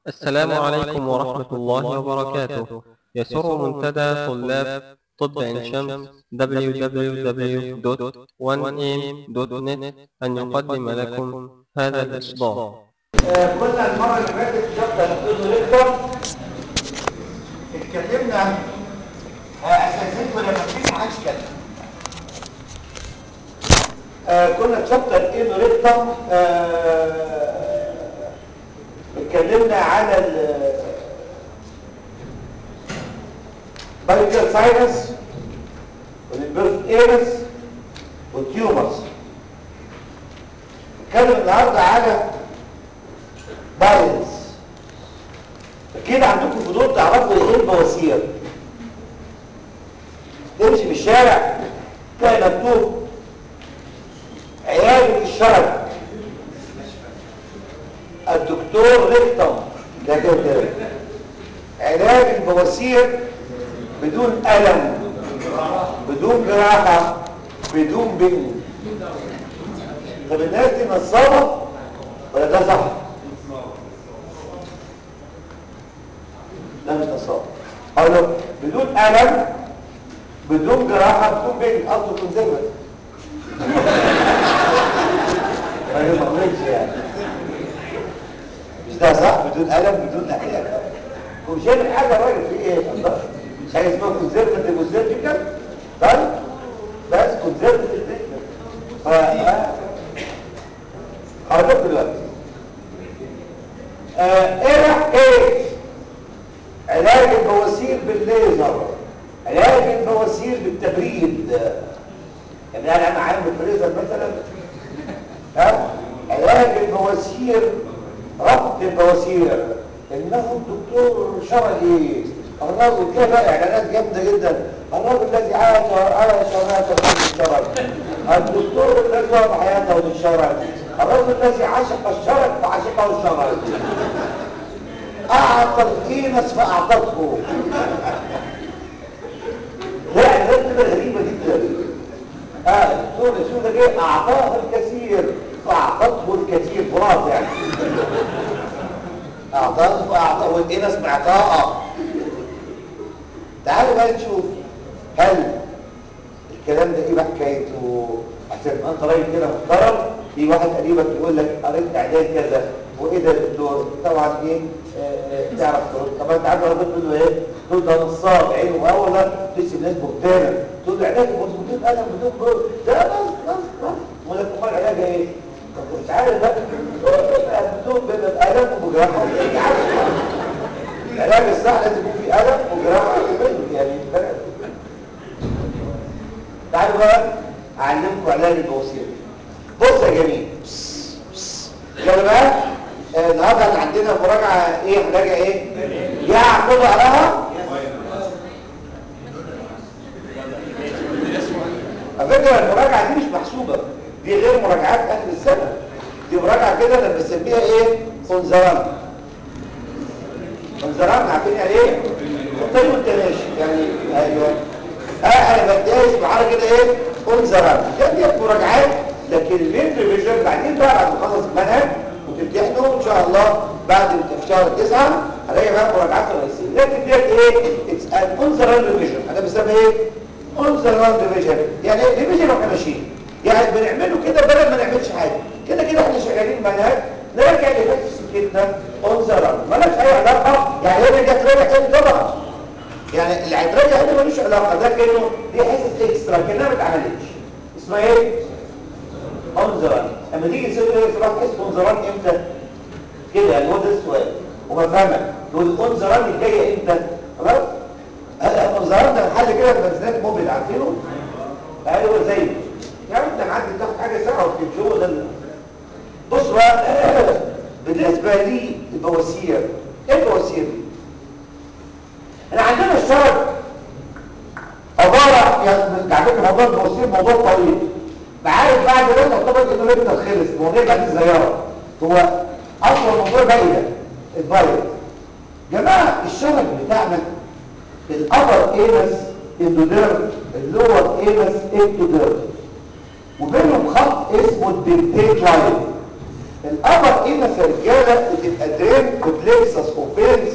السلام عليكم ورحمة الله وبركاته يسر منتدى طلاب طب عين شمس www.1am.net أن يقدم لكم هذا الإصدار كنا المرة اللي فاتت شابتر الدوزوليكتور اتكلمنا اساسين كنا فاكرين عن كده آه كنا في شابتر اينوريكتم آه اتكلمنا على ال بايكال ساينس والبيرث ايرس والتيومرز نتكلم النهارده على بايلز كده عندكم فضول تعرفوا ايه البواسير تمشي في الشارع تلاقي مكتوب عيادة الشرج الدكتور ريكتم ده كده علاج البواسير بدون ألم بدون جراحة بدون بن طب الناس دي نصابة ولا ده صح؟ ده مش نصاب اقول له بدون ألم بدون جراحة بدون بن قصده كونسيرفت ما يمرنش يعني مش ده صح بدون ألم بدون ألم ومش هيعمل حاجة راجل في ايه الله مش حاجة اسمها كونسيرفت وسيرجيكال طيب بس كونسيرفت ف هقول دلوقتي آه ايه ايه علاج البواسير بالليزر علاج البواسير بالتبريد يعني انا انا عامل بالليزر مثلا ها علاج البواسير ربط البواسير انه الدكتور شرعي الراجل كده بقى اعلانات جامده جدا الراجل الذي عاش على شماته في الشرع الدكتور الذي وضع حياته للشرع الرجل الذي عشق الشرع فعشقه الشرع اعطى الكينس فاعطته لا اعلانات كده غريبه جدا اه الدكتور الاسود ده جه اعطاه الكثير فاعطته الكثير خلاص يعني اعطاه فاعطاه والكينس معطاءه تعالوا بقى نشوف هل الكلام ده ايه بقى حكايته عشان انت راجل كده محترم في واحد قريبك يقول لك قريت اعداد كذا وايه ده يا دكتور طبعا ايه آه تعرف ترد طبعا انت عارف انا قلت له ايه تقول ده نصاب عينه اولا تسيب ناس مهتمه تقول له علاج بدون قلم بدون بر ده نص نص نص ولا امال علاجها ايه طب مش عارف بقى بدون بقلم وبجراحه العلاج الصح لازم يكون فيه قلم وجراحه وبنت يعني فرق تعالوا بقى اعلمكم علاج البواسير بص يا جميل يلا بقى آه النهارده عندنا مراجعه ايه هنراجع ايه يعقد عليها على فكره المراجعه دي مش محسوبه دي غير مراجعات اخر السنه دي مراجعه كده انا بسميها ايه خنزران خنزران عارفين يعني ايه طيب وانت ماشي يعني ايوه اه انا بدايس معانا كده ايه خنزران دي مراجعات لكن المين ريفيجن بعدين بقى بعد ما تخلص المنهج وتمتحنه ان شاء الله بعد في شهر 9 هلاقي بقى مراجعات الرئيسيه لكن ديت ايه اتس ان انزران ريفيجن انا بسميها ايه انزران ريفيجن يعني ايه ريفيجن واحنا ماشيين يعني بنعمله كده بدل ما نعملش حاجه كده كده احنا شغالين منهج نرجع لفات سكتنا انزران مالهاش اي علاقه يعني هي رجعت راجع تاني طبعا يعني العبريه هنا ملوش علاقه ده كانه دي حته اكسترا كانها ما اتعملتش اسمها ايه انظران لما تيجي تسوي ايه صباح تحس انظران امتى كده يعني هو ده السؤال ومفهمك تقول انظران الجايه امتى خلاص انظران ده محل كده في بنزينات موبيل عارفينه ايوه زي يعني انت معدي تاخد حاجه ساعه وبتمشي ده بص بقى بالنسبه لي البواسير ايه البواسير احنا عندنا الشرج عباره يعني على موضوع البواسير موضوع طويل عارف بعد ده تعتبر انه لسه خلص مواضيع بعدين صغيره هو اصلا موضوع باقي ده الفايروس جماعه الشبك بتاعنا الابر ايمس اندوديرم اللور ايمس اكتوديرم وبينهم خط اسمه الدنتيت لاين الابر اينس يا رجاله بتبقى درين كوبلكسس اوفينس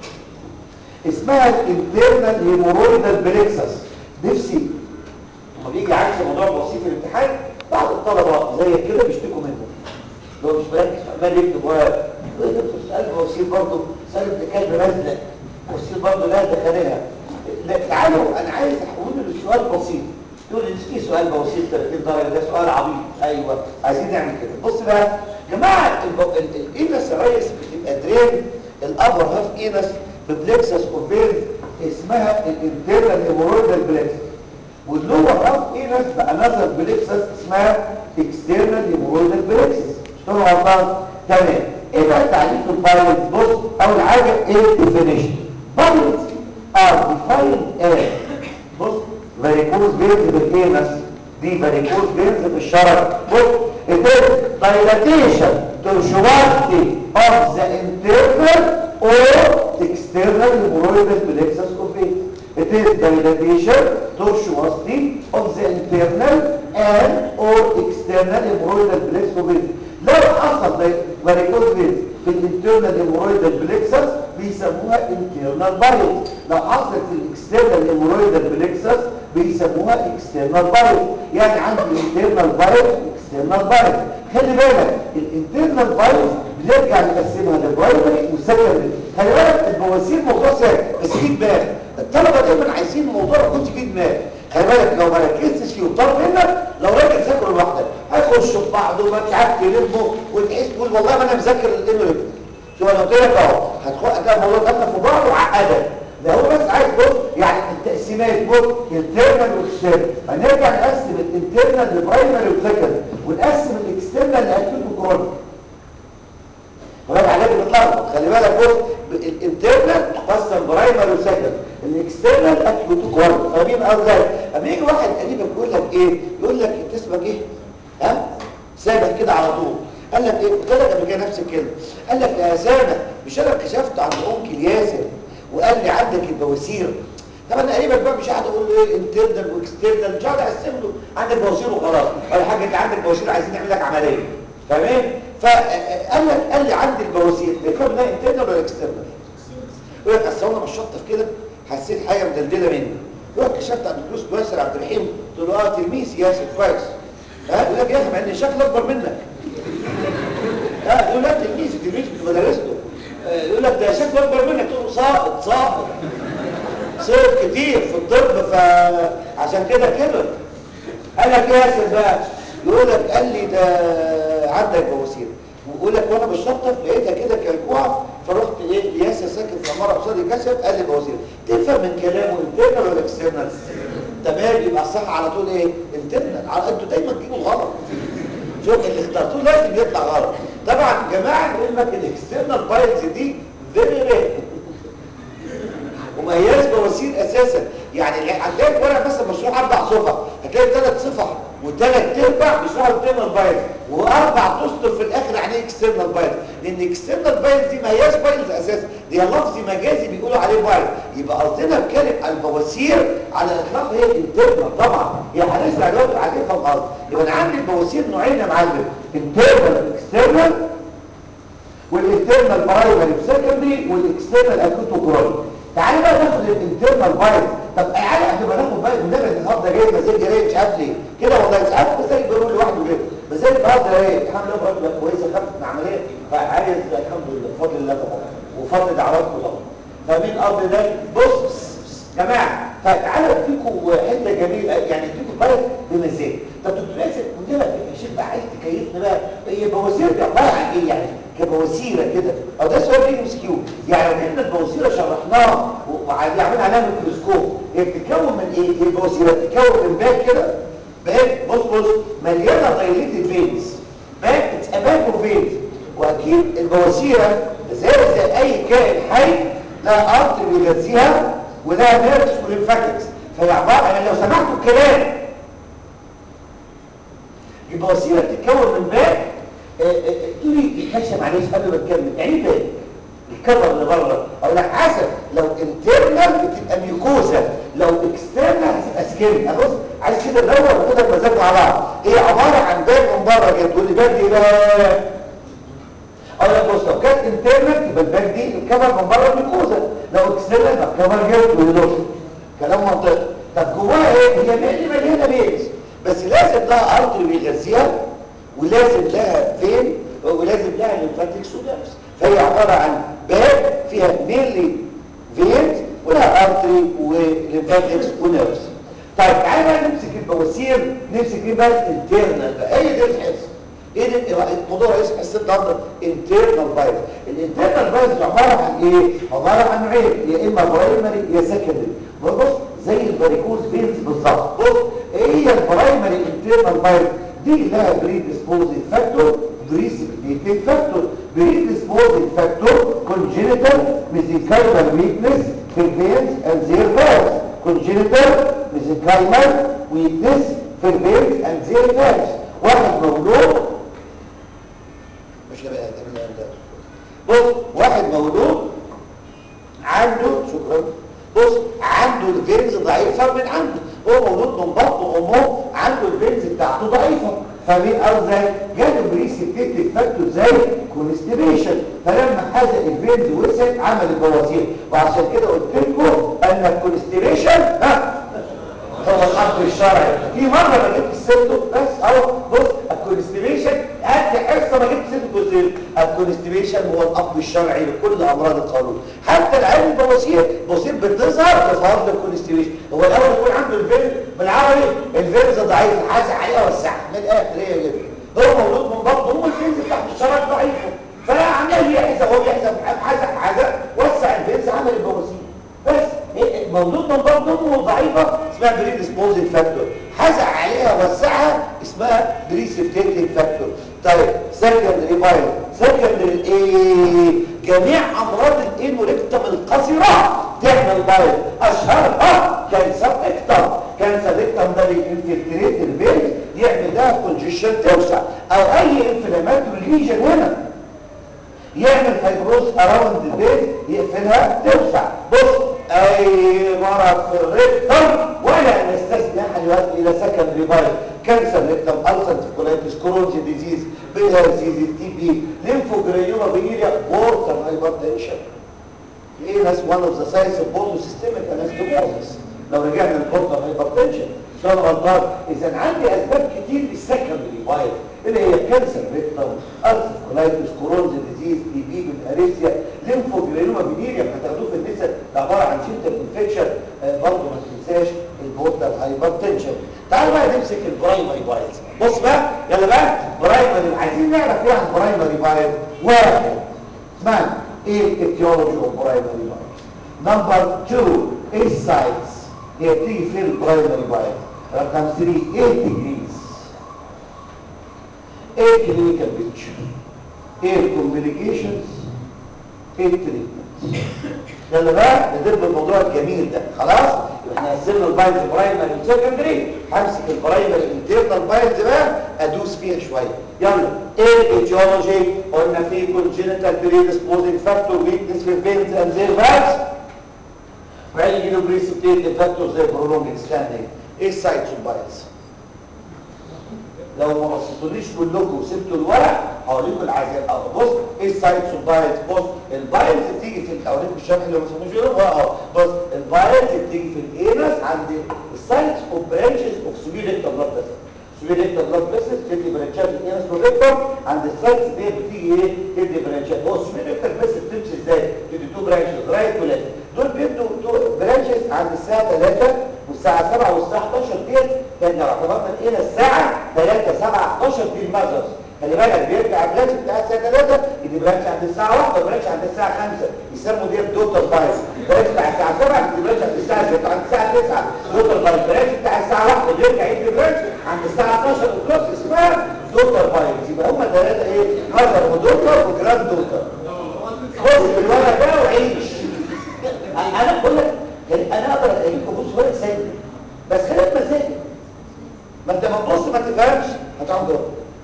اسمها الانترنال هيمورويدال بليكسس نفسي لما بيجي عكس موضوع بسيط في الامتحان بعض الطلبه زي كده بيشتكوا منه لو مش مركز عمال يكتب ورق سؤال بوسيط برضه سؤال ابن كلب مزلق بوسيط برضه لا دخلها لا تعالوا انا عايز احول للسؤال بسيط تقول لي ايه سؤال بسيط 30 درجه ده سؤال عبيط ايوه عايزين نعمل كده بص بقى يا جماعه الاينس يا ريس بتبقى درين الابر هاف اينس ببلكسس اوفيرز اسمها الانترنال هيمورويدال بلكسس واللور هاف اينس بانذر بلكسس اسمها اكسترنال هيمورويدال بلكسس شنو غلطان تمام ايه بقى تعريف البايلز بص اول حاجه ايه الديفينيشن بايلز ار defined as بص varicose veins بالانس دي varicose veins في الشرج بص it is dilatation tortuosity of the internal or external hemorrhoidal plexus of veins it is dilatation tortuosity of the internal and or external hemorrhoidal plexus of veins لو حصل varicose veins في الانترنال هيمورويدال بليكسس بيسموها انترنال بايلز لو حصلت في الاكسترنال هيمورويدال بليكسس بيسموها اكسترنال بايلز يعني عندي انترنال بايلز واكسترنال بايلز خلي بالك الانترنال بايلز بنرجع نقسمها لبرايمري وسكندري خلي بالك البواسير موضوع سهل بس في دماغ الطلبه دايما عايزين موضوع ما يكونش فيه دماغ خلي بالك لو ما ركزتش فيه وطلب منك لو راجل ذاكر لوحدك هيخشوا في بعض وما مش عارف تلمه وتحس تقول والله ما انا مذاكر الانو شو انا قلت لك اهو هتخش ده الموضوع دخل في بعض وعقدك ده هو بس عايز بص يعني التقسيمات بص انترنال واكسترنال هنرجع نقسم الانترنال لبرايمري وسكندري ونقسم الاكسترنال لاكيوت وكرونيك وراجع عليك بتلخبط خلي بالك بص الانترنال تقسم برايمري وسكندري الاكسترنال اكيوت وكرونيك فاهمين قصدي اما يجي واحد قريبك يقول لك ايه يقول لك انت اسمك ايه ها سابك كده على طول قال لك ايه قلت لك قبل كده نفس الكلمه قال لك يا سامح مش انا كشفت عند انكل ياسر وقال لي عندك البواسير طب انا قريبك بقى مش قاعد اقول له ايه انترنال واكسترنال مش قاعد اقسم له عندك بواسير وخلاص ولا حاجه انت عندك بواسير عايزين نعمل لك عمليه فاهمين فقال لك قال لي عندي البواسير تفهم ده انترنال ولا اكسترنال يقول لك اصل انا بشطف كده حسيت حاجه مدلدله مني رحت كشفت عند الدكتور ياسر عبد الرحيم قلت له اه تلميذ ياسر كويس ها يقول لك يا اخي مع ان شكله اكبر منك ها يقول لك تلميذ تلميذ في مدرسته يقول لك ده شكله اكبر منك تقول له ساقط ساقط سقط كتير في الطب فعشان كده كده قال لك ياسر بقى يقول لك قال لي ده عندك بواسير ويقول لك وانا بشطف لقيتها كده كلكوعه فرحت ايه ياسر ساكن في عماره قصادي كشف قال لي بواسير تفهم من كلامه انترنال ولا اكسترنال تمام يبقى الصح على طول ايه انترنال انتوا دايما تجيبوا الغلط شوف اللي اخترتوه لازم يطلع غلط طبعا جماعه علمك الاكسترنال بايلز دي فيري رير وما هياش بواسير اساسا يعني هتلاقي ورق مثلا مشروع اربع صفح هتلاقي ثلاث صفح وثلاث ارباع بيشرحوا انترنال بايلز واربع تسطر في الاخر يعني اكسترنال بايلز لان اكسترنال بايلز دي ما هياش بايلز اساسا دي لفظ مجازي بيقولوا عليه بايلز يبقى قصدنا بكلمه البواسير على الاطلاق هي انترنال طبعا هي هنسمع دلوقتي هتفهم قصدي يبقى انا عندي البواسير نوعين يا معلم انترنال اكسترنال والانترنال برايمري وسكندري والاكسترنال اكوت وكرونيك تعالى بقى ناخد الانترنال بايل طب تعالى قبل ما ناخد بايل ونبعد النهارده جاي مزاج جاي مش عارف ليه كده والله ساعات مزاج بيقول لوحده كده مزاج النهارده ايه الحمد لله برضه كويسه خفت من العمليه فعايز الحمد لله بفضل الله طبعا وفضل دعواتكم طبعا فاهمين قصدي ده بص جماعه فتعالى اديكم حته جميله يعني اديكم بايل بمزاج طب دكتور ياسر قلنا لك يا شيخ بقى عايز تكيفنا بقى هي بواسير دي عباره عن ايه يعني كبواسيره كده او ده سؤال بيجي مسكيو يعني لو جبنا البواسيره شرحناها وعملنا عليها ميكروسكوب هي بتتكون من ايه هي البواسيره بتتكون من باك كده باك بص بص مليانه دايليتد فينز باك اتس باك فينز واكيد البواسيره زي زي اي كائن حي لها ارض بيغذيها ولها نيرفز وليمفاتكس فهي عباره يعني لو سمحتوا الكلام البواسيره بتتكون من باك تقولي الكاشة معلش قبل ما تكمل يعني ايه باك الكفر اللي بره او لا حسب لو انترنال بتبقى ميوكوزا لو اكسترنال هتبقى سكين بص عايز كده ندور وكده المزاج مع بعض هي عباره عن باك من بره كده تقول لي باك دي بقى دي الكفر من بره الميكوزا لو اكسترنال يبقى الكفر جلد ويدوش كلام منطقي طب جواها ايه هي ميلي مليانه بيز بس لازم لها ارتري بيغذيها ولازم لها فين ولازم لها ليمفاتيك سودامس فهي عباره عن باب فيها ميلي فينز ولها ارتري وليمفاتيكس ونيرفز طيب تعالى بقى نمسك البواسير نمسك ايه بقى الانترنال بقى هي دي الحس ايه ده الموضوع رئيس حس النهارده انترنال فايروس الانترنال فايروس عباره عن ايه عباره عن نوعين يا اما برايمري يا سكندري بص زي الفاريكوز فينز بالظبط بص ايه هي البرايمري انترنال فايروس دي لها بريديسبوزنج فاكتور بريسبيتيت فاكتور بريديسبوزنج فاكتور كونجينيتال ميزيكايمال ويكنس في الفينز اند زير فايروس كونجينيتال ميزيكايمال ويكنس في الفينز اند زير فايروس واحد مولود مش هبقى ده بص واحد مولود عنده شكرا بص عنده الفينز ضعيفه من عنده هو مولود من بطن امه عنده الفينز بتاعته ضعيفه فمين ازاي جاله بريسبتيف فاكتور زي كونستيبيشن فلما حزق الفينز وسعت عمل البواسير وعشان كده قلت لكم ان الكونستيبيشن ها هو الحق الشرعي في مره ما جبت السيرتو بس اهو بص الكونستيبيشن قد حصه ما جبت سيرتو كوزير الكونستيبيشن هو الاب الشرعي لكل امراض القانون حتى العين البواسير بواسير بتظهر بفضل الكونستيبيشن هو الاول يكون عنده الفيرز بالعربي الفيرز ضعيف حاسس عليها وسعها من الاخر هي كده هو مولود من بطن امه الفيرز بتاعت الشرع ضعيفه فعمال يحزق هو بيحزق حزق حزق وسع الفيرز عمل البواسير بس مولود من بطن امه ضعيفه اسمها بريديسبوزنج فاكتور حزق عليها وسعها اسمها بريسبتيتنج فاكتور طيب سكندري بايل سكندري ايه جميع امراض الانوريكتم القذره تعمل بايل اشهرها كانسر اكتم كانسر اكتم ده بينفلتريت الفينز يعمل ده كونجيشن توسع او اي انفلاماتوري ليجن هنا يعمل فايبروز اراوند البيت يقفلها توسع بص اي مرض في الريكتم ولا نستثني احد يؤدي الى سكندري بايل كانسر ريكتم السنت كولايتس كرونز ديزيز بيلارزيز تي بي ليمفوجرانيوما فينيريا وورتر هايبرتنشن ايه ناس وان اوف ذا ساينس اوف بوتو سيستميك انستموزس لو رجعنا للبورتر هايبرتنشن شان غلطان اذا عندي اسباب كتير للسكندري بايل اللي هي كانسر ريكتم السنت كولايتس كرونز ديزيز تي بي بالاريسيا ليمفوجرانيوما فينيريا هتاخدوه في النساء ده عباره عن سيمتوم انفكشن برضه ما تنساش البورتال هايبرتنشن تعالوا بقى نمسك البرايمري بايلز بص بقى يلا بقى برايمري عايزين نعرف ايه عن برايمري بايل واحد اسمعني ايه الايتيولوجي اوف برايمري بايل نمبر 2 ايه السايتس هي بتيجي فين البرايمري بايل رقم 3 ايه الديجريز ايه الكلينيكال بيكتشر ايه الكومبليكيشنز ايه التريتمنت يلا بقى ندب الموضوع الجميل ده خلاص احنا قسمنا البايلز برايمري وسكندري همسك البرايمري انترنال بايلز بقى ادوس فيها شويه يلا ايه الايتيولوجي قلنا في كونجنتال بريديسبوزنج فاكتور ويكنس في الفينز اند زي فاكس وعلي يجيله بريسبتيت فاكتور زي برولونج ستاندنج ايه السايتس البايلز لو ما بصيتوليش كلكم وسبتوا الورق هوريكم العزاء اه بص ايه السايتس والبايلز بص البايلز بتيجي في الاولاد الشرح اللي ما سموش يقولوا اه بص البايلز بتيجي في الانس عند السايتس اوف برانشز اوف سبيريكتال بلاد فيسل سبيريكتال بلاد فيسل تدي برانشات الانس والريكتم عند السايتس دي بتيجي ايه تدي برانشات هو السبيريكتال فيسل بتمشي ازاي تدي تو برانشز رايت وليفت دول بيدوا تو برانشز عند الساعه 3 والساعه 7 والساعه 11 ديت لان اعتبرنا الى الساعه 3 7 11 دي المذرز خلي بالك بيرجع البرانش بتاع الساعه 3 يدي برانش عند الساعه 1 وبرانش عند الساعه 5 يسموا دي دوتر بايز برانش بتاع الساعه 7 يدي برانش عند الساعه 6 عند الساعه 9 دوتر بايز برانش بتاع الساعه 1 بيرجع يدي برانش عند الساعه 12 وكروس اسمها دوتر بايز يبقى هم ثلاثه ايه مذر ودوتر وجراند دوتر خد الورق ده وعيش انا بقول لك انا اقدر الاقيكم بص ورق سيد بس خليك مزاجي ما انت ما تبص ما تفهمش هتعمل دور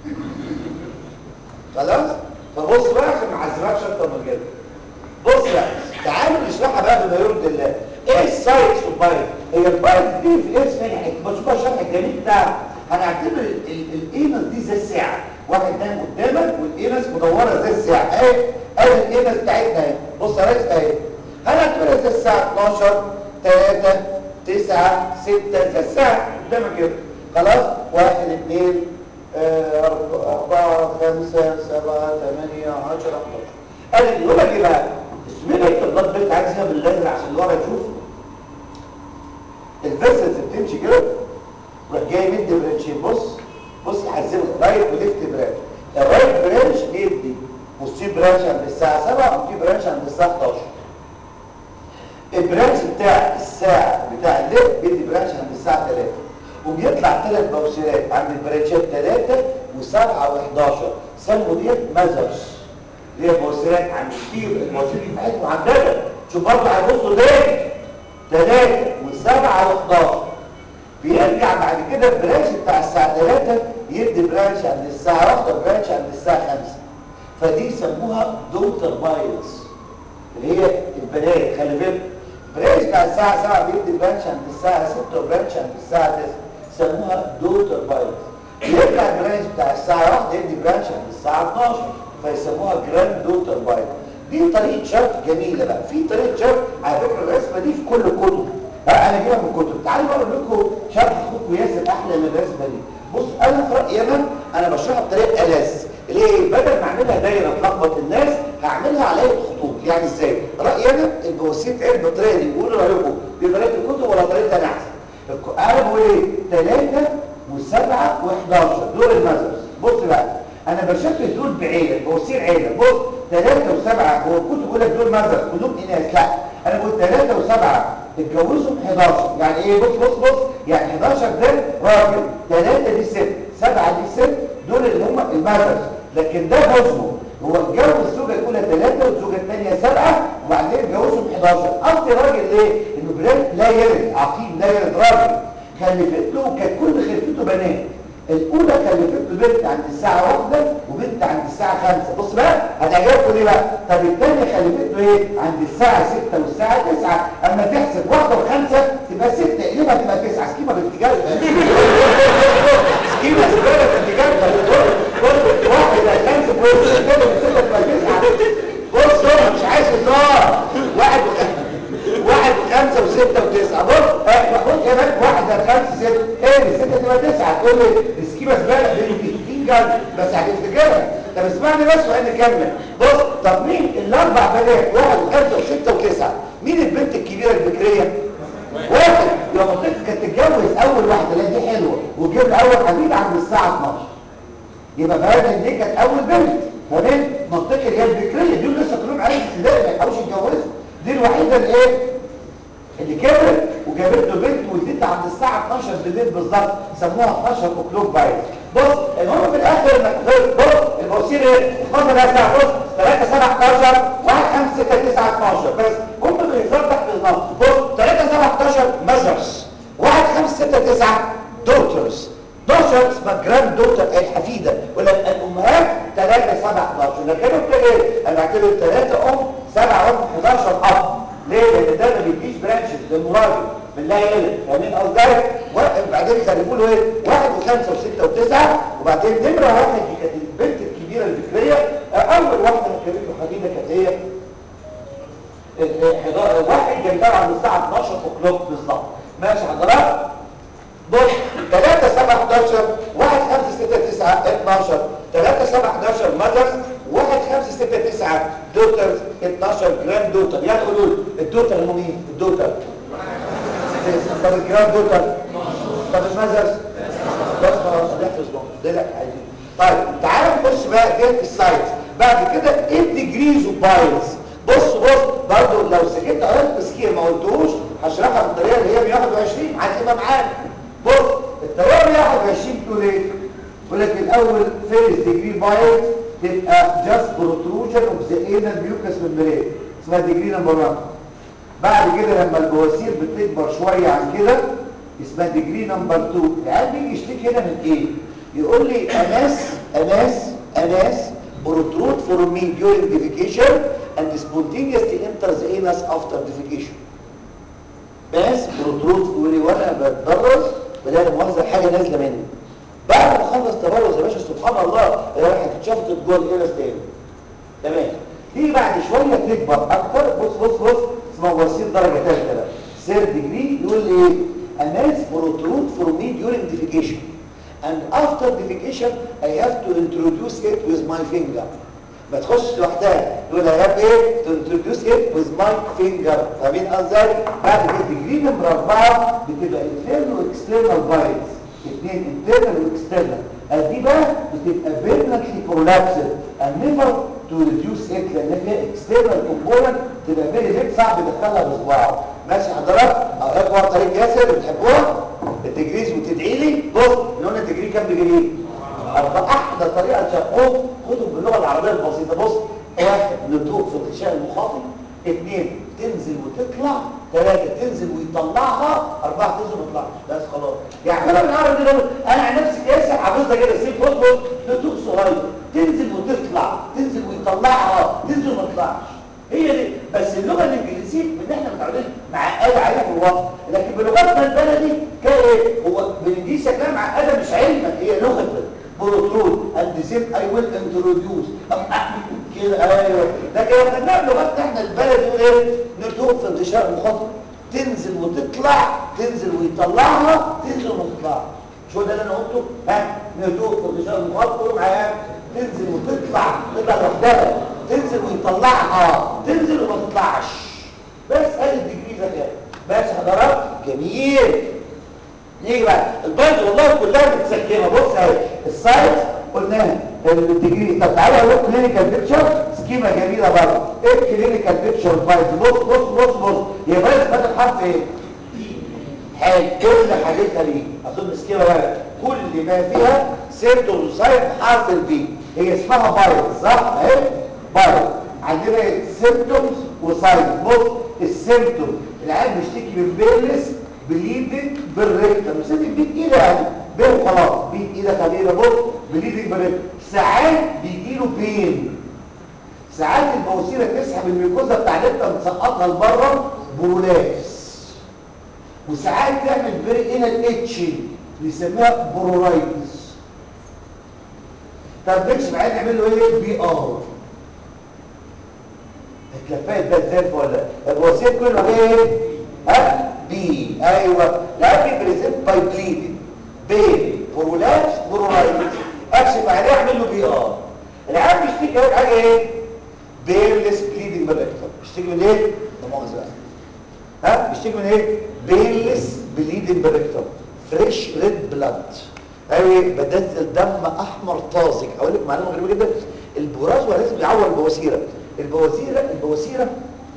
خلاص فبص بقى عشان ما اعذبكش اكتر من كده بص بقى تعالوا نشرحها بقى بما يرضي الله ايه السايتس والبايت هي البايت دي في الاسم هنا بشوفها الشرح الجميل بتاعها هنعتبر الانس دي زي الساعه واحد نايم قدامك والانس مدوره زي الساعه اهي ادي الانس بتاعتنا اهي بص يا ريس اهي هنعتبرها زي الساعه 12 3 9 6 زي الساعه قدامك كده خلاص 1 2 4 5 7 8 10 11 قال يقول لك ايه بقى اسمنا الضغط بنت عايزها بالليل عشان اللي ورا يشوف الفيسلز بتمشي كده وراح جاي مدي برانشين بص بص حزمه رايت وليفت برانش الرايت برانش بيدي بصي برانش عند الساعه 7 وفي برانش عند الساعه 11 البرانش بتاع الساعه بتاع الليفت بيدي برانش عند الساعه 3 وبيطلع ثلاث بوصيلات عند البرانشات 3 و7 و11 سموا ديت مازرز اللي هي بوصيلات عند كتير البوصيل دي بتاعتهم محدده شوف برضه هيبصوا تاني 3 و7 و11 بيرجع بعد كده البرانش بتاع الساعه 3 يدي برانش عند الساعه 1 برانش عند الساعه 5 فدي يسموها دوتر بايلز اللي هي البنات خلي بالك البرانش بتاع الساعه 7 بيدي برانش عند الساعه 6 وبرانش عند الساعه 9 يسموها دوتر بايلز يرجع البرانش بتاع الساعه 1 يدي برانش عند الساعه 12 فيسموها جراند دوتر بايلز دي طريقه شرح جميله بقى في طريقه شرح على فكره الرسمه دي في كل الكتب ها انا جايبها من الكتب تعالوا بقى اقول لكم شرح اخوكم ياسر احلى من الرسمه دي بص انا في رايي انا انا بشرحها بطريقه ألذ ليه بدل ما اعملها دايره تلخبط الناس هعملها على خطوط يعني ازاي رايي انا البواسير تعمل بالطريقه دي قولوا رايكم دي طريقه الكتب ولا طريقه انا احسن انا بقول ايه 3 و7 و11 دول المذرز بص بقى انا بشبه دول بعيله بواسير عيله بص 3 و7 هو الكتب بيقول لك دول مذرز كلهم اناث لا انا بقول 3 و7 اتجوزوا 11 يعني ايه بص بص بص يعني 11 ده راجل 3 دي ست 7 دي ست دول اللي هم المذرز لكن ده جوزهم هو اتجوز الزوجه الاولى 3 والزوجه الثانيه 7 وبعدين اتجوزهم 11 قصدي راجل ليه انه بريد لا يرد عقيم لا يرد راجل خلفت له كانت كل خلفته بنات الاولى خلفت له بنت عند الساعه 1 وبنت عند الساعه 5 بص بقى هتعجبكم ليه بقى طب الثانيه خلفت له ايه عند الساعه 6 والساعه 9 اما تحسب واحده وخمسه تبقى 6 اقلبها تبقى 9 سكيمه بالاتجاه سكيمه زباله بالاتجاه بص واحده خمسه بص كده 6 تبقى 9 بص هو مش عايز هزار واحد واحد وخمسة وستة وتسعة بص بص يا بنت واحدة خمسة ستة ايه الستة تبقى تسعة تقول لي السكيمة زبالة دي جد بس هتفتكرها طب اسمعني بس وقال نكمل بص طب مين الاربع بنات واحد وخمسة وستة وتسعة مين البنت الكبيرة البكرية؟ واحد لو منطقة كانت تتجوز اول واحدة لا دي حلوة وتجيب اول حبيب عند الساعة 12 يبقى فاهم ان دي كانت اول بنت فبنت منطقة اللي هي البكرية دول لسه كلهم عايز ابتدائي ما يحاولوش يتجوزوا دي الوحيدة اللي ايه اللي كبرت وجابت له بنت ولدتها عند الساعة 12 بالليل بالظبط سموها 12 اوكلوك بايت بص المهم في الاخر انك بص البواسير ايه 12 ساعة بص 3 7 11 1 5 6 9 12 بس هم بالهزار تحت النار بص 3 7 11 ميجرز 1 5 6 9 دوترز 12 اسمها جراند دوتر الحفيده ولا الامهات 3 7 11 لكن انت ايه انا بعتبر 3 ام 7 ام 11 اب ليه لان ده ما بيديش برانشز للمراجع بالله يقلق فاهمين قصدي وبعدين خلفوا له ايه واحد وخمسه وسته وتسعه وبعدين نمره واحد دي كانت البنت الكبيره الفكريه اول واحده كانت له حبيبه كانت هي واحد جنبها عند الساعه 12 اوكلوك بالظبط ماشي حضرتك بص 3 7 11 1 5 6 9 12 3 7 11 ماذرز 1 5 6 9 دوترز 12 جراند دوتر يعني قولوا لي الدوتر هم مين الدوتر طب الجراند دوتر طب الماذرز بس خلاص هنحفظ لهم ده لك عايزين طيب تعالوا نخش بقى فين في السايت بعد كده ايه الديجريز اوف بايلز بص بص برضه لو سكت قريت تسكير ما قلتوش هشرحها بالطريقه اللي هي 121 هتبقى معانا بص الطريقه 121 بتقول ايه بيقول لك الاول فيرست ديجري بايلز تبقى جاست بروتروجن اوف ذا انال ميوكس ممبرين اسمها ديجري نمبر 1 بعد كده لما البواسير بتكبر شويه عن كده اسمها ديجري نمبر 2 العيال بيجي يشتكي هنا من ايه يقول لي اناس اناس اناس protrude from me during defecation and spontaneously enters the anus after defecation ناس protrude يقول لي وانا بتبرز بلاقي مؤاخذه حاجه نازله مني بعد ما اخلص تبرز يا باشا سبحان الله راح اتشفطت جوه الانس تاني تمام تيجي بعد شويه تكبر اكتر بص بص بص اسمها بواسير درجه ثالثه بقى سير ديجري يقول لي ايه الناس protrude from me during defecation and after defecation I have to introduce it with my finger ما تخش لوحدها تقول I have ايه to introduce it with my finger فاهمين ازاي بعد كده ديجري نمره اربعه بتبقى internal واكسترنال بايتس اثنين internal واكسترنال دي بقى بتبقى permanently collapsed and never to reduce it لان فيها external component تبقى فيري ريت صعب يدخلها بصباعه ماشي حضرتك اوقات ورا طريق ياسر بتحبوها التجريز وتدعي لي بص اللي قلنا التجريز كام دجري أربعة أحلى طريقة تشقوه خدوا باللغة العربية البسيطة بص واحد نطوق في الغشاء المخاطي اثنين تنزل وتطلع ثلاثة تنزل ويطلعها أربعة تنزل وتطلع بس خلاص يعني أنا بالعربي دي بقول أنا عن نفسي كياسة حافظها كده سيب بص بص نطوق صغير تنزل وتطلع تنزل ويطلعها تنزل وما تطلعش هي دي بس اللغة الإنجليزية من احنا متعودين معقدة عليها في الوقت لكن بلغتنا البلدي كان ايه هو بالإنجليزي شكلها معقدة مش علما هي لغة بروترود and the same I will introduce كده ايوه لكن لما بنعمل بلغتنا احنا البلد يقول ايه نتوق في انتشار المخاطر تنزل وتطلع تنزل ويطلعها تنزل وما تطلعش شو ده اللي انا قلته ها نتوق في انتشار المخاطر قولوا معايا تنزل وتطلع تطلع لوحدها تنزل ويطلعها تنزل وما تطلعش بس ادي الديجري ده كده بس حضرات جميل نيجي بقى البايظ والله كلها متسكنه بص اهي السايز قلناها الديجري طب تعالى اقول لكم كلينيكال بيكتشر سكيما جميله برضه ايه الكلينيكال بيكتشر بايظ بص بص بص بص هي بايظ فاتح حرف ايه حاجه كل حاجتها ليه اظن سكيما بقى كل ما فيها سيمتوم سايد بحرف البي هي اسمها بايظ صح اهي بايظ عندنا سيمتومز وسايد بص السيمتوم العيال بيشتكي من بيرلس بليدنج بالريكتم مش لازم بيت ايده يعني بيه خلاص بيت ايده خلينا بص بليدنج بالريكتم ساعات بيجي له بين ساعات البواسيره تسحب الميكوزا بتاع الريكتم تسقطها لبره برولاكس وساعات تعمل فيري انال اتشنج بيسموها برورايتس طب نكشف عايز نعمل له ايه بي ار اتلفت بقى ازاي ولا الوسيط كله ايه ها بي ايوه لا بريزنت باي بليدنج بين برولابس برورايتس اكشف عليه اعمل له بي ار العيال بيشتكي اول حاجه ايه بيرلس بليدنج بالريكتم بيشتكي من ايه ده مؤاخذه ها بيشتكي من ايه بيرلس بليدنج بالريكتم فريش ريد بلاد ايوه بدل دم احمر طازج اقول لك معلومه غريبه جدا البراز لازم يعور البواسيره البواسيره البواسيره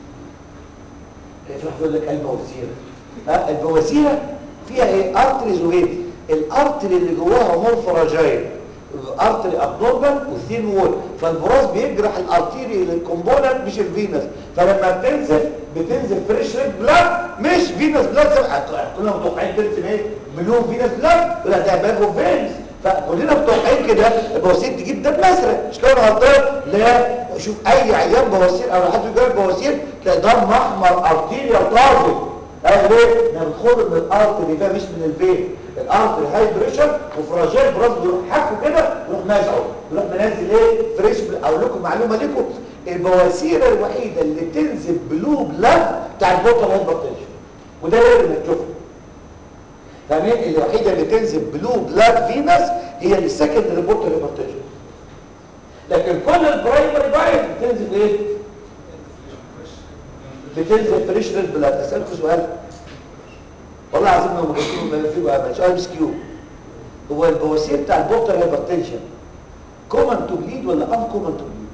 يروح يقول لك البواسيره ها البواسيره فيها ايه ارتريز وهيد الارتري اللي جواها مور فراجايل ارتري ابنورمال وثين وول فالبراز بيجرح الارتيري الكومبوننت مش الفينس فلما بتنزل بتنزل فريش ريد بلاد مش فينس بلاد كلنا متوقعين تنزل ايه مليون فينس بلاد ولا ده باجو فينس فكلنا متوقعين كده البواسير تجيب دم ازرق مش كده غلطان لا شوف اي عيان بواسير او حد يجرب بواسير تلاقي دم احمر ارتيريال طازج قال ليه؟ ده بتخرج من الارتري ده مش من الفين الارتري هاي بريشر وفراجيل براس بيروح حكه كده يروح نازعه يروح منزل ايه فريش اقول لكم معلومه لكم البواسير الوحيده اللي تنزل بلو بلاد بتاع البطل هايبرتنشن وده لازم تشوفه فاهمين الوحيده اللي تنزل بلو بلاد فينس هي اللي سكند ريبورت هايبرتنشن لكن كل البرايمري بايت بتنزل ايه بتنزل فريش ريد بلاد اسالكم سؤال والله العظيم لو ما كنتوا في بقى سؤال مش كيو هو البواسير بتاع البورتر هايبرتنشن كومن تو بليد ولا ان كومن تو بليد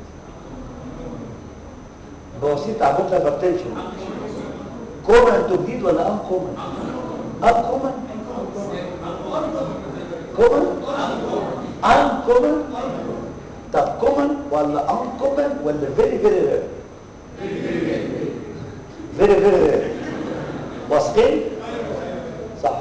البواسير بتاع البورتر هايبرتنشن كومن تو بليد ولا ان كومن ان كومن كومن ان كومن طب كومن ولا ان كومن ولا فيري فيري رير فيري فيري رير واثقين صح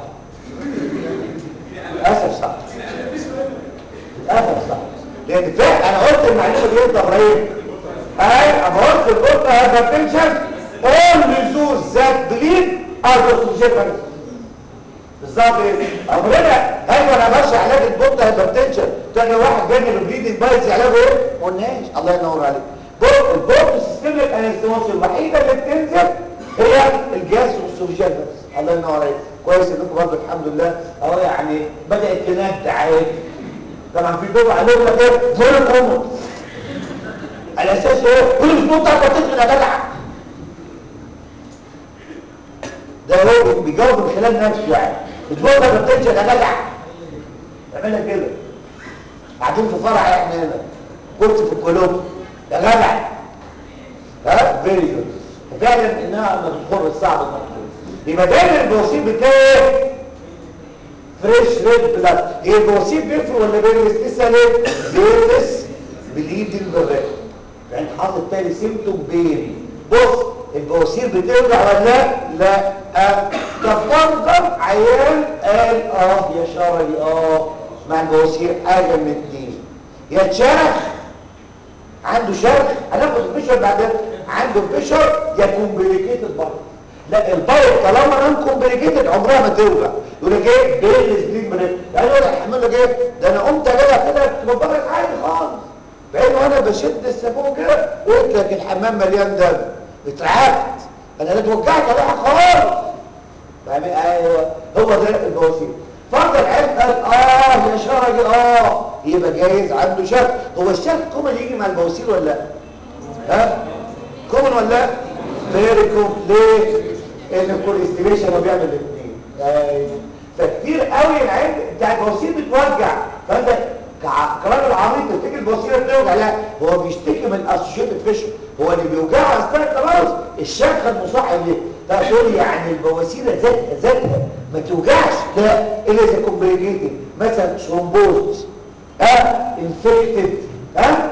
للاسف صح للاسف صح لان فعلا انا قلت المعلومه دي انت ابراهيم اي انا قلت القطه هايبرتنشن اول زوز ذات بليد ارجو سوشيفنس بالظبط ايه امرنا ايوه انا ماشي علاج البطه هايبرتنشن تاني واحد جاني ببليدنج بايز علاجه ايه ما قلناش الله ينور عليك بص البورت سيستمك انستموس الوحيده اللي بتنزل هي الجهاز والسوفيجيال بس الله ينور عليك كويس انكم برضه الحمد لله اهو يعني بدات تناد عادي طبعا في دول عليهم لك ايه زي الامر على اساس ايه كل اسبوع تعرف تدخل يا جدع ده هو بيجاوب من خلال نفسه يعني اسبوع ما بتنشا يا جدع اعملها كده قاعدين في فرع احنا هنا كرسي في الكلوب يا جدع ها فيري جود فعلا انها ما بتخر الصعب المطلوب يبقى دايما البواسير بتاعي فريش ريد بلاد ايه البواسير بيفرق ولا بيلبس لسه ليه بيلبس بليدنج بالريد يعني حاطط تاني سيمتوم بيري بص البواسير بتوجع ولا لا لا أه. تفضل عيان قال اه يا شرعي اه مع البواسير حاجه من اتنين يا اتشرخ عنده شرخ هناخد الفيشر بعدين عنده فيشر يا كومبليكيتد بايت لا البايت طالما نون كومبليكيتد عمرها ما توجع يقول لك ايه بيل سبرينج بريك يعني يقول لك هعمل لك ايه ده انا قمت اجي كده كنت ببرك عادي خالص بعدين وانا بشد السابون كده قلت لك الحمام مليان دم اترعبت انا لا اتوجعت ولا خالص فاهم ايوه هو ده البواسير فرض العلم قال اه يا شرجي اه يبقى جايز عنده شرخ هو الشرخ كومن يجي مع البواسير ولا لا ها كومن ولا لا فيري كومن ليه ان الكوليستيليشن هو بيعمل الاثنين ايوه فكتير قوي العين بتاع البواسير بتوجع فانت كراجل عميق تفتكر البواسير بتوجع لا هو بيشتكي من اسوشيتد فيشن هو اللي بيوجعه اثناء خلاص الشرخ المصاحب ليه تقول يعني البواسير ذاتها ذاتها ما توجعش لا الا اذا كومبليكيتد مثلا ثرومبوز ها انفكتد ها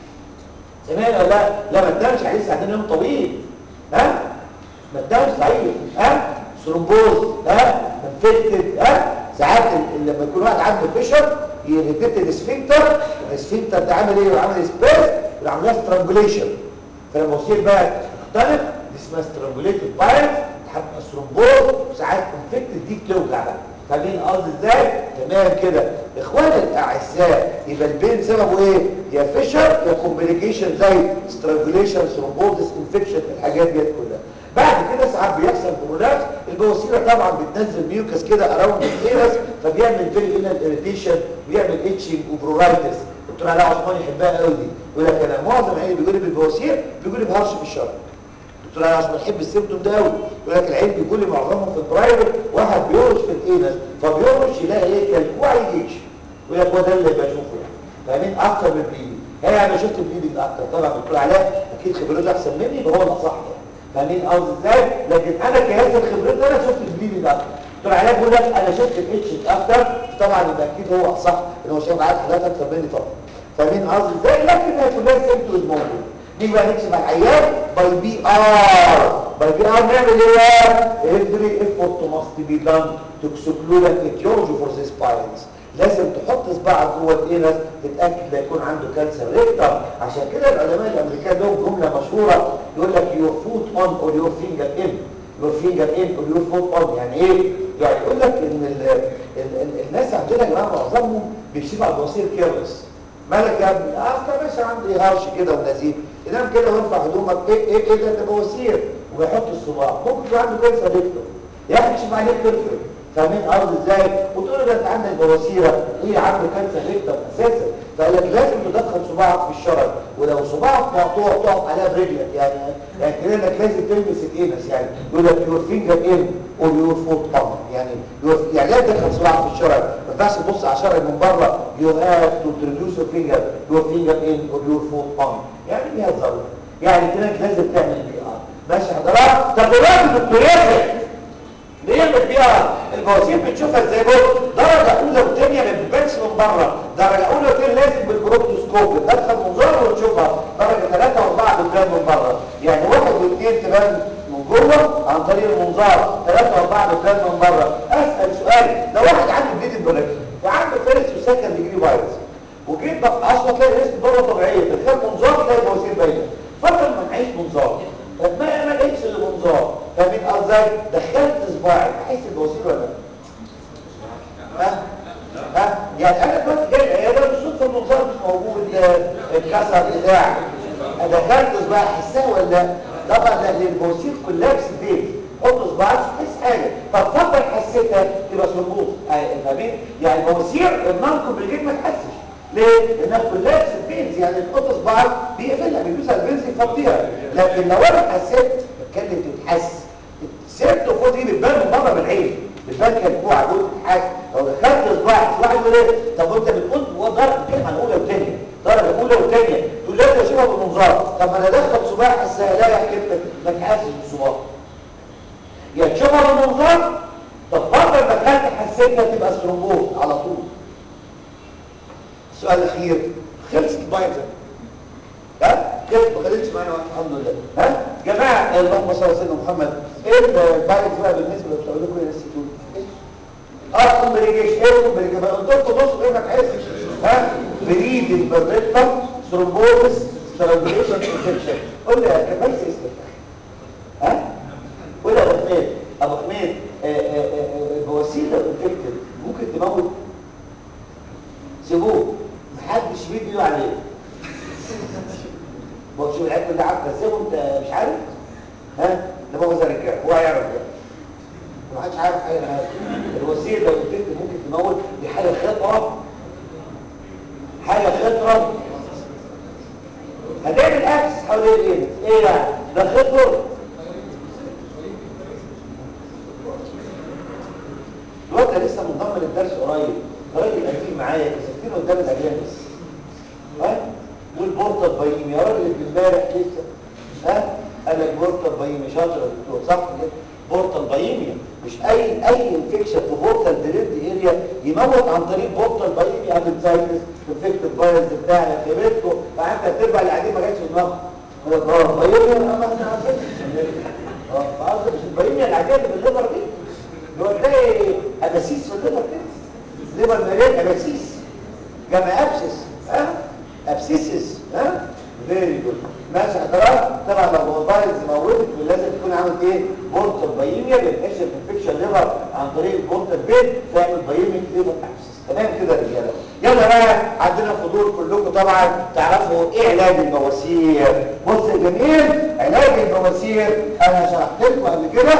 سمعنا ولا لا لا ما تنامش عليه ساعتين يوم طويل ها ما تنامش صحيح ها ثرومبوز ها انفكتد ها ساعات لما يكون واحد عنده فيشر يريتيت الاسفنكتر الاسفنكتر ده عامل ايه عامل سبيس ويعمل لها سترانجوليشن فلما يصير بقى تختلف دي اسمها سترانجوليتد بايلز تحب ثرومبوز وساعات انفكتد دي بتوجع بقى فاهمين قصدي ازاي تمام كده اخواني الاعزاء يبقى البين سببه ايه يا فيشر يا كومبليكيشن زي سترانجوليشن ثرومبوزس انفكشن الحاجات دي كلها بعد كده ساعات بيحصل برولابس البواسيره طبعا بتنزل ميوكس كده اراوند الايرس فبيعمل فيري انال اريتيشن ويعمل اتشنج وبرورايتس دكتور علاء عثمان يحبها قوي دي يقول لك انا معظم عيني بيقول لي بالبواسير بيقول لي بهرش في الشرق دكتور علاء عثمان يحب السيمتوم ده قوي يقول لك العين بيقول لي معظمهم في البرايفت واحد بيرش في الايرس فبيرش يلاقي ايه كالكوع يجيش يقول لك هو ده اللي بشوفه يعني فاهمين اكتر من بليدنج هي انا شفت بليدنج اكتر طبعا دكتور علاء اكيد خبرته احسن مني يبقى هو الاصح يعني فاهمين قصدي ازاي لكن انا كهذا الخبرات انا شفت البليدنج اكتر دكتور علاء بيقول لك انا شفت الاتش اكتر طبعا يبقى اكيد هو اصح ان هو شايف عدد حالات اكتر مني طبعا فاهمين قصدي ازاي لكن هي كلها سيمتومز موجوده نيجي بقى نكشف على العيان باي بي ار باي بي ار نعمل ايه بقى every effort must be done to exclude an etiology for this violence لازم تحط صباعك جوه الانس تتاكد لا يكون عنده كانسر ريكتر عشان كده العلماء الامريكان لهم جمله مشهوره يقول لك يور فوت اون اور يور فينجر ان يور فينجر ان اور يور فوت اون يعني ايه يعني يقول لك ان ال ال ال الناس عندنا يا جماعه معظمهم بيشيلوا على البواسير كيرلس مالك يا ابني اصل يا باشا عندي هرش كده ونزيف ينام كده ويرفع هدومك ايه ايه ايه ده ده بواسير ويحط الصباع ممكن يكون عنده كانسر ريكتر يا اخي تشوف عليه بيرفكت فاهمين قصدي ازاي وتقول له ده انت عندك بواسيره ايه عنده كانسر ريكتم اساسا فقال لك لازم تدخل صباعك في الشرج ولو صباعك مقطوع تقف عليها برجلك يعني يعني كده انك لازم تلمس الانس يعني يقول لك يور فينجر ان اور يور فوت بامب يعني يور يعني لا تدخل صباعك في الشرج ما ينفعش تبص على الشرج من بره يو هاف تو تريديوس يور فينجر يور فينجر ان اور يور فوت بامب يعني ليها ضروره يعني كده لازم تعمل بي ار ماشي حضرتك طب دلوقتي دكتور ياسر نعمل بيها البواسير بتشوفها ازاي بص درجه اولى وثانيه ما بتبانش من بره درجه اولى وثانيه لازم بالبروكتوسكوب تدخل منظار وتشوفها درجه ثلاثه واربعه بتبان من بره يعني واحد واثنين تبان من جوه عن طريق المنظار ثلاثه واربعه بتبان من بره اسال سؤال لو واحد عنده بليد بوليك وعنده فيرس وسكند ديجري فايروس وجيت بقى اصلا تلاقي الاسم بره طبيعيه تدخل منظار تلاقي البواسير باينه فضل ما نعيش منظار طب ما انا لقيتش المنظار فمن ازاي دخلت صباعي احس البواسير ولا لا ها ها يعني انا دلوقتي جاي العياده بالصدفه المنظار مش موجود اتكسر بتاع دخلت صباعي احسها ولا لا؟ طبعا لان البواسير كولابس فين حط صباعك تحس حاجه طب فكر حسيتها تبقى ثرومبوز فاهمين يعني البواسير النون كومبليكيت ما تحسش ليه؟ لانها كولابس فينز يعني تحط صباعك بيقفلها بيدوس على الفينز يفضيها لكن لو انا حسيت بتكلم تتحس سيرت وفوق دي بتبان من بره من العين بتبان كالكوع دول تتحس لو دخلت صباعك صباعك يقول ايه؟ طب وانت بتقول هو درجه بتتكلم عن اولى وثانيه درجه اولى وثانيه تقول لازم اشوفها بالمنظار طب ما انا ادخل صباعي احسها لا يا كده ما تحسش بالصباع يا تشوفها بالمنظار طب بره المكان حسيتها تبقى ثرومبوز على طول السؤال الاخير خلصت البايظه ها كيف ما خلصتش معانا الحمد لله ها جماعه اللهم صل على سيدنا محمد ايه البايظ بقى بالنسبه لبتوع لكم يا نسيتوني اه كومبليكيشن ايه كومبليكيشن قلت لكم بصوا ايه ما تحسش ها بريد البريتا ثرومبوزس سترانجوليشن انفكشن قول لي يا كويس اسمك ها قول يا ابو حميد ابو حميد البواسير لو انفكتد ممكن تموت سيبوه محدش بيدي عليه بص شوف العيب اللي عارف سيبه انت مش عارف ها ده هو زي الرجال هو هيعرف ده ما حدش عارف حاجه عن الوسيله لو انفكتد ممكن تموت دي حاجه خطره حاجه خطره هتعمل اكس حوالين ايه ايه يعني ده خطر الوقت لسه منضم للدرس قريب راجل قديم معايا كسبتين قدام الاجيال بس ها والبورطه البيمي يا راجل اللي امبارح لسه ها قال لك بورطه البيمي شاطر يا دكتور صح كده بورطه البيمي مش اي اي انفكشن في بورطه الدريد اريا يموت عن طريق بورطه البيمي ابنسايتس انفكتد فايروس بتاع خبرتكم فحتى تربع اللي قاعدين ما جاتش في دماغهم هو اه البيمي اما احنا عارفين اه فقصدي مش البيمي العاديه اللي بالليفر دي اللي هو تلاقي اباسيس في الليفر كده ليفر مليان اباسيس جمع ابسس ها ابسيسس ها فيري جود ماشي حضرتك طبعا لو موبايلز موتت لازم تكون عامل ايه بورتال بايميا بينتشر انفكشن ليفر عن طريق البورتال بين تعمل بايميك ليفر ابسس تمام كده يا رجاله يلا بقى عندنا فضول كلكم طبعا تعرفوا ايه علاج البواسير بص يا جميل علاج البواسير انا شرحت لكم قبل كده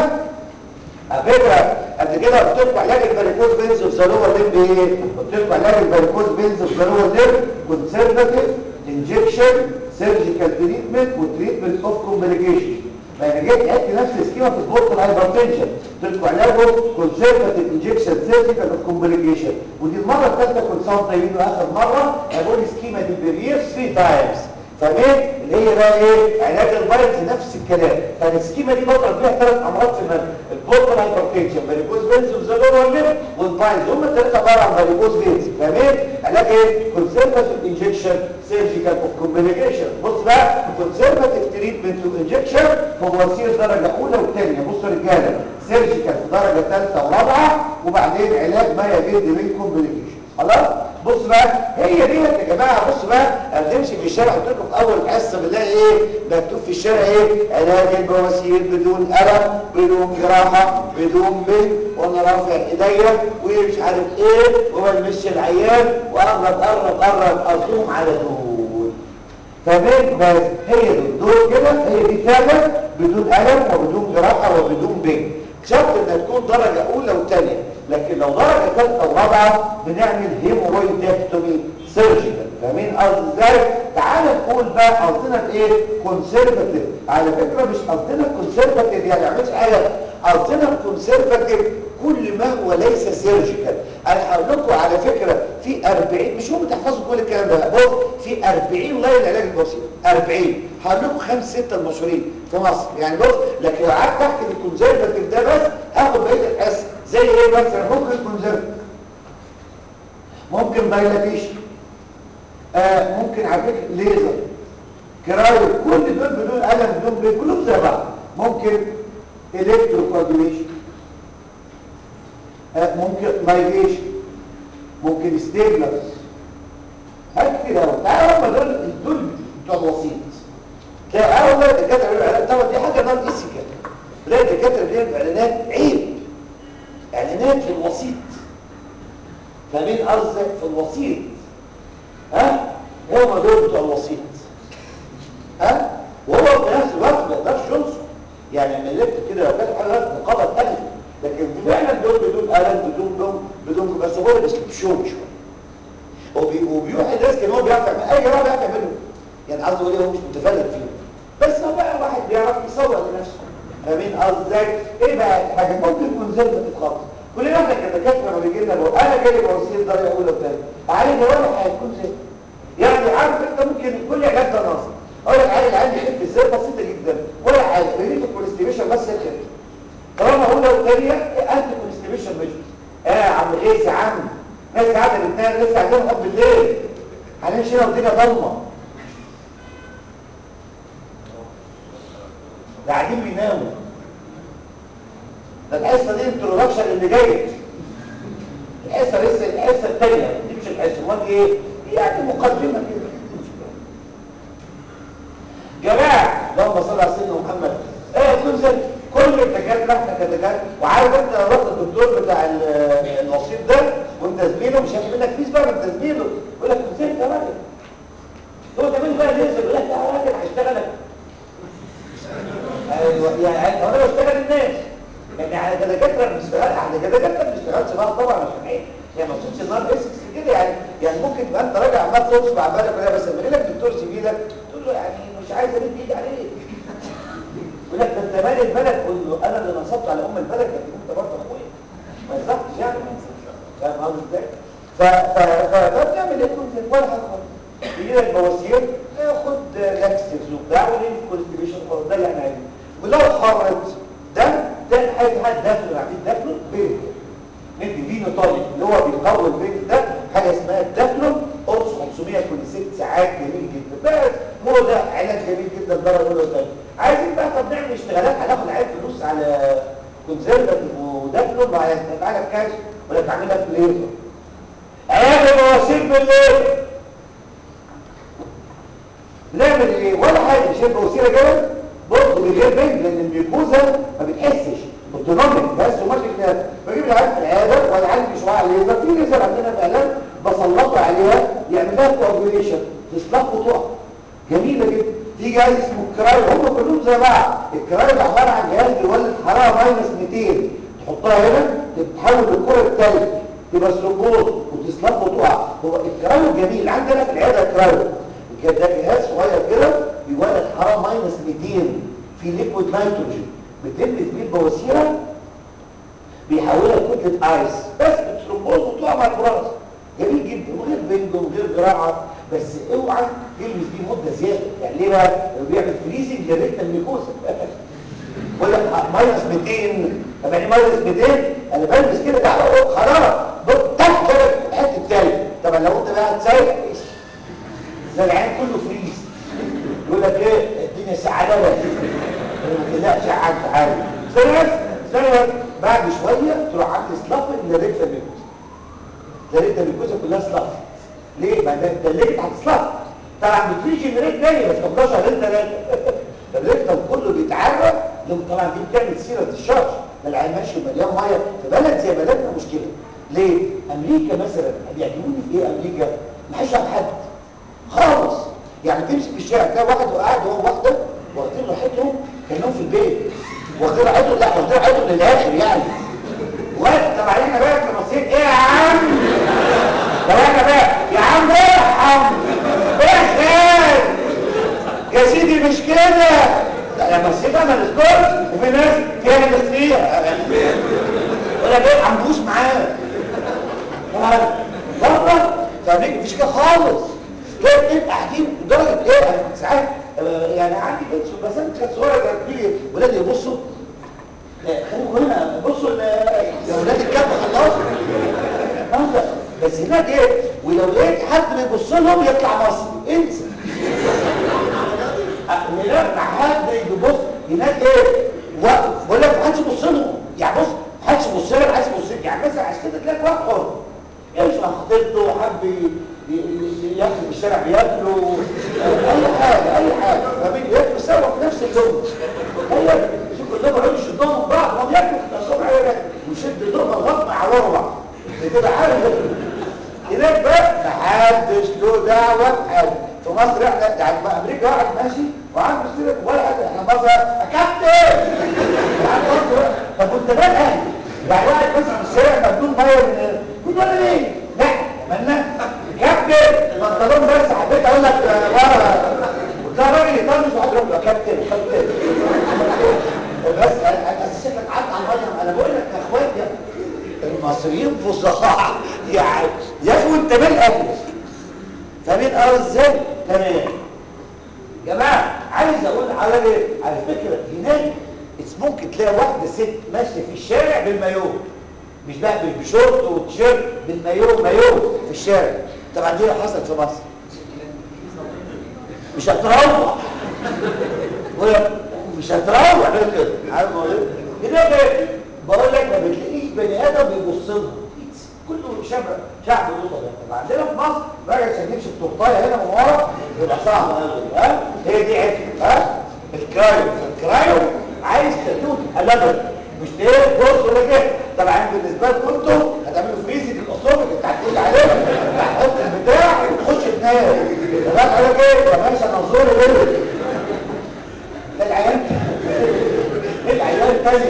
على فكره قبل كده قلت لكم علاج الباريكوز بينز اوف ذا لور ليمب ايه؟ قلت لكم علاج الباريكوز بينز اوف ذا لور ليمب كونسرفاتيف انجكشن سيرجيكال تريتمنت وتريتمنت اوف كومبليكيشن فانا جيت قلت نفس السكيما في سبورت الهايبرتنشن قلت لكم علاجه كونسرفاتيف انجكشن سيرجيكال اوف كومبليكيشن ودي المره الثالثه كنت صوت طيبين واخر مره هقول السكيما دي برير 3 تايمز فاهمين اللي هي بقى ايه علاج الفيروس نفس الكلام فالسكيما دي بضرب فيها ثلاث امراض في المنهج البورتال هايبرتنشن فاريكوز فينز وزالور والليف والفايز هم الثلاثه عباره عن فاريكوز فينز فاهمين علاج ايه كونسرفاتيف انجكشن سيرجيكال اوف كومبليكيشن بص بقى كونسرفاتيف تريتمنت وانجكشن بواسير درجه اولى وثانيه بصوا يا رجاله سيرجيكال في درجه ثالثه ورابعه وبعدين علاج ما يجد من كومبليكيشن خلاص بص بقى هي ديت يا جماعه بص بقى انا بنمشي في الشارع قلت لكم في اول حصه بنلاقي ايه مكتوب في الشارع ايه علاج البواسير بدون الم بدون جراحه بدون بل وانا رافع ايديا ومش عارف ايه وبلمش العيان وقرب قرب قرب اصوم على دول فاهمين بس هي دول دول كده هي دي فعلا بدون الم وبدون جراحه وبدون بل شرط انها تكون درجه اولى وثانيه لكن لو درجه ثالثه ورابعه بنعمل هيمورويدكتومي سيرجيكال فاهمين قصدي ازاي تعال نقول بقى قصدنا في ايه كونسرفاتيف على فكره مش قصدنا كونسرفاتيف يعني ما نعملش حاجه قصدنا كونسرفاتيف كل ما هو ليس سيرجيكال انا هقول لكم على فكره في 40 مش هم تحفظوا كل الكلام ده بص في 40 لاين علاج البسيط 40 هقول لكم خمس ستة المشهورين في مصر يعني بص لكن لو قعدت تحت الكونسرفاتيف ده بس هاخد بقيه الحصه زي ايه مثلا ممكن كونسرفاتيف ممكن دايلاتيشن آه ممكن على فكره ليزر كرايو كل دول بدون الم بدون بين كلهم زي بعض ممكن الكتروكواجوليشن آه ممكن لايجيشن ممكن ستيبلرز هات كده اهو تعالوا هم دول دول بتوع الوسيط تلاقي اول الدكاتره بيعملوا اعلانات طبعا دي حاجه نون ايثيكال تلاقي الدكاتره بيعملوا اعلانات عيب اعلانات في الوسيط فمين قصدك في الوسيط ها هم دول بتوع الوسيط ها قلبت كده لو كانت حاجه نقابه اتقلب لكن فعلا دول بدون الم بدون لوم بدون بس هو بس بشوم شويه وبي- وبيوحي الناس كان هو بيعرف يعمل اي جراحه بيعرف يعمله يعني قصده ايه هو مش متفرد فيه بس هو بقى واحد بيعرف يصور لنفسه فاهمين قصدي ازاي ايه بقى حاجه ممكن تكون زي ما تتخلص كلنا احنا كدكاتره لما بيجي لنا بقول انا جاي بوصيل درجه اولى وثانيه عالج ولا هيكون زي يعني عارف انت ممكن كل علاج ده ناقص اقول لك عالج عندي خف ازاي بسيطه جدا ولا حاجه ريليف الكونستيبيشن بس يخف طالما اولى وثانيه انت كونستيبيشن مش اه يا عم غيث يا عم ناس قاعده بتنام لسه عندنا حب بالليل هنمشي هنا والدنيا ضلمه ده قاعدين بيناموا ده الحصه دي انترودكشن اللي جاي الحصه لسه الحصه الثانيه دي مش الحصه امال دي ايه دي يعني مقدمه كده جماعه اللهم صل على سيدنا محمد ايه كل كل الدكاتره احنا كدكاتره وعارف انت لو رحت الدكتور بتاع ال- الوسيط ده وانت زميله مش هياخد منك فيس بقى انت زميله يقول لك انت يا راجل هو كمان بقى لسه يقول لك يا راجل هشتغلك ايوه يعني انا بشتغل الناس يعني على كدكاتره بنشتغل على كدكاتره ما بنشتغلش بقى طبعا عشان ايه يعني ما تقولش النار اسكس كده يعني يعني ممكن تبقى انت راجع عمال تنصب على بالك ولا بس لما يجي لك دكتور زميلك تقول له يعني مش عايز امد ايدي عليك يقول لك ده انت مال البلد قول له انا اللي نصبت على ام البلد لكن انت برضه اخويا ما يصحش يعني ما يصحش فاهم قصدي ازاي؟ ف- ف- ف- فبنعمل ايه كل ولا حاجه خالص يجي لك بواسير خد لاكسس وبتاع وليه كونستيبيشن خالص ده اللي احنا عايزينه ولو خرج ده ده حاجه حد داخل عاملين داخله بين ندي فينو تونيك اللي هو بيقوي البين ده حاجه اسمها الداخلو قرص 500 كل ست ساعات جميل جدا بس هو ده علاج جميل جدا درجه اولى وثانيه عايزين بقى طب نعمل اشتغالات هناخد عيب فلوس على كونسرفتيف وداخلو ما هتدفعها كاش ولا تعملها في ليزر علاج البواسير بالليل نعمل ايه ولا حاجه شايف بوسيله جبل برضه من غير بنج لان الميكوزا ما بتحسش اوتونوميك بس وماشي كده بجيب العيال في العياده والعيال مش واعي ليزر في ليزر عندنا في اعلان بسلطه عليها يعمل لها كوابيوليشن تصلح وتقع جميله جدا في جهاز اسمه الكرايو هم كلهم زي بعض الكرايو ده عباره عن جهاز بيولد حراره ماينس 200 تحطها هنا تتحول لكره التلج تبقى سلوبوز وتصلح وتقع هو الكرايو جميل عندنا في العياده كرايو كده ده جهاز صغير كده بيولد حراره ماينس 200 في ليكويد نيتروجين بتلبس بيه البواسيره بيحولها لكتله ايس بس بترومبوز وتقع مع البراز جميل جدا وغير بنج وغير جراحه بس اوعى تلبس بيه مده زياده يعني ليه بقى؟ لو بيعمل فريزنج للريتنا الميكوزا بقول لك ماينس 200 طب يعني ماينس 200 انا بلبس كده تحت حراره تحت درجه حته تلج طب لو انت بقى هتسيح زي العين كله فريز يقول لك ايه الدنيا ساعه لك ما تقلقش عاد عادي استنى بس استنى بس بعد شويه تروح عامل سلافن لريتا ميكوزا لريتا ميكوزا كلها سلافن ليه؟ ما ده اتدلجت هتسلافن طبعا بتيجي جنريت تاني بس طب ده شهرين ثلاثه الريكتم كله بيتعرى لو طبعا دي بتعمل سيره الشرج ده العين ماشي مليان ميه في بلد زي بلدنا مشكله ليه؟ امريكا مثلا بيعجبوني في ايه امريكا؟ ما حدش عن حد خالص يعني تمشي في الشارع تلاقي واحد وقاعد هو واحده واخدين راحتهم كانهم في البيت واخدين راحتهم لا واخدين راحتهم للاخر يعني وقت طب احنا بقى كمصريين ايه يا عم طب احنا بقى يا عم ارحم احسن يا سيدي مش كده لا لما السيدة ما نذكرش وفي ناس فيها نفس فيها ولا بيه عمدوش معاه بره فاهمين مفيش كده خالص كده بنبقى قاعدين لدرجه ايه انا كنت ساعات آه، يعني عندي بنت بس انا كانت صغيره كانت بتيجي ولادي يبصوا لا، خليكم هنا بصوا ل- يا ولاد الكلب خلصوا ماذا بس هناك ايه ولو لقيت حد بيبص لهم يطلع مصري انسى هناك مع حد يبص هناك ايه واقف بقول لك ما حدش يبص لهم يعني بص ما حدش يبص لك عايز يبص لك يعني مثلا عشان كده تلاقي واحد حر يمشي مع خطيبته حب ي- ي- ياكل في الشارع بياكلوا اي حاجه اي حاجه فاهمين ياكلوا سوا في نفس اللون هي شوف كلهم يقعدوا يشدوا من بعض ما بياكلوا الصبح يقعد ويشد لهم الغط مع ورا بتبقى عارف هناك بقى محدش له دعوه بحاجه في مصر احنا يعني في امريكا واحد ماشي وعنده سيره ولا حاجه احنا مصر يا كابتن وانت بقى اهلي يعني واحد مثلا في الشارع مبدون ميه من كنت ولا ايه لا عملنا كابتن البنطلون بس حبيت اقول لك آه، ورا ده راجل يطنش واحد يقول له كابتن كابتن بس انا أنا شكلك عدى على الميه انا بقول لك يا اخواتي المصريين فصحاء يعني يا اخي وانت مال اهلك فاهمين اه ازاي تمام يا جماعه عايز اقول على ايه على فكره هناك إس- ممكن تلاقي واحده ست ماشيه في الشارع بالمايو مش بقى مش بشورت وتيشيرت بالمايو مايو في الشارع طبعا دي حصلت في مصر مش هتروح وهي مش هتروح غير كده عارف بقول ايه هناك إيه؟ بقول لك ما بتلاقيش بني ادم بيبص لها كله شعب شعب له طبيعه عندنا في مصر راجل عشان يمشي التورتايه هنا من ورا يبقى صعب قوي ها هي دي عفه ها الكرايو الكرايو عايز تدوت الابد مش ايه بص ولا كده طبعا بالنسبه لكم انتوا هتعملوا فريزنج الاصابع اللي هتقول عليها هتحط البتاع وتخش تنام تمام على كده يا باشا نظوري ايه العيال العيال تاني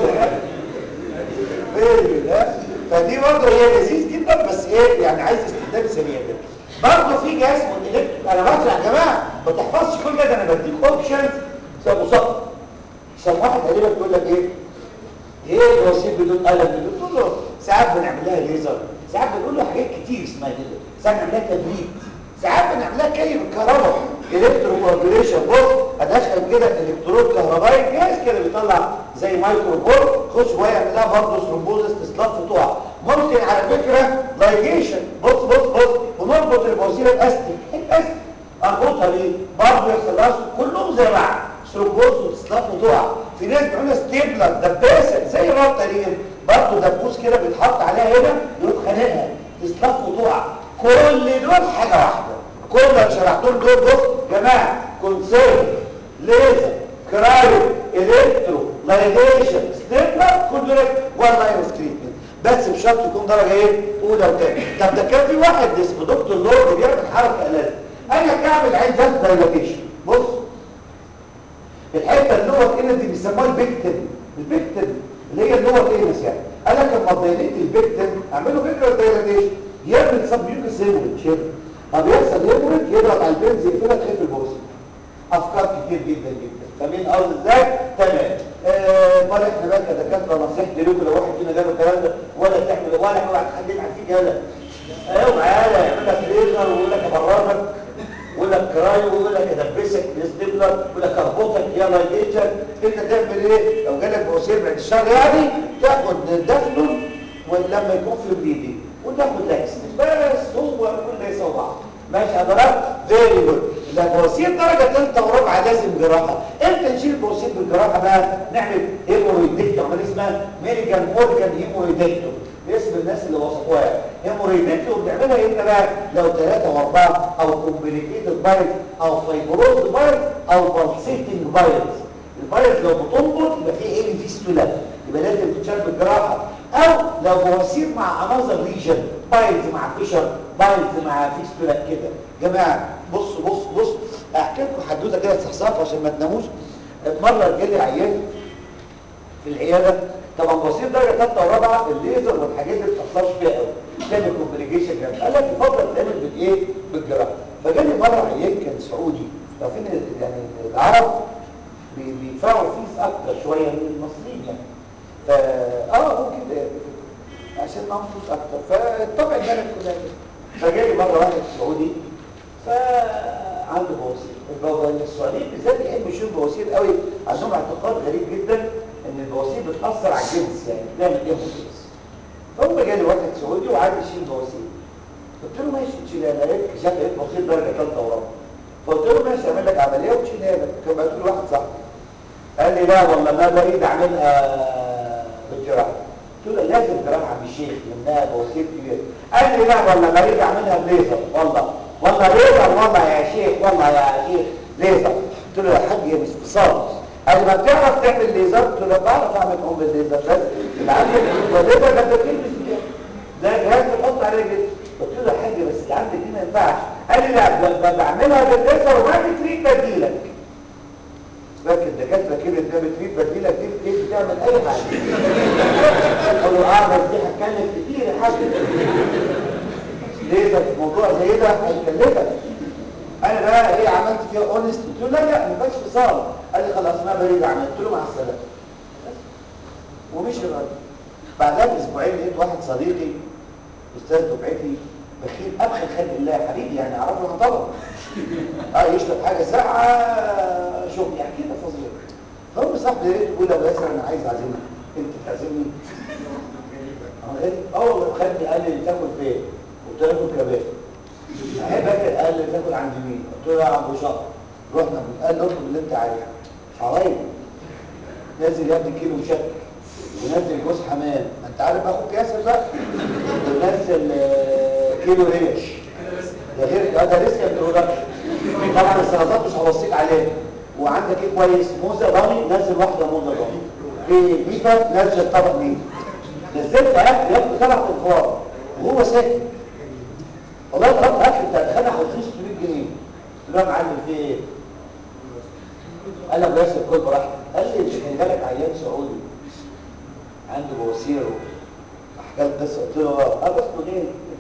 ايه فدي برضه هي لذيذ جدا بس ايه يعني عايز استخدام سريع كده برضه في جهاز اسمه الالكتريك انا بطلع يا جماعه ما تحفظش كل ده انا بديك اوبشنز مسقط عشان واحد تقريبا بيقول لك ايه ايه الوسيط بدون قلم بدون تقول له ساعات بنعمل لها ليزر ساعات بنقول له حاجات كتير اسمها كده ساعات بنعمل لها تبريد ساعات بنعمل لها كي بالكهرباء الكترو كوابيليشن بص ادخل كده الكترود كهربائي جهاز كده بيطلع زي مايكرو بول خش ويعمل لها برضه ثرومبوزس تصلاف تقع ممكن على فكره لايجيشن بص بص بص ونربط البواسير الاستيك الاستيك اربطها بيه برضه يحصل لها كلهم زي بعض ثرومبوز وتصلاف وتقع في ناس بيعملوا ستيبلر دباسه زي الرابطه دي برضه دبوس كده بيتحط عليها هنا يروح خانقها تصلاف وتقع كل دول حاجه واحده كل اللي شرحتهم دول بص يا جماعه كونسيرف ليزر كرايو الكترو لايديشن ستيبلر كل دول وان لاين تريتمنت بس بشرط يكون درجه ايه اولى وثانيه طب ده كان في واحد اسمه دكتور لورد بيعمل حركه لازم انا كعمل عين ذات دايلاتيشن بص الحته اللور انس دي بيسموها البيكتن البيكتن اللي هي اللور انس يعني قال لك لما ضيلت البيكتن اعملوا فكره دايلاتيشن يعمل سب يوكس هيموريدج طب يحصل هيموريدج يضغط على البنز يقفلها تخف البوز افكار كتير جدا جدا فاهمين قصدي ازاي تمام امال آه احنا بقى كدكاتره نصيحتي لكم لو واحد فينا جاله الكلام ده ولا تعمل ولا واحد حد يبعت فيك هذا اوعى يالا يعمل لك ليزر ويقول لك ابررك ويقول لك كرايو ويقول لك ادبسك ستيبلر ويقول لك اربطك يا لايجيشن انت تعمل ايه لو جالك بواسير بعد الشهر يعني تاخد دفنه ولما يكون في بليدنج وتاخد لاكس بس هو كل يسوى بعض ماشي حضرتك فيري جود البواسير درجه ثالثه ورابعه لازم جراحه امتى نشيل البواسير بالجراحه بقى نعمل هيموريدكتوم عمليه اسمها ميريجان اورجان هيموريدكتوم باسم الناس اللي وصفوها يعني هيموريدكتوم بنعملها امتى بقى لو ثلاثه واربعه او كومبليكيتد بايلز او فايبروز بايلز او بالسيتنج بايلز الفيروس لو بتنبض يبقى فيه ايه فيستولا يبقى لازم تتشال بالجراحه او لو بواسير مع انذر ريجن بايلز مع فيشر بايلز مع فيستولا كده جماعه بص بص بص احكي لكم حدوته كده استحصاف عشان ما تناموش مره جالي عيان في العياده طبعا بواسير درجه ثالثه ورابعه الليزر والحاجات دي ما بتحصلش فيها قوي تعمل كومبليكيشن جامد قال لك يفضل تعمل بالايه بالجراحه فجالي مره عيان كان سعودي عارفين يعني العرب بيدفعوا فيس اكتر شويه من المصريين يعني فا اه ممكن ده عشان معاهم فلوس اكتر فالطبع البلد كلها كده فجالي مره واحد سعودي فعنده بواسير السعوديين بالذات يحبوا يشيلوا بواسير قوي عندهم اعتقاد غريب جدا ان البواسير بتاثر على الجنس يعني بتعمل ايه جنس فهو جالي واحد سعودي وعايز يشيل بواسير قلت له ماشي تشيلها لقيت شاف لقيت بواسير درجه ثالثه ورابعه فقلت له ماشي اعمل لك عمليه وتشيلها لك كان بعت له واحد صاحبي قال لي لا والله ما بريد اعملها بالجراحه قلت له لازم جراحه عم الشيخ منها بواسير كبير قال لي لا والله بريد اعملها بليزر والله والله ليزر والله يا شيخ والله يا شيخ ليزر قلت له يا حاج هي مش اتصال قال لي ما بتعرف تعمل ليزر قلت له بعرف اعمل ام بالليزر بس اللي عندك الليزر ده بتلبس فيها ده جهاز بتحط عليه جسم قلت له يا حاج بس اللي عندك دي ما ينفعش قال لي لا بعملها بالليزر وما في تريد بديلك لكن الدكاتره كده بتعمل تريد بديلك دي بتعمل اي حاجه له اه بس دي هتكلف كتير يا حاج ليه ده موضوع زي ده هيكلفك انا بقى ايه عملت فيها اونست قلت له لا لا ما كانش فصال قال لي خلاص ما بريد عملت له مع السلامه ومشي الراجل بعدها باسبوعين لقيت واحد صديقي استاذ دفعتي بخيل ابخل خلق الله يا حبيبي يعني اعرفه من طبعا اه يشرب حاجه ساعه شوف يعني كده فظيع فهو صاحبي لقيته بيقول ابو ياسر انا عايز اعزمك انت تعزمني انا غير اه والله خدني قال لي تاكل فين قلت له اكل كباب احب اكل قال لي تاكل عند مين قلت له يا ابو شهر رحنا قال له اطلب اللي انت عايزه حرايم نازل يا ابني كيلو شك ونزل جوز حمام انت عارف اخوك ياسر بقى ونزل آه، كيلو ريش ده غير ده لسه برودكشن طبعا السلطات مش هوصيك عليها وعندك ايه كويس موزه ضاني نزل واحده موزه ضاني في بيفا نزل طبق مين نزلت اكل ياخد سبع انفار وهو ساكت والله طلبت اكل بتاع خدع 500 جنيه قلت له يا معلم في ايه قال لي ابو ياسر كل براحتك قال لي كان جالك عيان سعودي عنده بواسير وحكى لي قصه قلت له اه بس ايه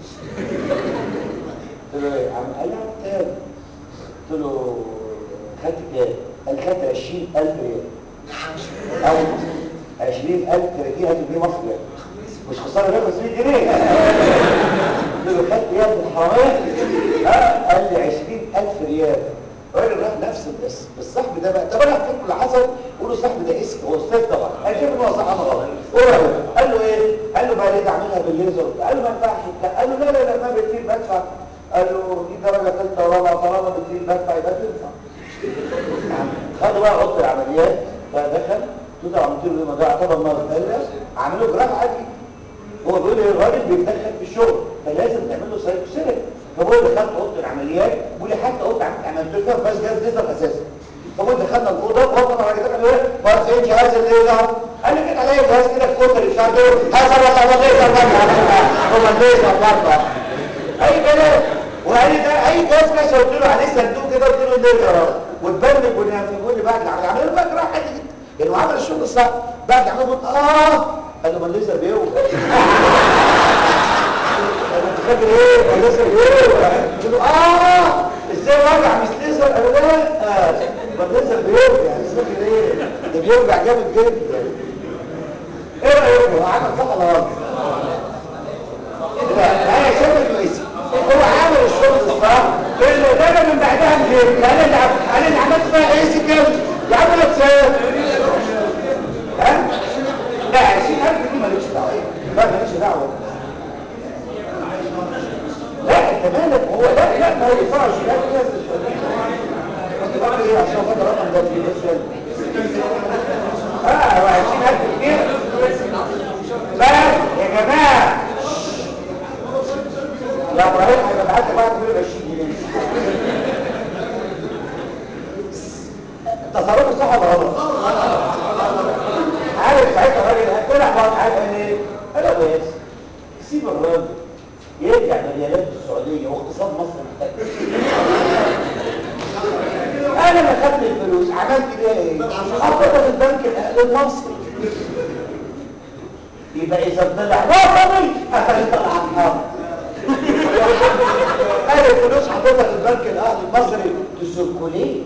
قلت له ايه عم قال لي عم كام قلت له خدت كام قال خدت 20000 ريال او 20000 تركيها جنيه مصري يعني مش خساره بقى 500 جنيه قلت له خدت يا ابن الحراميه ها قال لي 20000 ريال الراجل راح نفس الاسم الصاحب ده بقى طب انا احكي لكم اللي حصل قولوا صاحب ده اسم هو استاذ طبعا انا شايف ان هو صح انا غلط قول قال له ايه قال له بقى ليه اعملها بالليزر قال له ما ينفعش وبتاع. قال له لا لا لا ما بتطير بدفع قال له دي درجه ثالثه ورابعه طالما بتطير بدفع يبقى تنفع خدوا بقى اوضه العمليات فدخل توتا عملت له ما ده اعتبر مرض قال له عملوا جراحه عادي هو بيقول لي الراجل بيتدخل في الشغل فلازم تعمل له سايكوسيرك فبقول دخلت اوضه العمليات بيقول لي حتى اوضه عملت عملت لها بس جهاز ليزر اساسا فقلت دخلنا الاوضه وهو طبعا الراجل دخل يقول ما فين جهاز الليزر قال لي كده عليا جهاز كده الكوتر بتاع دول هذا ولا الليزر هو الليزر برضه اي كلام وقال لي ده اي جهاز كده قلت له عليه صندوق كده قلت له الليزر اهو واتبنك ونام فبيقول لي بعد العمليه عملوا بقى جراحه عادي جدا يعني هو عمل الشغل الصح بعد العمليه قلت اه قال له ما الليزر بيوجع انت فاكر ايه ما لسه بيوجع قلت له اه ازاي وجع مش ليزر قال له لا آه. ما الليزر بيوجع انت فاكر ايه ده بيوجع جامد جدا ايه رايكم عمل صح ولا غلط لا انا شايف انه اسم هو عامل الشغل الصح اللي ده من بعدها مجيب انا اللي عم- انا اللي عملت فيها ايه كده يا عم لا تسال ها لا 20000 دي مالكش دعوه لا مالكش دعوه لا انت مالك هو لا لا ما ينفعش لا الناس انت فاكر ايه عشان خاطر الرقم ده في بس اه هو 20000 جنيه بس يا جماعه يا ابراهيم هيبقى معاك بعد كل 20 جنيه تصرفه صح ولا غلط؟ عارف ساعتها الراجل طلع بقى عارف قال ايه؟ قال له بس سيب الراجل يرجع مليانات السعوديه واقتصاد مصر محتاج انا ما خدت الفلوس عملت بيها ايه؟ حطيتها في البنك الاهلي المصري يبقى اذا طلع وطني اخذت الحرام قال الفلوس حطيتها في البنك الاهلي المصري تسركليه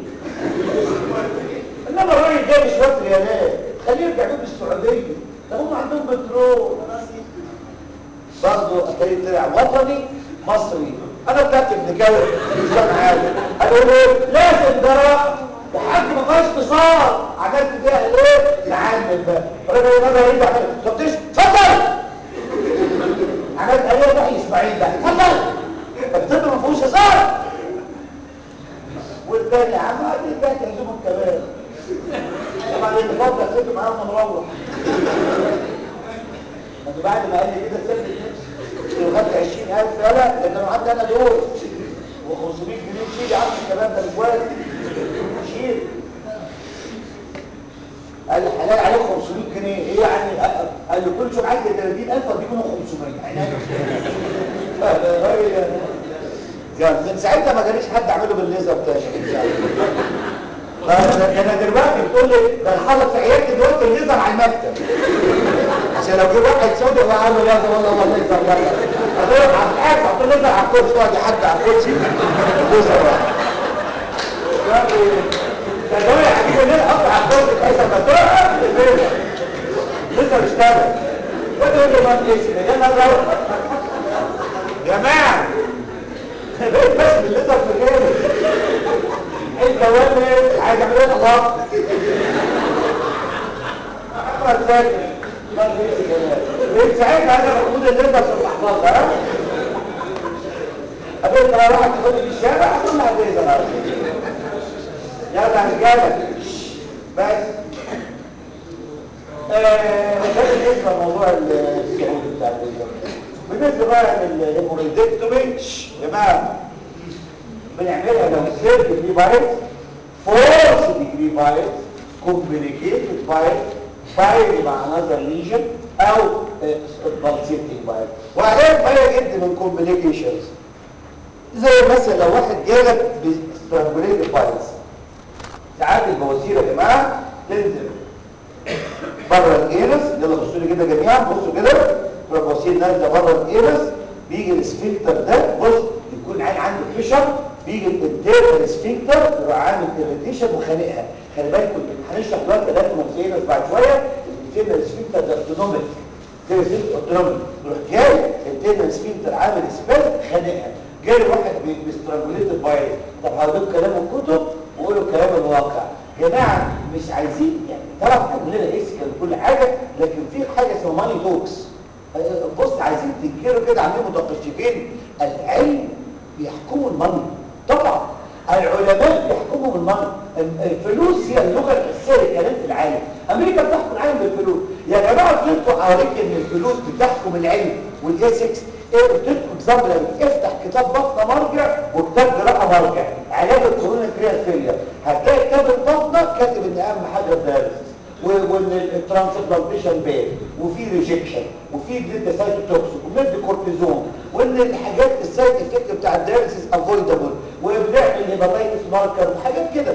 انما الراجل جايب شويه ريالات خليه يرجع بيهم السعوديه ده هم عندهم بترول برضه اتاري طلع وطني مصري انا طلعت ابن كاوي مش فاهم حاجه قالوا له لازم ده لحد ما خلاص اتصال عملت فيها ايه؟ نعمل بقى الراجل نظر يرجع طب تش اتفضل عملت عليه بقى اسماعيل بقى اتفضل الطب ما فيهوش هزار والتاني عمال يبقى تعزمه كمان طبعا اللي فضل سيبه معاهم مروح انت بعد ما قال لي كده سبت نفسي لو خدت 20000 لا لا لان انا عندي انا دول و500 جنيه شيل يا عم الكلام ده مش وارد شيل قال لي حلال عليك 500 جنيه ايه يعني قال لي كل شويه عايز 30000 اديك منهم 500 عناد الراجل يعني من ساعتها ما جاليش حد اعمله بالليزر تاني ده انا دلوقتي بتقول لي ده حاطط في عيادتي دلوقتي الليزر على المكتب عشان عشان لو جه واحد سوداء وقال له يلا والله والله ليزر يلا هتروح على الحاج هتقول ليزر على الكرسي واحد حد على الكرسي ليزر ده دول هتجيب الليل قطع على الكرسي بحيث لما تقع ليزر ليزر اشتغل وتقول له ما تقيس يا نظر يا جماعه بقيت بس بالليزر في جيبي انت وين عايز اعمل ايه الله احمد ساكت ما تقيس كمان ساعتها انا بقول الليزر في المحفظه ها قبل ما اروح تاخد في الشارع هتقول لها الليزر يلا رجاله بس ده بالنسبه لموضوع الصعود بتاع الليزر بالنسبه بقى للهيموريدكتومي يا جماعه بنعملها لو سير ديجري فايروس فورس ديجري فايروس كومبليكيتد فايروس فايل مع نظر ليجن او بالسيتنج فايروس وعليها فايل جدا من كومبليكيشنز زي مثلا لو واحد جالك بسترانجوليتد فايروس ساعات البواسير يا جماعه تنزل بره الانس يلا بصوا لي كده جميعا بصوا كده البواسير نازله بره الانس بيجي السفنكتر ده بص يكون عين عنده فيشر بيجي الانترنال سفنكتر يروح عامل اريتيشن وخانقها خلي بالكم هنشرح دلوقتي ده في بعد شويه الانترنال سفنكتر ده اوتونوميك اوتونوميك يروح جاي الانترنال سفنكتر عامل سبيل خانقها جاي واحد بيسترانجوليت فايروس طب هقول كلام الكتب وقولوا كلام الواقع يا جماعه مش عايزين يعني طبعا كلنا اسكال وكل حاجه لكن في حاجه اسمها ماني توكس بص عايزين تنكروا كده عاملين متقشفين العلم بيحكموا الماني طبعا العلماء بيحكموا بالماني الفلوس هي اللغه الاساسيه للكلام في العالم امريكا بتحكم العالم بالفلوس يا جماعه قلت لكم حواليك ان الفلوس بتحكم العلم والايثكس ايه قلت لكم اكزامبل افتح كتاب بطنه مرجع وكتاب جراحه مرجع علاج الكورونا كريال فيلير هتلاقي كتاب البطنه كاتب ان اهم حاجه الدايلسيس وان الترانسبلانتيشن بين وفي ريجكشن وفي بلد سايتوتوكسيك وبلد كورتيزون وان الحاجات السايد افكت بتاع الدايلسيس افويدبل وبنعمل هيباتايتس ماركر وحاجات كده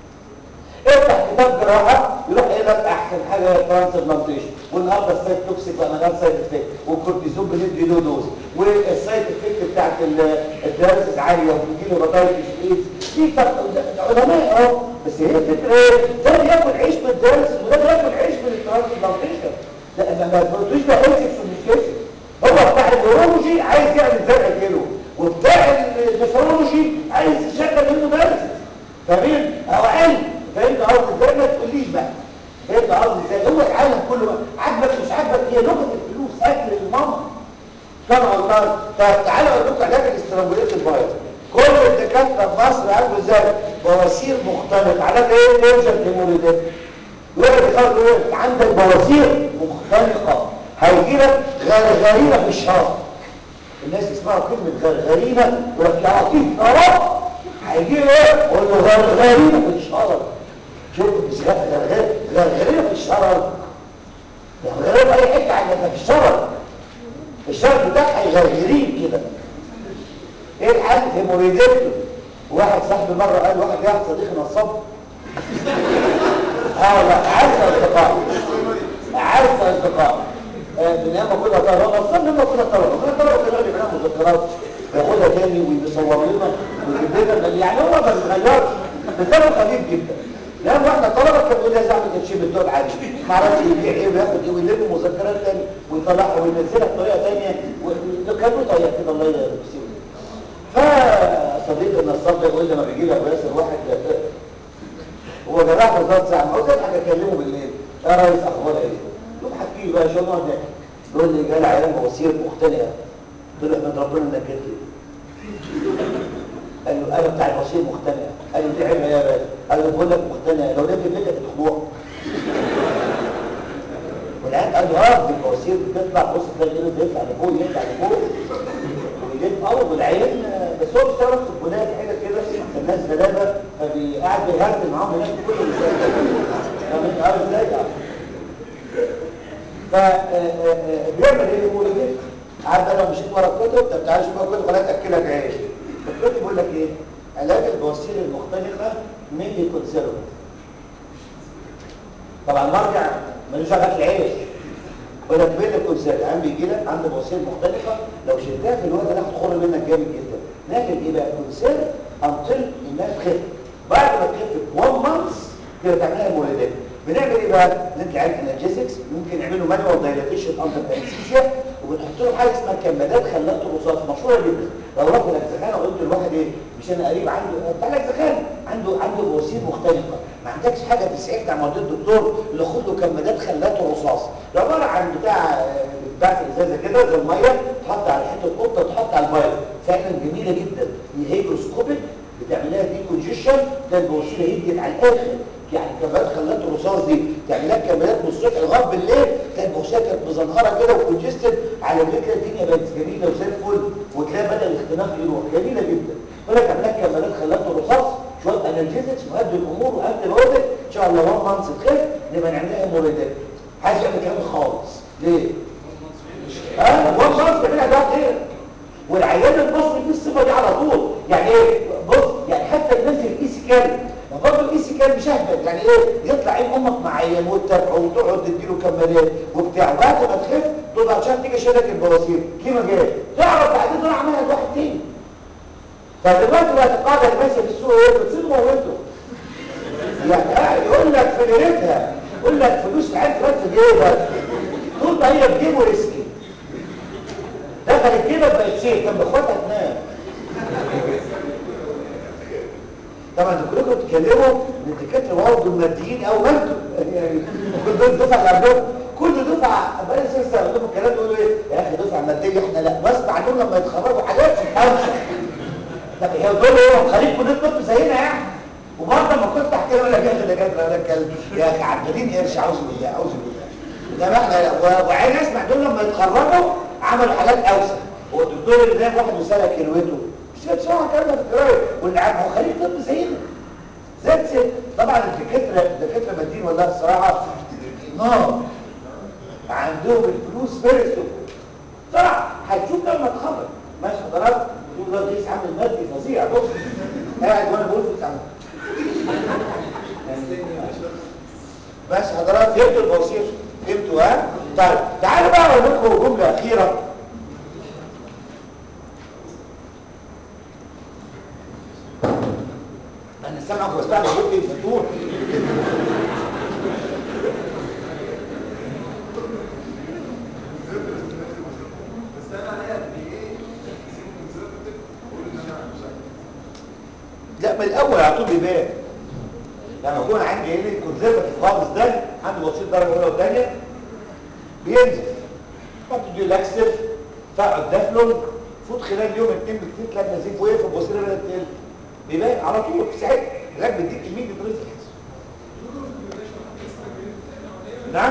افتح كتاب جراحه يروح قايل لك احسن حاجه هي الترانسبلانتيشن والنهارده السايد توكسيك بقى مليان سايد افكت والكورتيزون بندي له دوز والسايد افكت بتاعت الدايلسيس عاليه وبيجي له هيباتايتس ايدز في علماء اهو بس هي الفكره ايه ده بياكل عيش من الدايلسيس وده بياكل عيش من الترانسبلانتيشن لا ما تقولوش ده ايثكس ومش كده هو بتاع النيورولوجي عايز يعمل زرع كيلو وبتاع النفرولوجي عايز يشغل منه دايلسيس فاهمين هو علم فهمت قصدي ازاي ما تقوليش بقى فهمت قصدي ازاي هو العالم كله عاجبك مش عاجبك هي لغه الفلوس اكل الماما كان غلطان طب تعالى اقول لكم علاج الاسترانجوليت الفايروس كل الدكاتره في مصر عنده ازاي بواسير مختلط علاج ايه نيرجن هيموريدات يقول لك يقول ايه عندك بواسير مختلقه هيجي لك غرغرينه في الشهر الناس يسمعوا كلمه غرغرينه يقول لك يا لطيف يا رب هيجي ايه قول له غرغرينه في الشهر شوف مش غرغرينه غرغرينه في الشهر يعني غرغرينه اي حته عندك في الشهر الشهر بتاعها غرغرين كده ايه الحل هيموريدكتوم واحد صاحبي مره قال واحد واحد صديقي نصاب اه لا عارف اصدقاء عارف اصدقاء من ايام ما كنا طلبه نصاب لما كنا طلبه كنا طلبه كانوا بيعملوا مذكرات ياخدها تاني ويصور لنا ويجيب لنا يعني هو ما بيتغيرش مثاله خفيف جدا لان واحنا طلبه كان بيقول لي يا صاحبي تشيب الدول عادي ما اعرفش يبيع ايه وياخد ايه ويلم مذكرات تاني ويطلعها وينزلها بطريقه ثانيه وكان له طريقه كده الله يبارك فصديق النصاب ده يقول لي لما بيجي لي ابو ياسر واحد هو جراح وزاره ساعه ما قلت له حاجه اكلمه بالليل يا ريس اخبار ايه؟ يقوم حكي لي بقى شو نقعد نحكي يقول لي جالي عيال بواسير مختلفه قلت له احمد ربنا انك جيت لي قال له انا بتاع البواسير مختلفه قال له دي عيبها يا باشا قال له بقول لك مختلفه لو لقيت النكت تخضوع والعيال قال له اه البواسير بتطلع بص تلاقي ايده بيطلع لفوق يطلع لفوق ويلف اه والعين بس هو بيشتغل في البنات حاجه كده الناس غلابه فقاعد بيهرتل معاهم هناك كل فاهمين عارف ازاي فبيعمل ايه يقول ايه عارف انا مشيت ورا الكتب طب تعالى شوف الكتب ولا تاكلك عيش الكتب بيقول لك ايه علاج البواسير المختلفه ميلي كونسيرفاتيف طبعا مرجع ملوش علاج العيش ولا تبين لك كونسيرت عم بيجي لك عنده بواسير مختلفه لو شلتها في الوقت ده هتخر منك جامد جدا نعمل ايه بقى كونسيرت انطل الناس تخف بعد ما تخف 1 مانث كده تعملها مولدات بنعمل ايه بقى ندي عيال انرجيزكس ممكن نعمله مانوال دايلاتيشن اندر انستيشيا وبنحط له حاجه اسمها كمادات خلاط الرصاص مشهوره جدا لو رحت الاجزخانه وقلت لواحد ايه مش انا قريب عنده بتاع الاجزخانه عنده عنده بواسير مختلفه ما عندكش حاجه تسعفنا مع الدكتور اللي خد له كمادات خلاط الرصاص ده عباره عن بتاع بتاع ازازه كده زي الميه تحط على حته قطه تحط على البايض فعلا جميله جدا هي هيدروسكوبيك بتعملها دي كونجيشن ده البواسير هيدي على الاخر يعني كمالات خلات الرصاص دي تعملها كمالات من الصبح لغايه بالليل تلاقي البوسيه كانت مزنهره كده وكونجستد على فكره الدنيا بقت جميله وزي الفل وتلاقي بدا الاختناق يروح جميله جدا يقول لك اعملها كمالات خلات الرصاص شويه انرجيزكس وهدي الامور وقبل بوزك ان شاء الله وان مانث تخف نبقى نعملها هيموريدات عايز يعمل كلام خالص ليه؟ ها وان مانث تعملها ده ليه؟ والعيان المصري فيه الصفه دي على طول يعني ايه بص يعني حتى الناس الاي سي كان برضه الاي سي كان مش اهبل يعني ايه يطلع عين امك مع عيان وتتابعه وتقعد تديله كمالات وبتاع بعد ما تخف تقول عشان تيجي شيلك البواسير كيما جاي تعرف بعدين دول عملها لواحد تاني فدلوقتي بقت القاعده اللي ماشيه في السوق ايه بتصير موته يعني قاعد يقول لك في ليلتها يقول لك فلوس العيال تبات في جيبك طول ما هي في جيبه ريسكي دخل الجيبه بقت سيف كان باخواتها تنام طبعا كلكم بتتكلموا ان الدكاتره برضه الماديين او مادوا يعني كل دول دفعه اللي عندهم كل دفعه بقى لسه عندهم الكلام يقولوا ايه يا اخي دفعه ماديه احنا لا بس عنهم لما يتخرجوا حاجات اوسع طب هي دول ايه خليك كليه طب زينا يعني وبرضه لما كنت احكي لهم يا اخي دكاتره انا اتكلم يا اخي عبدين قرش عاوز بالله عاوز بالله انما احنا وعين اسمع دول لما يتخرجوا عملوا حاجات اوسع هو الدكتور اللي نام واحد وسالك كلمته مش هتسمع كلمه في القرايه واللي عارف هو خليك طب زينا ذات ست طبعا الدكاتره الدكاتره مادين والله الصراحه نار عندهم الفلوس فيرست صراحه هتشوف لما تخرج ماشي حضرتك تقول ده رئيس عامل مادي فظيع بص قاعد وانا بقول في عامل ماشي حضرتك فهمتوا البواسير فهمتوا ها طيب تعالوا بقى اقول لكم جمله اخيره انا سامعك بستعمل بقي الفتور لا من الاول على طول بيبان لما يكون عندي هنا الكونسيرفاتيف خالص ده عنده بسيط درجه اولى وثانيه بينزل حط دي لاكسف فقعد دافلون فوت خلال يوم اتنين بكتير تلاقي نزيف وقف البصيره بدات تقل بيبان على طول في ساعتها العلاج بيديك كميه رزق نعم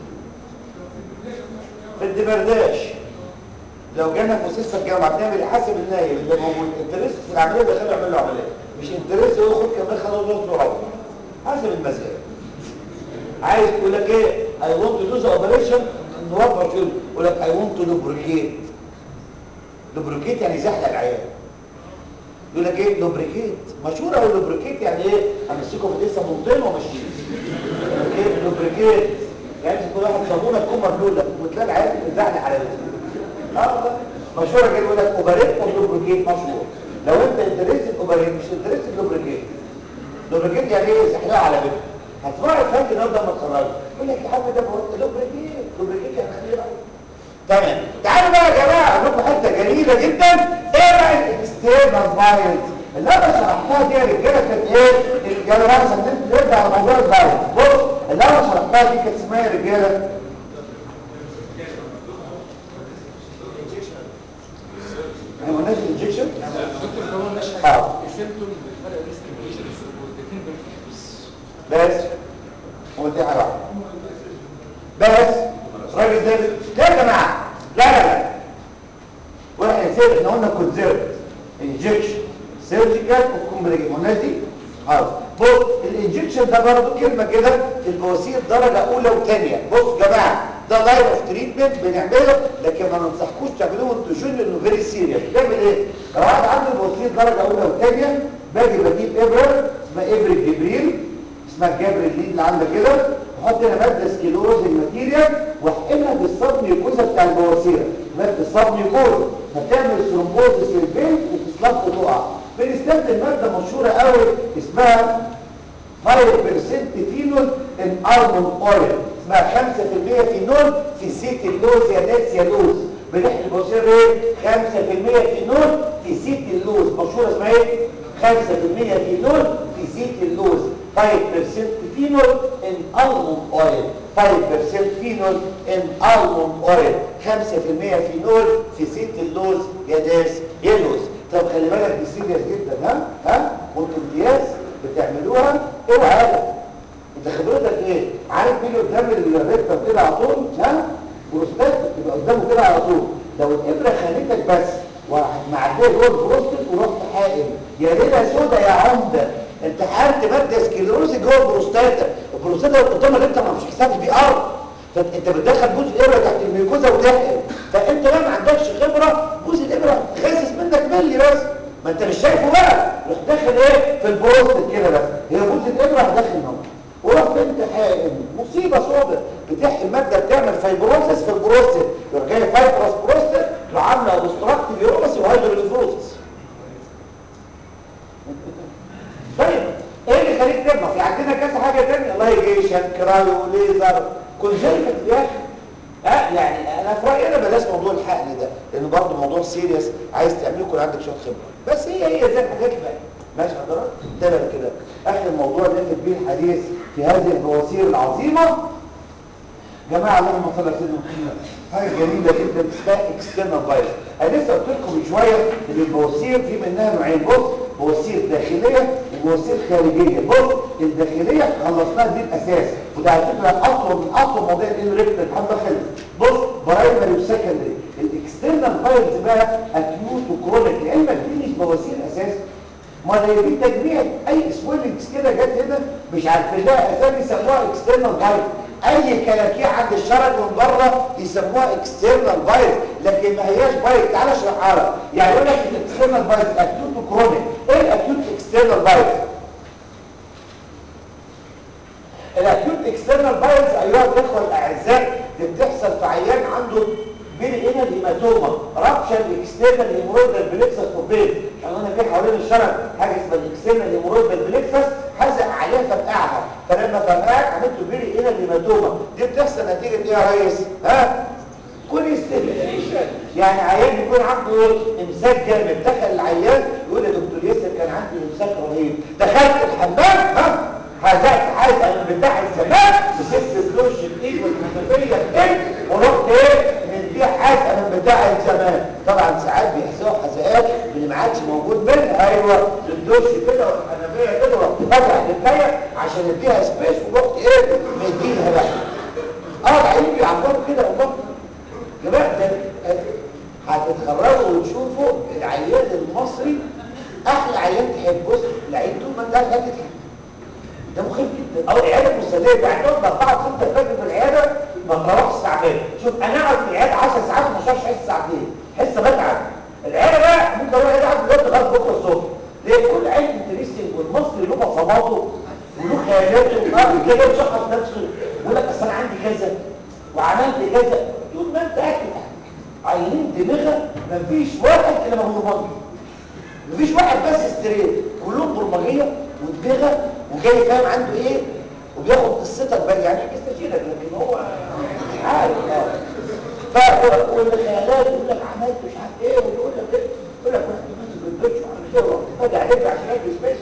في الدبرداش لو جانا في مستشفى الجامعه بنعمل حسب النايم اللي موجود انترست في العمليه دخلوا يعمل له عمليه مش انترست هو ياخد كمان خلاص يروح له حسب المزاج عايز يقول لك ايه اي ونت تو دوز اوبريشن نوفر فيه يقول لك اي ونت تو لوبريكيت لوبريكيت يعني زحلق العيان يقول لك ايه لوبريكيت مشهور قوي لوبريكيت يعني ايه امسكه في لسه منطين وماشيين ايه لوبريكيت يعني كل واحد صابونه تكون مبلوله وتلاقي العيال بتزحلق على وجهه اه مشهور كده يقول لك اوبريت لوبريكيت مشهور لو انت انترستد اوبريت مش انترستد لوبريكيت لوبريكيت يعني ايه زحلقه على وجهه هتسمع الفرق النهارده لما تخرج يقول لك يا حبيبي ده لوبريكيت لوبريكيت يعني خليه تمام تعالوا بقى يا جماعه اقول لكم حته جميله جدا ايه بقى الاكسترنال فايلز اللي انا شرحتها دي يا رجاله كانت ايه الرجاله بقى عشان نرجع على موضوع الفايلز بص اللي انا شرحتها دي كانت اسمها يا رجاله هو ناس انجكشن دكتور هو ماشي اه السيمتوم فرق ريسك والاثنين بس هو دي حاجه واحده بس الراجل ده لا يا جماعه لا لا لا واحد يصير احنا قلنا كونزيرف انجكشن سيرجيكال وكومبليكيت والناس دي حاضر بص الانجكشن ده برضه كلمه كده البواسير درجه اولى وثانيه بص يا جماعه ده لايف اوف تريتمنت بنعمله لكن ما ننصحكوش تعملوه انتوا جن انه فيري سيريس بيعمل ايه؟ لو واحد عنده بواسير درجه اولى وثانيه باجي بجيب ابره اسمها ابره جبريل اسمها الجبر اللي اللي عامله كده واحط هنا ماده سكيلوز الماتيريال واحقنها بالصب الميكوزا بتاع البواسير ماده الصاب ميكوزا فبتعمل ثرومبوزس للبيت وتصلب تقع بنستخدم ماده مشهوره قوي اسمها 5% فينول ان ارمون اويل اسمها 5% فينول في زيت اللوز يا ناس يا لوز بنحكي البواسير ايه 5% فينول في زيت اللوز مشهوره اسمها ايه 5% فينول في زيت اللوز 5% فينول ان almond oil 5% فينول ان almond oil 5% فينول في زيت اللوز يا ناس يا لوز طب خلي بالك دي سيريس جدا ها ها وانتوا امتياز بتعملوها اوعى انت خبرتك ايه عارف مين قدام الريكتر كده على طول ها بروستات يبقى قدامه كده على طول لو الابره خانتك بس وراحت معديه جوه البروستات ورحت حائل يا ليله سودا يا عمده انت حارت ماده سكليروزي جوه البروستاتا البروستاتا قدامك انت ما مش حساب دي ارض فانت بتدخل جزء الابره تحت الميكوزا وتحقن فانت بقى ما عندكش خبره جزء الابره غاسس منك ملي بس ما انت مش شايفه بقى روح داخل ايه في البروستات كده بس هي جزء الابره هداخل نوم ورحت انت حائل مصيبه سوداء بتحقن ماده بتعمل فايبروسس في البروستات يروح جاي فايبروس بروستات وعامله اوبستراكتيف يوروس وهيدروليفروزس طيب ايه اللي خليك تبنى في عندنا كذا حاجه ثانيه لايجيشن كرايو ليزر كونجكت يا اخي اه يعني انا في رايي انا بلاش موضوع الحقن ده لانه برضه موضوع سيريس عايز تعمله يكون عندك شويه خبره بس هي هي زي الحاجات بقى ماشي حضرتك ده كده اخر موضوع نقفل بيه الحديث في هذه البواسير العظيمه جماعه اللهم صل على سيدنا محمد حاجه جميله جدا اسمها اكسترنال فايروس انا لسه قلت لكم من شويه ان البواسير في منها نوعين بص بواسير داخليه وبواسير خارجيه بص الداخليه خلصناها دي الاساس وده على فكره اطول من اطول مواضيع الانريكت الحمد لله خلص بص برايمري وسكندري الاكسترنال فايروس بقى اكيوت وكرونيك لعلمك دي مش بواسير اساسا ما هي دي تجميع اي سويلنجز كده جت هنا مش عارفين لها اسامي يسموها اكسترنال فايروس اي كلاكيع عند الشرج من بره يسموها اكسترنال فايروس لكن ما هياش فايروس تعالى اشرحها لك يعني يقول لك الاكسترنال فايروس اكيوت وكرونيك ايه الاكيوت اكسترنال فايروس الاكيوت اكسترنال فايروس ايها الاخوه الاعزاء دي بتحصل في عيان عنده بين هنا الهيماتوما رابشر الاكسترنال هيمورويدال بليكسس فوبيل احنا قلنا في حوالين الشرج حاجه اسمها الاكسترنال هيمورويدال بليكسس حزق عليها فرقعها فلما فرقعت عملت بين هنا الهيماتوما دي بتحصل نتيجه ايه يا ريس ها كونستيبيشن يعني عيان يكون عنده امساك جامد دخل العيان يقول يا دكتور ياسر كان عندي امساك رهيب دخلت الحمام ها حزقت حزقه من بتاع الزمان مسكت فلوش الايد والحنفيه الايد ورحت ايه مديها حزقه من بتاع الزمان طبعا ساعات بيحزقوا حزقات اللي ما عادش موجود منها ايوه الدوش كده والحنفيه كده ورحت فاتح الكايه عشان اديها سبيس ورحت ايه مديها بقى اه العيال بيعبروا كده والله جماعه ده هتتخرجوا وتشوفوا العيان المصري احلى عيان تحب بص العيان طول ما انت قاعد تضحك ده مخيف جدا او العياده المستدامه يعني تقعد اربعه ستة فاكر في العياده ما تروحش ساعتين شوف انا اقعد في العياده 10 ساعات ما اشربش حس ساعتين حس بتعب العياده بقى ممكن اروح العياده عند دلوقتي لغايه بكره الصبح ليه كل عيل انتريستنج والمصري له مصاباته وله خيالاته وقاعد كده يشخص نفسه يقول لك اصل انا عندي كذا وعملت كذا طول ما انت قاعد عينين دماغك مفيش واحد الا ما هو برمجي مفيش واحد بس استريت كلهم برمجيه ودماغه وجاي فاهم عنده ايه وبياخد قصتك بقى يعني بيستشيرك لكن هو عارف اه ف والخيالات يقول لك عملت مش عارف ايه ويقول لك ايه يقول لك رحت ماسك الدش وعملت ايه ورحت فاتح عليك عشان البس بس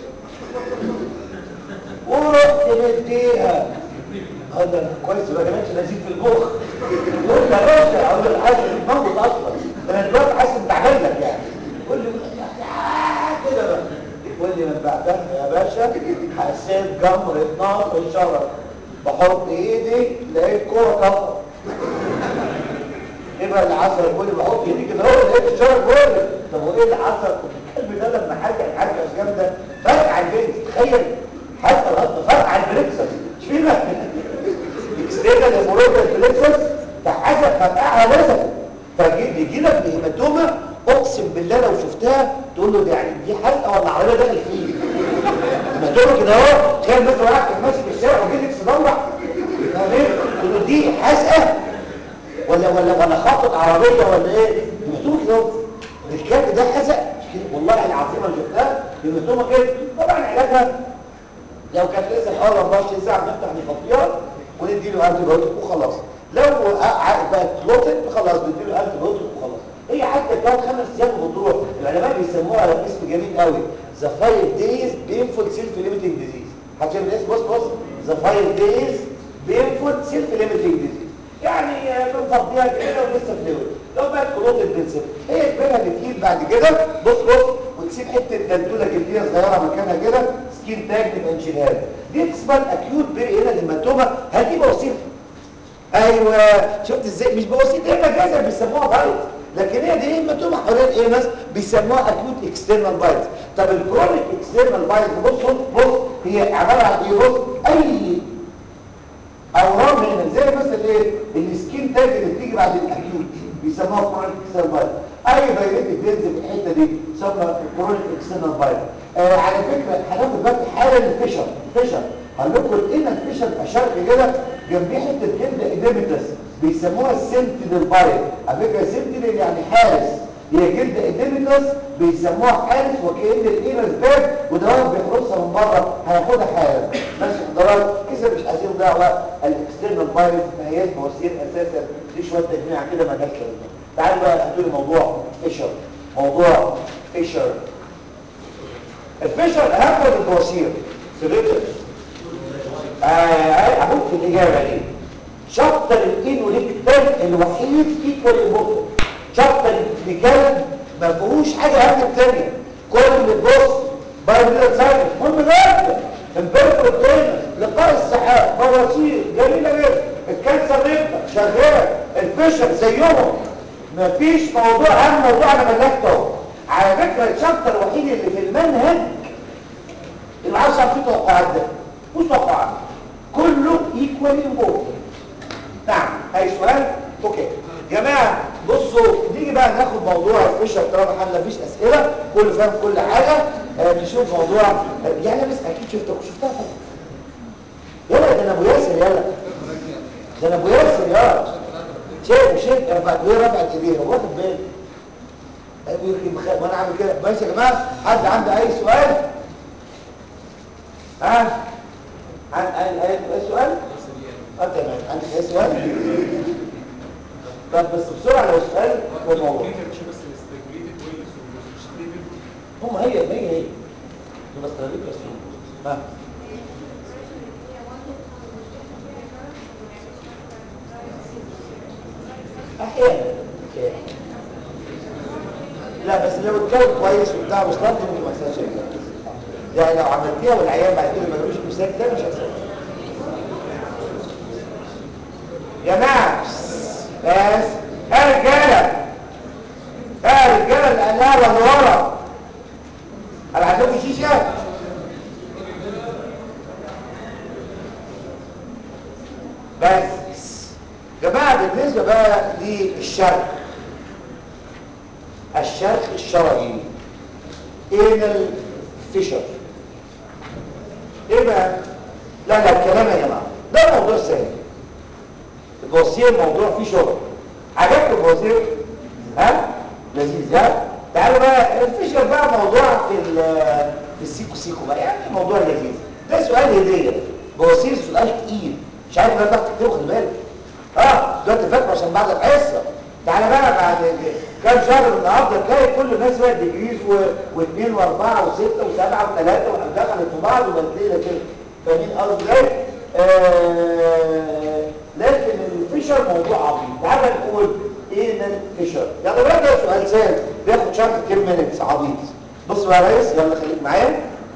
ورحت مديها هذا كويس ما كانش نزيد في المخ يقول لي يا باشا اقول له حاسس بتموت اصلا ده انا دلوقتي حاسس ان تعبان لك يعني يقول لي كده بقى يقول لي من بعدها يا باشا حسيت جمرة نار في الشرج بحط ايدي لقيت كوره كفر ايه بقى اللي حصل يقول لي بحط ايدي كده هو لقيت الشرج ورد طب وايه اللي حصل الكلب ده لما حاجه الحاجه جامده فرقع البيت تخيل حتى الغلط فرقع البريكسس مش في بقى اكسترنال هيمورويدال بليكسس فحسب فرقعها نزل فجيت يجي لك بهيماتوما اقسم بالله لو شفتها تقول له ده يعني دي حلقه ولا عربيه داخل فيه هيماتوما كده اهو تخيل مثلا واحد كان ماشي في الشارع وجيت تدور فاهم تقول له دي حزقه ولا ولا ولا خاطط عربيه ولا ايه مكتوب كده اهو. الكلب ده حزق والله العظيم انا شفتها المكتوبه كده طبعا علاجها لو كانت لسه الحوالي 24 ساعه بنفتح نفضيها وندي له انتي بايوتيك وخلاص لو ع- بقت كلوتد خلاص ندي له انتي بايوتيك وخلاص هي حتى كانت خمس ايام وبتروح العلماء بيسموها اسم جميل قوي ذا 5 دايز بينفول سيلف ليميتنج ديزيز هتشوف الاسم بص بص ذا 5 دايز بينفول سيلف ليميتنج ديزيز يعني آه، بنفضيها كده ولسه فلويد لو بقت كلوتد بنسيب هي كبيرها بتجيب بعد كده بص بص وتسيب حته دندوله جلديه صغيره مكانها كده سكين تاج نبقى نشيلها له. دي اسمها الاكيوت بيري هنا الهيماتوما هل دي بواسير ايوه شفت ازاي مش بواسير دي مجازا بيسموها بايت لكن هي دي هيماتوما حوالين ايه ناس بيسموها اكيوت اكسترنال بايت طب الكرونيك اكسترنال بايت بص بص بص هي عباره عن ايه بص اي اورام هنا زي مثلا ايه السكين تاج اللي بتيجي بعد الاكيوت بيسموها كرونيك اكسترنال بايت اي دايركت بينزل في الحته دي يسمى كرونيك اكسترنال بايت آه على فكره هناخد دلوقتي حاله الفشل فشل هقول لكم ان الفشل اشرق كده جنبيه حته جلد اديمتس بيسموها السنتينل بايت على فكره سنتينل يعني حارس هي جلد اديمتس بيسموها حارس وكأن الانس باب ودوام بيحرسها من بره هياخدها حارس ماشي حضرات كده مش عايزين نضيع وقت الاكسترنال بايت ما هياش بواسير اساسا دي شويه تجميع كده ما جاتش تعالوا بقى هاتوا لي موضوع فيشر موضوع فيشر الفيشر اهم ولا البواسير سيريتر آه آه ابوك في الاجابه دي شابتر الانوليكتال الوحيد ايكوال امبورتنت شابتر الجلد ما فيهوش حاجه اهم من الثانيه كل بص بايبلر سايكل مهم جدا امبيرفكت دينس لقاء السحاب بواسير جميله جدا الكانسر ريبتا شغال الفشل زيهم مفيش موضوع اهم موضوع انا ملكته على فكره الشابتر الوحيد اللي في المنهج اللي عايز فيه توقعات ده مش توقعات كله ايكوال امبورتنت نعم اي سؤال اوكي يا جماعه بصوا نيجي بقى ناخد موضوع الفشل طالما احنا مفيش اسئله كل فاهم كل حاجه آه نشوف موضوع آه يعني بس اكيد شفتك شفتها طبعا يلا ده انا ابو ياسر يلا ده انا ابو ياسر يلا شايف شايف رفعت وهي رفعت ايديها واخد بالي يمكن مخ... وانا عامل كده ماشي يا جماعه حد عنده اي سؤال ها عن اي اي سؤال اه تمام عندك اي سؤال طب بس بسرعه لو سؤال في الموضوع هم هي هي هي بس تربيت بس ها احيانا لا بس لو اتكلم كويس وبتاع مش لازم ممكن ما يحصلش كده يعني لو عملتيها والعيان بعد كده ما جابوش مثال ده مش هيحصل يا جماعه بس يا رجاله يا رجاله اللي قالها ولا ورا انا عندكم شيشه بس جماعه بالنسبه بقى للشرق الشرخ الشرعي انال فيشر ايه بقى لا لا الكلام يا جماعه ده موضوع سهل البواسير موضوع فيه شغل عجبكم البواسير ها لذيذ ها تعالوا بقى الفيشر بقى موضوع في في السيكو سيكو بقى يعني موضوع لذيذ ده سؤال هديه بواسير سؤال تقيل مش عارف انا تحت كتير خلي بالك اه دلوقتي فاكره عشان بعد الحصه تعالى بقى بعد كام شهر من النهارده تلاقي كل الناس بقى ديجريز واثنين واربعه وسته وسبعه وثلاثه ودخلت في بعض وبقت ليله كده فاهمين قصدي ايه؟ آه لكن الفيشر موضوع عبيط تعالى نقول ايه ده الفيشر يلا بقى ده سؤال سهل بياخد شرح كام مينتس عبيط بص بقى يا ريس يلا خليك معايا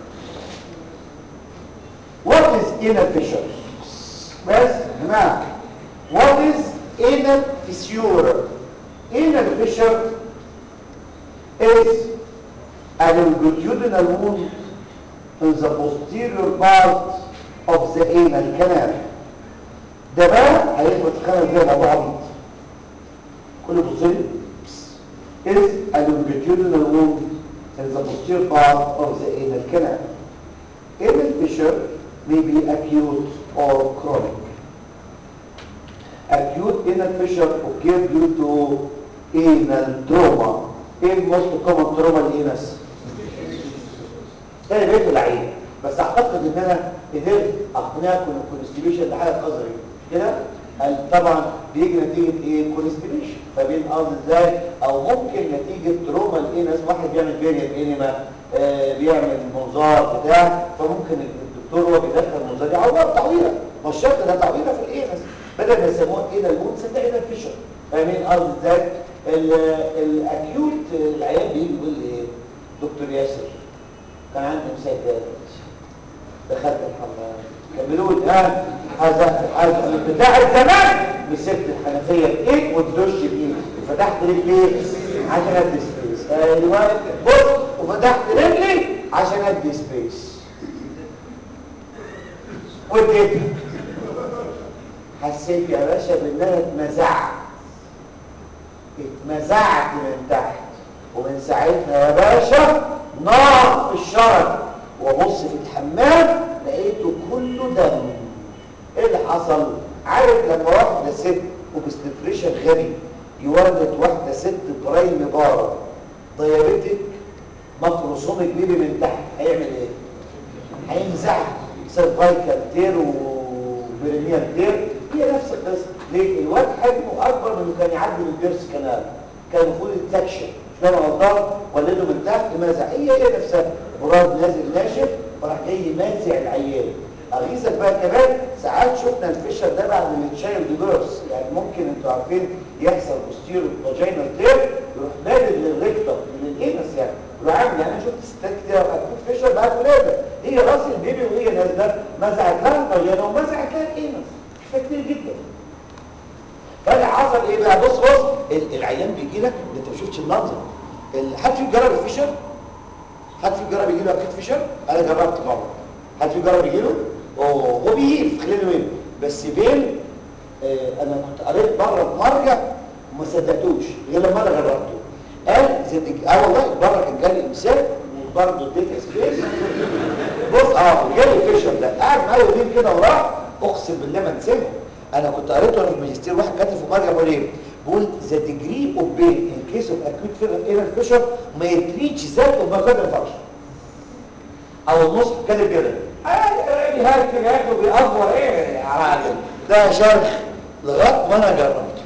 What is inner fissure? بس يا جماعه What is inner fissure? Inner fissure is a longitudinal wound in the posterior part of the anal canal. ده بقى هيثبت خمس زي موضوع عبيط. كل بصير is a longitudinal wound in the posterior part of the anal canal. Anal fissure may be acute or chronic. acute anal fissure occurred due to anal trauma ايه الموست كومن تروما الانس تاني بيته العين بس اعتقد ان انا قدرت اقنعكم ان الكونستيبيشن ده حاجه قذره مش كده قال طبعا بيجي نتيجه ايه كونستيبيشن فبين قصد ازاي او ممكن نتيجه تروما الانس واحد بيعمل فيريان انيما آه بيعمل منظار بتاع فممكن الدكتور هو بيدخل منظار يعور تعويره ما الشرط ده تعويره في الانس بدل ما يسموها ايه البونس ده ايه الفيشر فاهمين قصد ازاي الاكيوت العيان بيجي يقول لي ايه دكتور ياسر كان عندي مسافر دخلت الحمام كملوا لي ها حذفت حذف بتاع زمان مسكت الحنفيه بايد والدش بايد وفتحت رجلي عشان ادي سبيس ايوه بص وفتحت رجلي عشان ادي سبيس واديتها حسيت يا باشا بان انا اتمزعت اتمزعت من تحت ومن ساعتها يا باشا نار في الشرج وابص في الحمام لقيته كله دم ايه اللي حصل عارف لما واحده ست وبستفريشن غبي يولد واحده ست برايم بارة ديابيتك ماكروسوميك بيبي من تحت هيعمل ايه هينزعها سيرفايكال تير وبريميال تير هي نفس القصه ليه الواد حجمه اكبر من كان يعدي من البيرس كانال كان المفروض يتسكشن مش انا غلطان ولده من تحت مازع هي هي نفسها مراد نازل ناشف وراح جاي مازع العيان اغيظك بقى كمان ساعات شفنا الفشل ده بعد التشايلد بيرث يعني ممكن انتوا عارفين يحصل بوستيرو فاجينال تير يروح نادل للريكتم من الانس يعني يروح عامل يعني انا شفت ستات كتير اكيد فشل بعد ولاده هي راس البيبي وهي نازله مزعت لها الفاجينا ومزعت لها الانس كتير جدا فاللي حصل ايه بقى بص بص العيان بيجي لك انت ما شفتش المنظر حد فيكم جرب الفشل حد فيكم جرب يجي له اكيد فشل انا جربت مره حد فيكم جرب يجي له اوه هو بيجي في خلال يومين بس بين آه انا كنت قريت مره في مرجع وما صدقتوش غير لما انا جربته قال زد اه والله بره كان جالي امساك وبرضه اديت سبيس بص اه جالي فيشر ده قاعد معايا يومين كده وراح اقسم بالله ما انساهم انا كنت قريته وانا في الماجستير واحد كاتب في مرجع بيقول ايه بيقول ذا ديجري اوف بين ان كيس اوف اكيوت فيرال فيشر ما يتريتش ذات اوف ماكادر فانكشن او النص كاتب كده يعني هات كده ياخده بيأفور ايه يا راجل ده شرخ لغايه ما انا جربت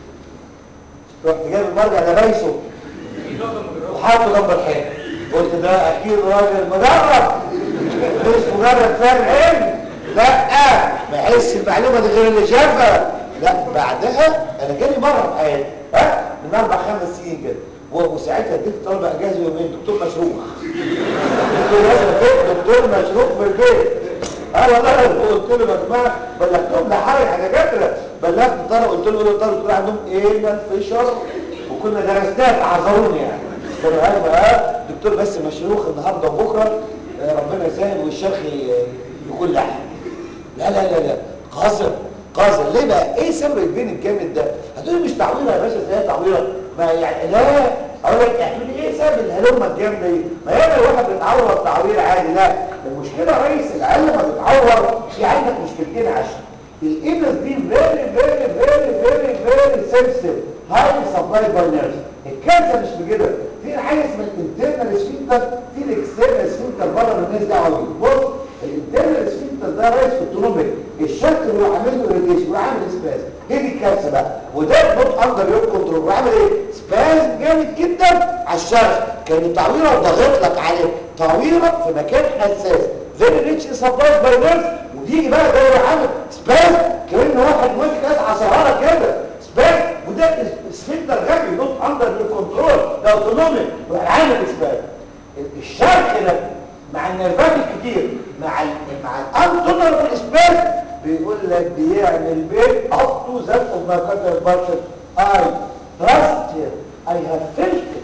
رحت جايب المرجع ده بايسه وحاطه جنب الحيط قلت ده اكيد راجل مجرب مش مجرد فاهم علم لا ما يحس المعلومه دي غير اللي شافها لا بعدها انا جالي مره في حياتي ها من اربع خمس سنين كده وساعتها اديت طالب اجازه يومين دكتور مشروخ دكتور لازم دكتور مشروخ في البيت اه والله قلت له يا جماعه بلغتهم ده حرج على دكاتره بلغت طارق قلت له قلت له دكتور عندهم ايه الفشر وكنا درسناها تعذروني يعني قلت له ايوه اه دكتور بس مشروخ النهارده وبكره ربنا يسهل والشرخ يكون لحم لا لا لا لا قذر قذر ليه بقى ايه سبب البين الجامد ده هتقولي مش تعويره يا باشا ازاي تعويره ما يعني لا اقول لك احكي لي ايه سبب الهلومه الجامده دي ما ياما الواحد بيتعور تعوير عادي لا المشكله يا ريس العيال لما بتتعور في عندك مشكلتين عشان الانس دي فيري فيري فيري فيري فيري سنسيتيف هاي سبلاي باي نيرفز الكانسر مش بكده في حاجه اسمها الانترنال سفينكتر في الاكسترنال سفينكتر بره الناس دعوه بيه بص الانترنال سفينكتر ده رئيس في الترومبك الشكل اللي هو عامل له ريديشن وعامل سباز هي دي الكارثه بقى وده نوت اندر يور كنترول وعامل ايه سباز جامد جدا على الشرخ كان التعويره ضاغط لك عليه تعويره في مكان حساس فيري ريتش سبلايز باي نيرف وتيجي بقى ده عامل سباز كأن واحد ماسك قطعه صغيره كده سباز وده سفنكتر غبي نوت اندر يور كنترول ده اوتونومي عامل سباز الشرخ ده مع النرفات الكتير مع ال مع الانتونر والاسباز بيقول لك بيعمل بيت up to that of my cutter budget I trust him I have felt it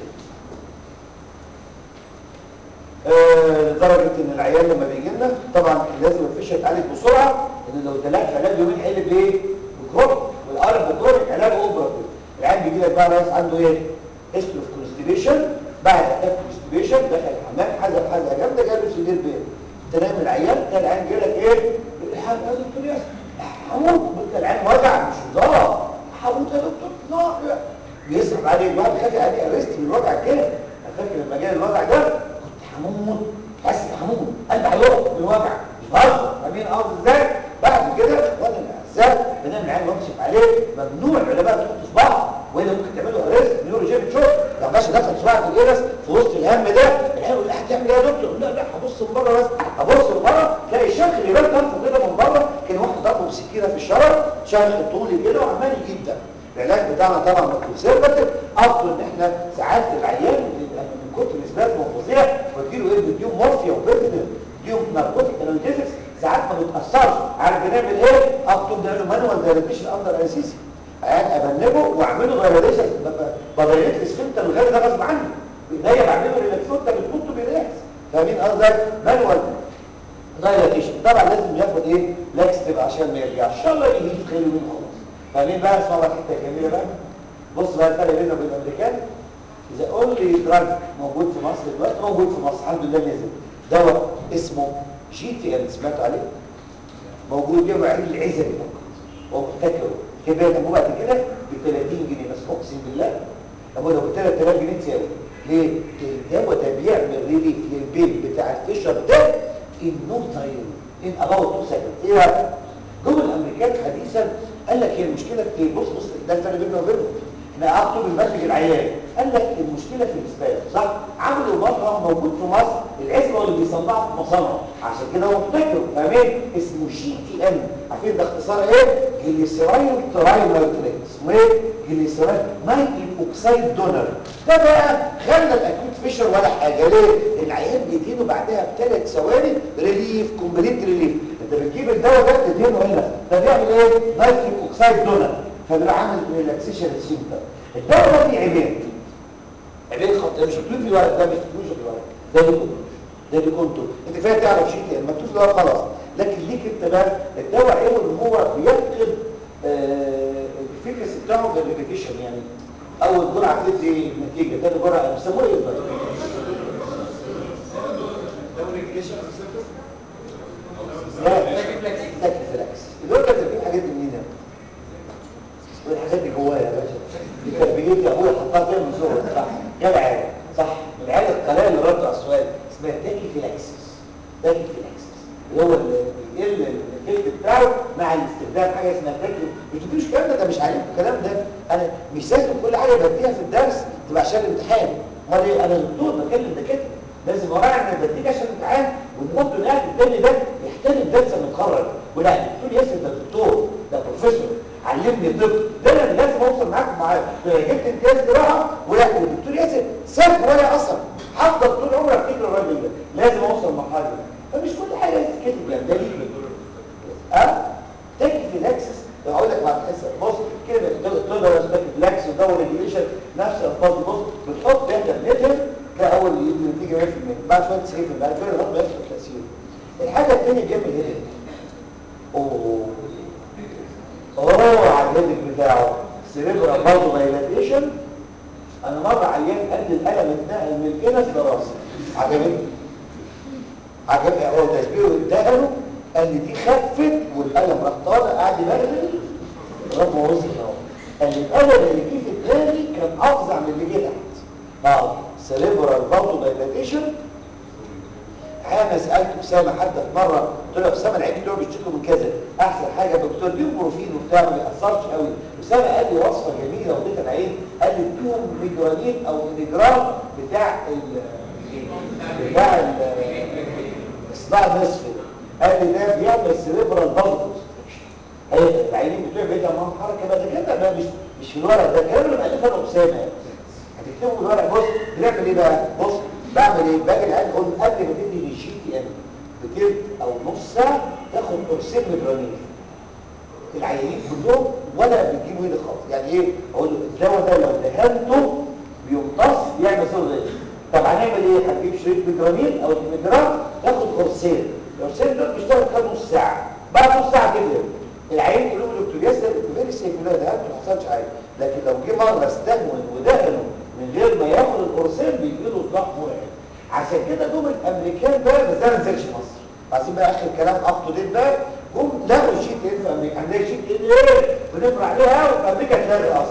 آه لدرجة ان العيال لما بيجي لنا طبعا لازم الفيش يتعالج بسرعة ان لو تلاقي علاج يومين هيقلب بايه؟ بكروب والقلب بكروب علاج اوبراتيف العيال بيجي لك بقى رئيس عنده ايه؟ هيستري اوف كونستيبيشن بعد اتاك كونستيبيشن دخل الحمام حزق حزقه جامده جاله سيدير بيه تنام العيال تلاقي العيال جاي لك ايه؟ الحاج يا دكتور ياسر هموت قلت العيال وجع مش هزار هموت يا دكتور نوع بيصعب عليه الواحد خاف عليه ارست من الوجع كده انا فاكر لما جاي الوجع ده كنت هموت حاسس هموت قلبي هيقف من الوجع مش بهزر فاهمين قصدي ازاي بعد كده وانا الاحزاب بنام العين وامسك عليه ممنوع العلماء تحطوا صباعهم والا ممكن تعملوا ارست نيورو جيم شوك لو باشا دخل صباعك في الجرس في وسط الهم ده العين يقول هتعمل ايه يا دكتور لا لا هبص من بره بس هبص من بره تلاقي الشرخ اللي بان طرفه كده من بره كان واحد ضربه بسكينه في الشرج شرخ طولي كده وعمال يجيب ده العلاج بتاعنا طبعا كونسرفاتيف اصل ان احنا ساعات العيان بيبقى من كتر اثبات وفظيع فتجيله ايه بيديهم مورفيا وبيتنل بيديهم ناركوتيك انالجيزكس ساعات ما بيتاثرش عارف بنعمل ايه اكتب ده له مانوال دايليتيشن اندر انسيسي عيان ابنبه واعمله دايليتيشن بدايليت السفنتر الغالي ده غصب عني بايديا بعمله ريلاكسون ده بتمط بريلاكس فاهمين قصدك مانوال دايليتيشن طبعا لازم ياخد ايه لاكستيف عشان ما يرجعش ان شاء الله يجي في خلال يومين خلاص فاهمين بقى اسمعوا الحته الجميله بقى بص بقى الفرق بيننا وبين الامريكان اذا اونلي دراج موجود في مصر دلوقتي موجود في مصر الحمد لله نزل دواء اسمه جي تي ال سمعتوا عليه موجود يوم عيد العزبي فقط ومحتكره كبيرة ابو بعد كده ب 30 جنيه بس اقسم بالله ابو لو ب 3000 جنيه تساوي ليه؟ الدواء ده بيعمل ريليف للبيت بتاع الفيشر ده ان نو تايم ان اباوت تو سكند ايه بقى؟ جم الامريكان حديثا قال لك هي المشكله في إيه؟ بص بص ده الفرق بيننا وبينهم احنا اكتب المنتج العيان قال لك المشكله في الاسباب صح عملوا مطعم موجود في مصر العزوه اللي بيصنعه في مصانعه عشان كده هو مفتكره فاهمين اسمه جي تي ام عارفين ده اختصار ايه جليسرايل ترايمرتريت اسمه ايه جليسرايل نايتريك اوكسيد دونر ده بقى خلى الاكيوت فيشر ولا حاجه ليه العيان بيديله بعدها بثلاث ثواني ريليف كومبليت ريليف انت بتجيب الدواء ده تديله هنا ده بيعمل ايه نايتريك اوكسيد دونر فبيبقى عامل ريلاكسيشن سيمتوم الدواء ده فيه عيبين عيبين خط مش مكتوب في الورق ده مش مكتوب في الورق ده بيكون ده بيكون تو انت فاهم تعرف شيء كده مكتوب في الورق خلاص لكن ليك انت بقى الدواء عيبه ان هو بيفقد آه الفيكس بتاعه بالريبيتيشن يعني اول جرعه بتدي نتيجه ثاني جرعه بيسموه ايه بقى لا تاكيفلاكس الوقت ده في حاجات منين والحاجات دي جوايا يا باشا دي تربيتي ابويا حطها فيها من صغري صح جدع صح من العيال القليله اللي ردوا على السؤال اسمها تاكيفلاكسس تاكيفلاكسس اللي هو بيقل الافكت بتاعه مع الاستخدام حاجه اسمها تاكي مش بتقولوش الكلام ده ده مش عليكم الكلام ده انا مش لازم كل حاجه بديها في الدرس تبقى عشان الامتحان امال ايه انا دكتور بكلم دكاتره لازم اراعي ان بديك عشان الامتحان والمدة القاعد التاني ده يحترم درس المتخرج ولا الدكتور ياسر ده دكتور ده بروفيسور علمني طب ده انا اللي لازم اوصل معاكم معاه جبت امتياز جراحه ولا والدكتور ياسر ساب ولا اصلا حضر طول عمري افتكر الراجل ده لازم اوصل المرحله دي فمش كل حاجه لازم تتكتب يعني ده ليه ها تاكيفلاكسس هقول لك بعد الحصه بص كده تقدر تاكيفلاكس ودور ريجوليشن نفس الالفاظ دي بص بتحط داتا نتر ده اول نتيجه 100% بعد شويه 90% بعد شويه لغايه ما يحصل تاثير الحاجه الثانيه بيعمل هيدك اوه اوه على الهيدك بتاعه سيريبرال برضه دايلاتيشن انا مره عيان قال لي الالم اتنقل من الكنس لراسي عجبني عجبني هو تشبيهه اتنقله قال لي دي خفت والالم راح طالع قاعد يبرد لغايه ما وصل اهو قال لي الالم اللي جه في دماغي كان افظع من اللي جه تحت اه سيريبرال برضه دايلاتيشن انا سالت اسامه حتى في مره قلت له اسامه العيال بتوعي بيشتكوا من كذا احسن حاجه دكتور اديهم بروفين وبتاع ما بيأثرش قوي اسامه قال لي وصفه جميله وديتها العين قال لي اديهم ميجرانين او ميجرام بتاع ال بتاع ال اصبع نصفي قال لي ده بيعمل سيريبرال بالز ايوه العينين بتوعي بيدها معاهم حركه بقى ده كده بقى مش مش في الورق ده الكلام اللي مألفها انا اسامه هتكتبوا في الورق بص بنعمل ايه بقى بص بعمل ايه باجي العيال اقول له قبل ما تدي الجي تي ام بتلت او نص ساعه تاخد قرصين مجرانين العيانين كلهم ولا بتجيبوا ايدي خالص يعني ايه اقول له الدواء ده لو دهنته بيمتص بيعمل صوت زي طب هنعمل ايه هنجيب شريط مجرانين او مجرام تاخد قرصين القرصين دول بيشتغل كام نص ساعه بعد نص ساعه كده العيان يقول له دكتور ياسر فيري سيف لا دهنته ما حصلش حاجه لكن لو جه مره استهون ودهنه من غير ما ياخد القرصين بيجي له صداع مرعب عشان كده جم الامريكان بقى بس ده ما نزلش مصر عايزين بقى اخر كلام اب تو ديت بقى جم لغوا الشيت ان في امريكا عندنا شيت ان ايه بنفرع عليها وفي امريكا اتلغى اصلا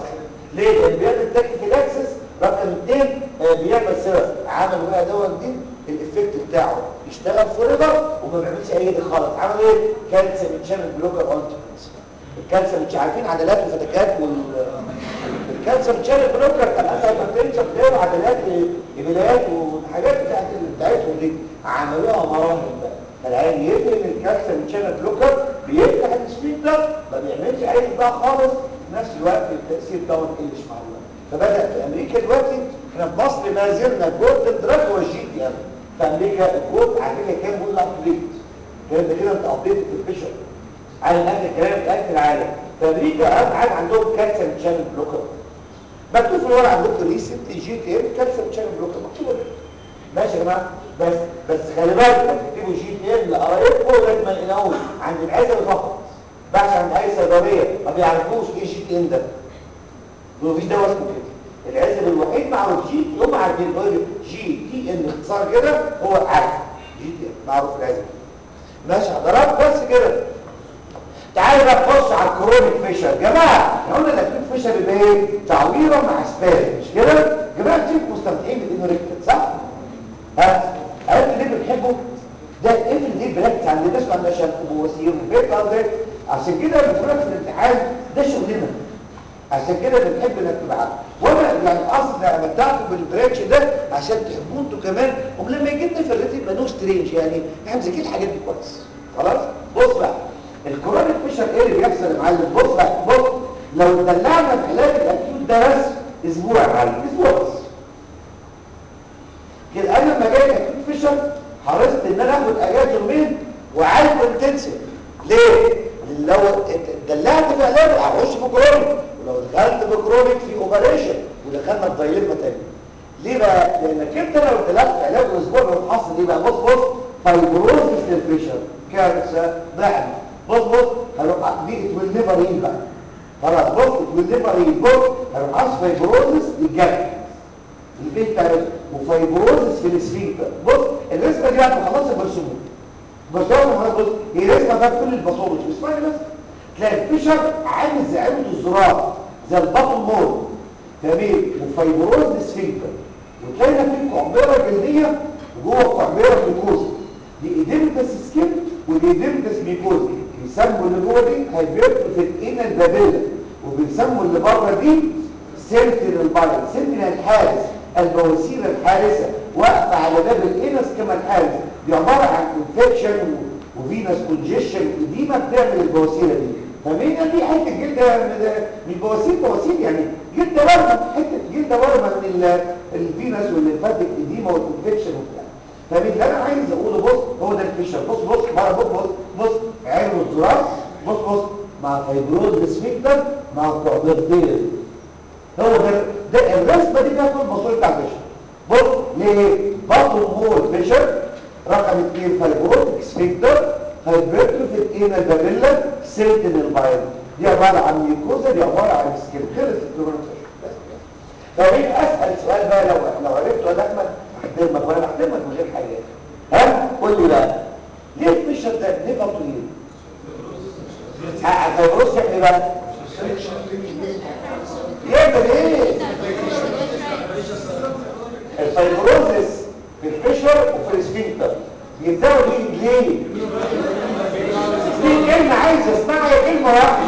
ليه؟ لان بيعمل تاكيفيلاكسس رقم اثنين آه، بيعمل سبب عمل بقى دواء جديد الافكت بتاعه يشتغل فوريفر وما بيعملش اي حاجه خالص عمل ايه؟ كالسيوم شانل بلوكر اونتيبنس الكالسيوم مش عارفين عضلات الفتكات وال الكالسيوم شانل بلوكر الاسد بتنشف ليه عضلات البدايات والحاجات بتاعت بتاعتهم دي عملوها مراهم بقى فالعين يقفل الكالسيوم شانل بلوكر بيفتح السبيد ده ما بيعملش اي صداع خالص في نفس الوقت التاثير ده ما يقلش مع الوقت فبدا في امريكا دلوقتي احنا في مصر ما زلنا جولد دراج هو الجي دي ام في امريكا الجولد على فكره كام بيقول ابديت الكلام ده كده انت ابديت في البيشر على الاقل الكلام في اخر العالم في امريكا اهم حاجه عندهم كالسيوم شانل بلوكر مكتوب في الورقه عندكم ريسنت جي تي ام كالسيوم شانل بلوكر مكتوب كده ماشي يا جماعه بس بس خلي بالك لما تكتبوا جي تي ام لقرايبكم لازم يلاقوه عند العزل فقط بحث عند اي صيدليه ما بيعرفوش ايه جي تي ام ده مفيش دواء اسمه كده العزل الوحيد معروف جي تي هم عارفين بيقول جي تي ام اختصار كده هو عارف جي تي ام معروف العزل ماشي حضرات بس كده تعالوا بقى نخش على الكرونيك فيشر جماعه احنا قلنا الاكيوت فيشر يبقى ايه تعويره مع اسباز مش كده جماعه كتير مستمتعين بالانوريكتد صح ها عرفت ليه بنحبه ده افرض دي براكتس عند الناس ما عندهاش بواسير وبيت قصدي عشان كده بنقول لك في الامتحان ده شغلنا عشان كده بنحب انك تبقى عارف وانا يعني قصد امتعكم بالبرانش ده عشان تحبوه انتوا كمان ولما يجي لنا في الريتم يبقى نو سترينج يعني احنا مذاكرين الحاجات دي كويس خلاص بص بقى الكرونيك فيشر ايه اللي بيحصل يا معلم بص بقى بص لو دلعنا في علاج الاكيوت ده بس اسبوع يا معلم اسبوع بس كده انا لما جاي الاكيوت فيشر حرصت ان انا اخد اجازه يومين وعالجه انتنسيف ليه لو دلعت في علاج هخش في كرونيك ولو دخلت في كرونيك في اوبريشن ودخلنا في دايلما تاني ليه بقى لانك انت لو دلعت في علاج اسبوع بتحصل ايه بقى بص بص فايبروزس للفيشر كارثه ضعف بص بص هروح دي ويل نيفر هيل بقى خلاص بص ويل نيفر هيل بص هروح اصف فايبروزس للجرح البيت تعرف وفايبروزس في السفنكتر بص الرسمه دي بعد ما خلصت برسموها برسموها بص هي رسمه بقى كل الباثولوجي اسمعني بس تلاقي الفيشر عامل زي علبه الزرار زي البطن مول تمام وفايبروز السفنكتر وتلاقي في قعبره جلديه وجوه قعبره ميكوزا دي ايديمتس سكين ودي ايديمتس ميكوزا بيسموا اللي جوه دي هايبرتروفيت انال بابيلا وبيسموا اللي بره دي سنتين البايل سنتين الحارس البواسير الحارسة واقفة على باب الانس كما الحارس دي عبارة عن انفكشن وفينس كونجيشن وديما بتعمل البواسيرة دي فمين دي حتة جلد من البواسير بواسير يعني جلد ورمة حتة جلد ورمة من الفينس والليمفاتيك اديما والانفكشن وبتاع فمين اللي انا عايز اقوله بص هو ده الفيشر بص بص مرة بص بص بص عين والزرار بص بص مع فيبروز السفنكتر مع قعدتين هو ده ده الرسمه دي فيها كل المصول بتاع الفيشر بص ليه بطن مول فيشر رقم 2 فايبروتيك سفنكتر هايبرتروفيت انال بابيلا سنتينل بايل دي عباره عن ميوكوزا دي عباره عن سكين خلص الكورونا فيشر فمين اسال سؤال بقى لو لو عرفته يا احمد هحترمك وانا بحترمك من غير حاجه ها قول لي بقى ليه الفيشر ده ليه طويل؟ فايبروز يعمل ايه بقى؟ يعمل ايه الفايبروزس في الفيشر وفي السفنكتر يبداوا ليه ليه دي كلمه عايز اسمعها هي كلمه واحده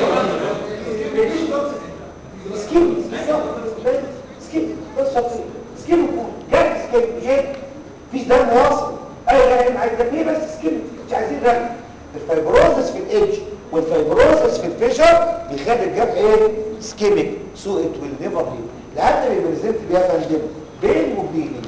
سكين سكين بس شخصي سكين وكون جد سكين جد مفيش دم واصل اي غير عايز دم ايه بس سكين مش عايزين دم الفايبروزس في الايدج والفايبروزس في الفيشر بيخلي الجرح ايه سكيميك سو ات ويل نيفر هيل لحد ما يبريزنت بيها فندم بين وبليدنج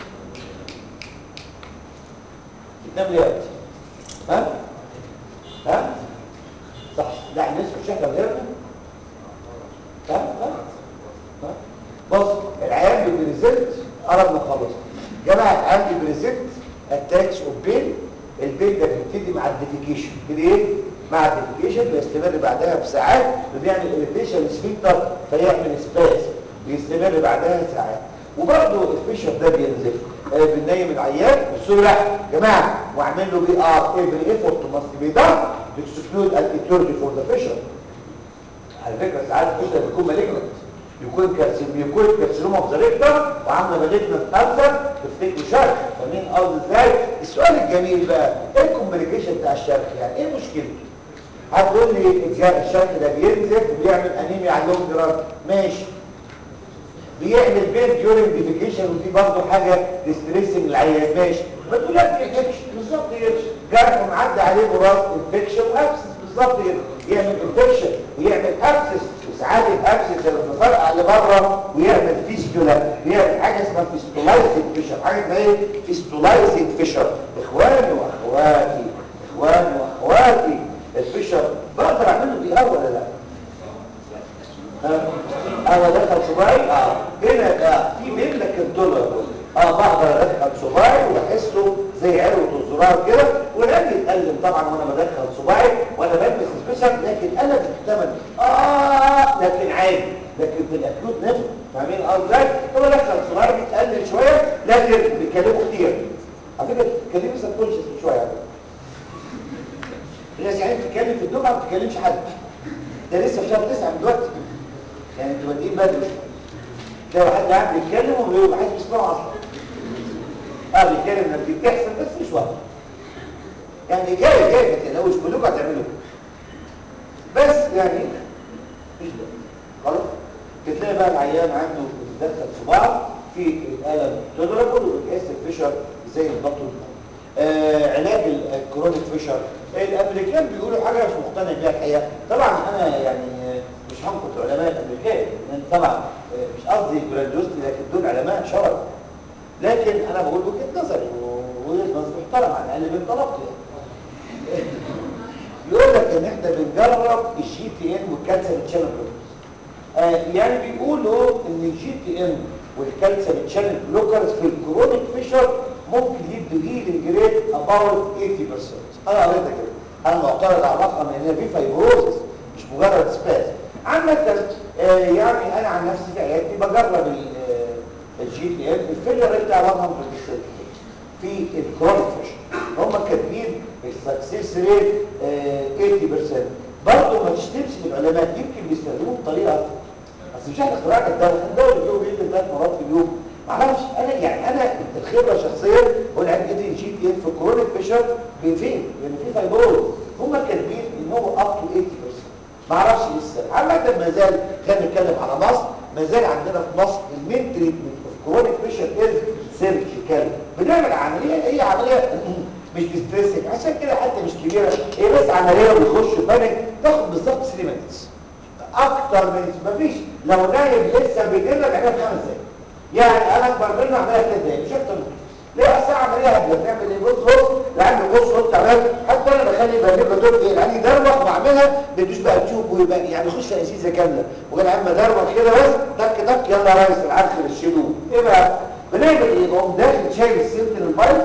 بتنام ليه وقت ها ها صح لا الناس مش احنا غيرنا ها ها ها بص العيان بيبريزنت قرب نخلص جماعه عندي بريزنت اتاكس اوف بين البين ده بيبتدي مع الديفيكيشن كده ايه مع الديفيكيشن بيستمر بعدها بساعات وبيعمل اليفيشن سفنكتر فيعمل سباس بيستمر بعدها ساعات وبرضه الفيشر ده بينزل آه بننيم العيان بسرعه يا جماعه واعمل له بي ار افري ايفورت ماست بي دان تو اكسكلود الايتيورجي فور ذا فيشر على فكره ساعات الفيشر بيكون مالجنت يكون كارسينوم يكون كارسينوما في ذا وعامله مالجنا في ألسر تفتكروا شرخ فمين قصد ازاي السؤال الجميل بقى ايه الكومبليكيشن بتاع الشرخ يعني ايه مشكلته هتقول لي الجا- الشرخ ده بينزف وبيعمل انيميا على اللونج ران ماشي بيعمل بين ديورنج ديفيكيشن ودي برضه حاجه ريستريسنج العيان ماشي ما تقول لك انفكشن بالظبط كده جرح معدي عليه براس انفكشن وابسس بالظبط كده يعمل انفكشن ويعمل ابسس وساعات الابسس اللي بتفرقع لبره ويعمل فيستولا بيعمل حاجه اسمها فيستولايزنج فيشر حاجه اسمها ايه فيستولايزنج فيشر اخواني واخواتي اخواني واخواتي الفيشر بقدر اعمله بايه ولا لا انا دخل صباعي اه هنا ده في منك الدولار اه بقدر ادخل صباعي واحسه زي عروه الزرار كده والقلب يتألم طبعا وانا بدخل صباعي وانا بلبس سبيشال لكن انا محتمل اه لكن عادي لكن في الاكيوت نفس فاهمين اه ازاي؟ هو دخل صباعي بيتألم شويه لكن بيكلمه كتير على فكره كلمه سبكونشس شويه على فكره الناس يعني بتتكلم في الدفعه ما بتتكلمش حد ده لسه في شهر 9 من دلوقتي يعني انتوا بادئين بدري تلاقي واحد قاعد بيتكلم وما حدش بيسمعه اصلا اه بيتكلم انك بتحصل بس مش واضح يعني جاي جاي ما تقلقوش كلكم هتعملوا كده. بس يعني مش ده خلاص بتلاقي بقى العيان عنده بيدخل صباع في الالم تضربه وبتحس الفشل زي البطن آه علاج الكرونيك فيشر الامريكان بيقولوا حاجه مش مقتنع بيها الحقيقه طبعا انا يعني مش هنقد العلماء الامريكان لان طبعا آه، مش قصدي جراندوستي لكن دول علماء شرع لكن انا بقول وجهه نظري ووجهه نظر محترمه على الاقل من طلبتي يعني. يقول لك ان احنا بنجرب الجي تي ان والكالسيوم تشانل بلوكرز آه يعني بيقولوا ان الجي تي ان والكالسيوم تشانل بلوكرز في الكرونيك فيشر ممكن يدوا هيلينج ريت اباوت 80% انا قريتها كده انا معترض على الرقم لان هي في فايبروزس مش مجرد سباز عامة آه يعني انا عن نفسي في عيادتي بجرب الجي تي ان الفيلر ريت بتاع 100% في الكرونيك فيشر هم كاتبين السكسيس ريت 80% برضه ما تشتمش من العلماء يمكن بيستخدموه بطريقه بس مش احنا اخترعنا الدواء الدواء اللي بيقول بيدي ثلاث مرات في اليوم معرفش انا يعني انا الخبره شخصيا بقول عندي ادي الجي تي ان في الكرونيك فيشر فين؟ يعني في فايبروز هم كاتبين ان هو اب تو 80% معرفش ايه السبب عامه ما زال خلينا نتكلم على مصر ما زال عندنا في مصر المين تريتمنت في كرونيك فيشر از سيرجيكال بنعمل عمليه هي عمليه مش ديستريسنج عشان كده حتى مش كبيره هي بس عمليه ويخش بانك تاخد بالظبط 3 مينتس اكتر من مفيش لو نايم لسه بيجينا نعملها في خمس دقايق يعني انا اكبر منه اعملها في ثلاث دقايق مش اكتر من كده ليه اصل عمليه هبله بنعمل ايه بص بص لعند بص بص تعمل حتى انا بخلي بجيب له دور ايه يعني دروخ واعملها بدوش بقى تشوف ويبقى يعني يخش في ازازه كامله وقال عم دروخ كده بس تك تك يلا يا ريس العدل الشيلوه ايه بقى بنعمل ايه بقوم داخل شايل السيرت البايظ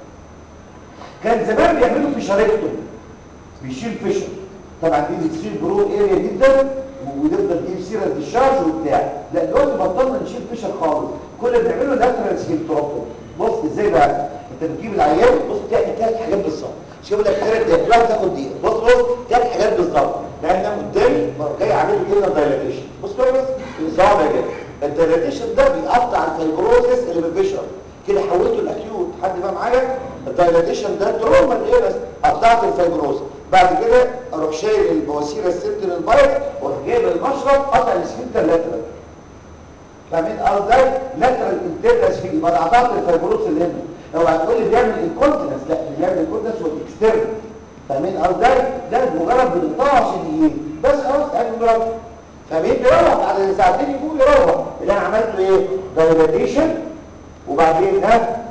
كان زمان بيعملوا فيشاركتوم بيشيل فيشر طبعا دي بتصير برو اريا جدا وتفضل تجيب سيره الشارج وبتاع لا دلوقتي بطلنا نشيل فيشر خالص كل اللي بنعمله لاترال سكيلتروبتوم بص ازاي بقى انت بتجيب العيان بص تعمل ثلاث حاجات بالظبط مش هقول لك ثلاث دقايق دلوقتي تاخد دقيقه بص بص ثلاث حاجات بالظبط لان انا قدامي جاي عامل كده دايلاتيشن بص كده بس النظام ده كده الدايلاتيشن ده بيقطع الفايبروزس اللي بالفيشر كده حولته الاكيوت حد بقى معايا الدايلاتيشن ده تروما ايه بس قطعت الفايبروز بعد كده اروح شايل البواسير السنتر البايض واروح جايب المشرط قطع السفنتر لاترال فاهمين ازاي لاترال انترنس في يبقى قطعت الفايبروز اللي هنا لو هتقول لي بيعمل انكونتنس لا اللي بيعمل انكونتنس هو الاكسترنال فاهمين ازاي ده مجرد بنقطعه عشان ايه بس خلاص يعني مجرد فاهمين بيروح بعد ساعتين يقوم يروح اللي انا عملته ايه دايلاتيشن وبعدين ها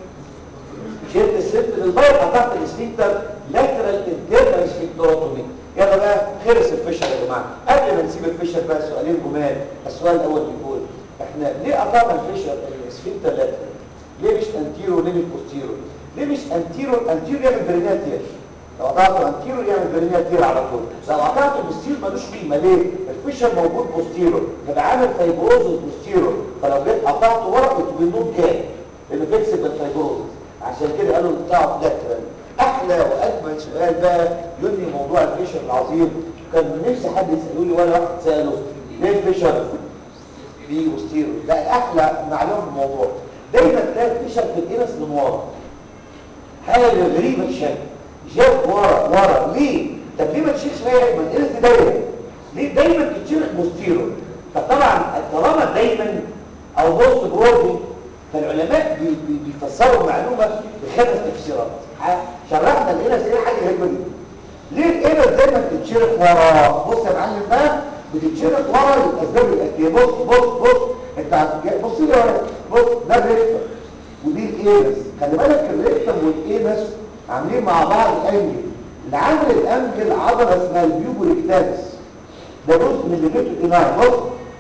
شلت الست للبيض قطعت السفنكتر لاترال انترنال سفنكتروتومي يلا بقى خلص الفشل يا جماعه قبل ما نسيب الفشل بقى سؤالين جمال السؤال الاول بيقول احنا ليه قطعنا الفشل السفنكتر لاترال ليه مش انتيرو ليه مش بوستيرو ليه مش انتيرو انتيرو يعمل بريناتير لو قطعته انتيرو يعمل بريناتير على طول لو قطعته بوستيرو ملوش قيمه ليه الفشل موجود بوستيرو يبقى عامل فايبروزس بوستيرو فلو جيت قطعته ورا بتبقى جاي لانه فيكس بالفايبروزس عشان كده قالوا بتاعه لاترال احلى واجمل سؤال بقى ينهي موضوع الفيشر العظيم كان نفسي حد يساله لي ولا واحد ساله ليه الفيشر بيجي بوستيرو ده احلى معلومه في الموضوع دايما تلاقي الفيشر في الانس من ورا حاجه غريبه الشكل جاب ورا ورا ليه طب ليه ما تشيلش بقى ما الانس دي دايره ليه دايما تتشرح بوستيرو فطبعا طالما دايما او بوست برودي فالعلماء بي بي بيفسروا المعلومه بخمس تفسيرات شرحنا الانس ايه حاجه غريبه جدا ليه الانس دايما بتتشرح ورا بص يا معلم بقى بتتشرح ورا الاسباب الاتيه بص بص بص انت بص لي ورا بص ده الريكتر ودي الاينس خلي بالك الريكتر والاينس عاملين مع بعض انجل اللي عامل الانجل عضله اسمها البيوبوريكتالس ده جزء من اللي جبته الدماغ بص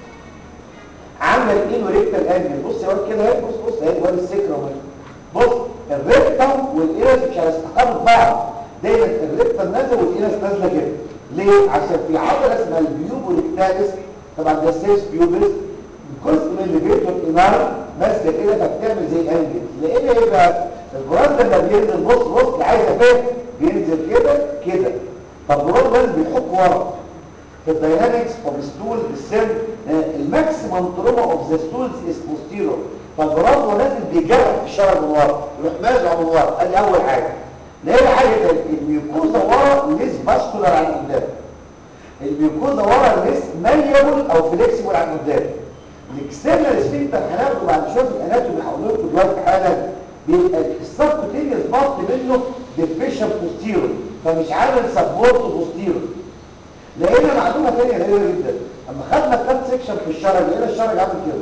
عامله الاينو ريكتال انجل بص يا واد كده اهي بص بص اهي واد السكره اهي بص الريكتم والاينس مش هيستقروا في بعض دايما الريكتم نازل والاينس نازله كده ليه عشان في عضله اسمها البيوبوريكتالس طبعا ده سيس بيوبس جزء من اللي بيته الانار ماسكه كده فبتعمل زي انجل لان ايه بقى البراز لما بينزل بص بص عايزه فين بينزل كده كده طب البراز لازم بيحك ورا في الداينامكس اوف ستول بالسن الماكسيمم تروما اوف ذا ستولز از بوستيرور فالبراز هو نازل بيجرح في الشرج من ورا يروح مازع من ورا ادي اول حاجه نلاقي حاجه تانية الميوكوزا ورا ليس باسكولار عن قدام الميوكوزا ورا ليس ماليبل او فليكسبل عن قدام الاكسترنال سفنكتر هناخده بعد شويه في الاناتومي هقول لكم دلوقتي حالا بيبقى السبكوتينيوس بارت منه ديفيشن بوستيرور فمش عامل سبورت بوستيرور لقينا معلومه ثانيه غريبه جدا اما خدنا كات سيكشن في الشرج لقينا الشرج عامل كده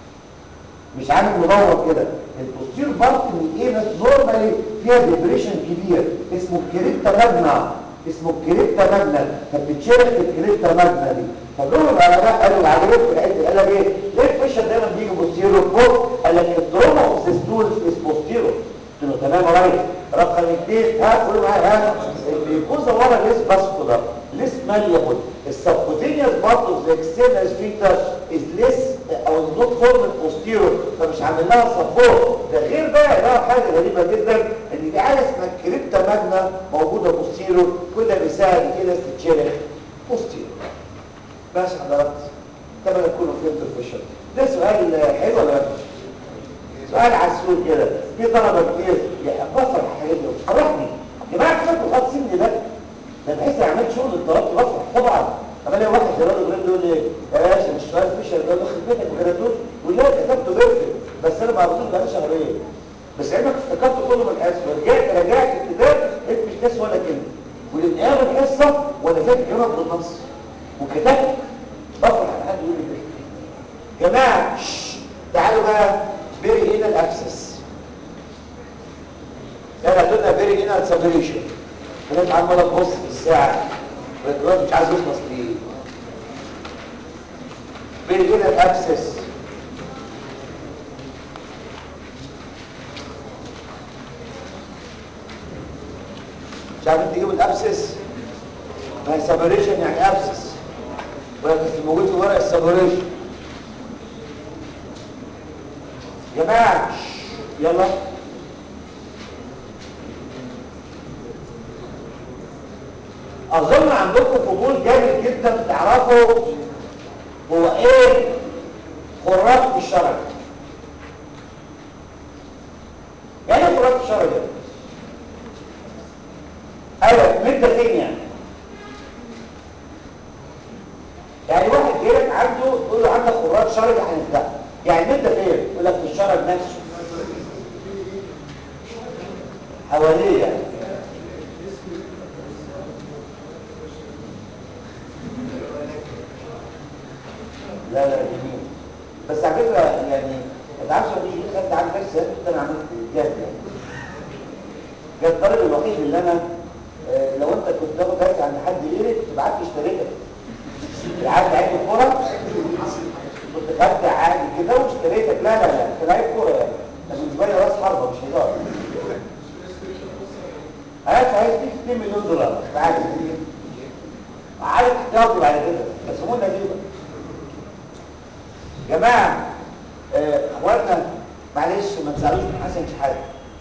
مش عامل مدور كده البوستير بارت من الاينس نورمالي فيها ديبريشن كبير اسمه الكريبتا ماجنا اسمه الكريبتا ماجنا فبتشرح الكريبتا ماجنا دي فدول العلماء قالوا العجيب في الحته قال لك ايه ليه الفيشر دايما بيجي بوستيرو فوق قال لك التروما اوف ذا ستولز از بوستيرو قلت له تمام يا ريس رقم اثنين ها قولوا معايا ها الجزء ورا ليس باسكولار ليس ماليبل السبكوتينيوس بارت اوف ذا اكسترنال سفنكتر از ليس او از نوت فورم بوستيرو فمش عامل لها سبورت ده غير بقى ده حاجه غريبه جدا ان في حاجه اسمها كريبتا ماجنا موجوده بوستيرو كل ده بيساعد كده تتشرح بوستيرو بس حضرات اتمنى تكونوا فهمتوا الفشل ده سؤال حلو ولا لا سؤال عسول كده في طلبه كتير بفرح الحاجات دي فرحني يا جماعه كتبوا خط سني ده ده بحيث اني عملت شغل الطلبه بفرح طبعا طب لو واحد زي الراجل غير يقول لي يا باشا مش سؤال فشل ده داخل بيتك وجراتوش ولا كتبته بيرفكت بس انا بعد طول بقى شهرين بس علمك افتكرت كله من الحصه ورجعت راجعت الكتاب لقيت مش ناس ولا كلمه والانقاذ الحصه ولا فاكر كلمه بالنص وكتبت بفرح على حد يقول لي كده جماعه تعالوا بقى بيري هنا الابسس يلا قلنا بيري هنا السبريشن الناس عماله تبص في الساعه والواد مش عايز يخلص ليه بيري هنا الابسس مش عارفين تجيبوا الابسس ما هي سبريشن يعني ابسس ولكن موجود في ورق السبريشن جماعة يلا اظن عندكم فضول جامد جدا تعرفوا هو ايه خراج الشرج يعني خراج الشرج ده ايوه مدة فين يعني يعني واحد جايلك عنده تقول له عندك خراج شرج هنفتحه يعني مدة فين يقول لك في الشرج نفسه حواليه يعني لا لا جميل بس على فكره يعني ما تعرفش دي خدت عن نفسي كنت انا عملت جاد يعني جاد الطالب الوحيد اللي انا آه، لو انت كنت تاخد درس عند حد غيرك تبعت لي اشتريتك العقد عقد كوره كنت خدت عقد كده واشتريتك لا لا لا كنت لعيب كوره يعني ده بالنسبه لي راس حربه مش هزار عايز عايز فيك 2 مليون دولار تعالى عارف احتياطي بعد كده بس هو نجيبه جماعه آه، اخواتنا معلش ما تزعلوش من حسن شحاته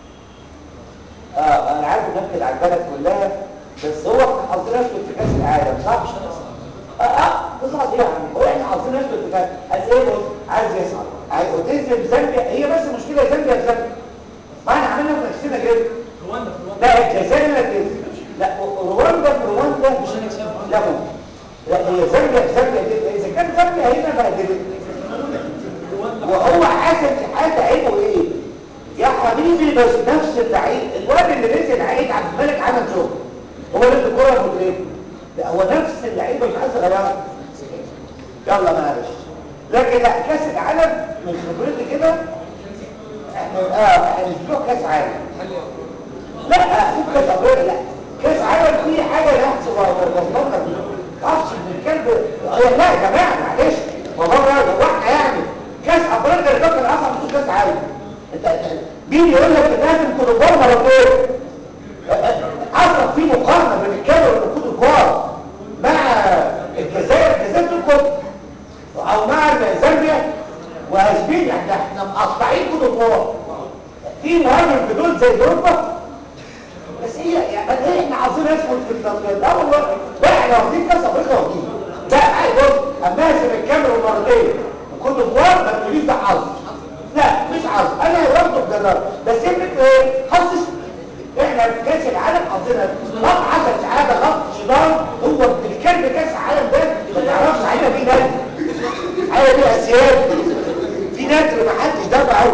اه انا عارف نكد على البلد كلها بس هو احنا حظنا نفسه في كاس العالم صح مش اه اه ده صح يعني هو احنا حظنا نفسه في كاس قال ايه بص عايز يسعى عايز وتنزل زامبيا هي بس مشكله زامبيا في زامبيا ما احنا عملنا في نفسنا كده رواندا في رواندا لا الجزائر لا تنزل لا رواندا في رواندا مش هنكسبها لا ممكن لا هي زامبيا في زامبيا دي اذا كان زامبيا هنا بهدلت وهو حاسس حاجه عيبه ايه يا حبيبي بس نفس اللعيب الواد اللي نزل عيد عبد الملك عمل شغل هو اللي الكوره المدرب لا هو نفس اللعيبه مش عايز اغيرها يلا معلش لكن لا كاس العالم من خبرتي كده احنا اه احنا مش بنروح كاس عالم لا مو كاس افريقيا لا كاس عالم فيه حاجه نحس وظلمنا قفش من الكلب لا يا جماعه معلش والله هو احنا يعني كاس افريقيا اللي كان اصعب من كاس عالم انت انت- مين يقول لك ان لازم كولوبار مرتين اصلا في مقارنه بين الكاميرون والكوت ديفوار مع الجزائر الجزائر تركض او مع زامبيا واسبانيا احنا احنا مقطعين كوت ديفوار في مهاجم في دول زي اوروبا بس هي يعني ايه احنا عاوزين نثبت في التصوير لا والله لا احنا واخدين كاس افريقيا واخدين لا عادي بص اما اسم الكاميرون مرتين وكوت ديفوار ما تقوليش ده حظ لا مش حظ انا واخده بجدار بس هي الفكره ايه حظ احنا في كاس العالم حظنا غلط حسن شحاته غلط شيطان هو الكلب كاس العالم ده ما تعرفش علينا فيه نادي علينا فيه اسياد في نادي ما حدش دفعه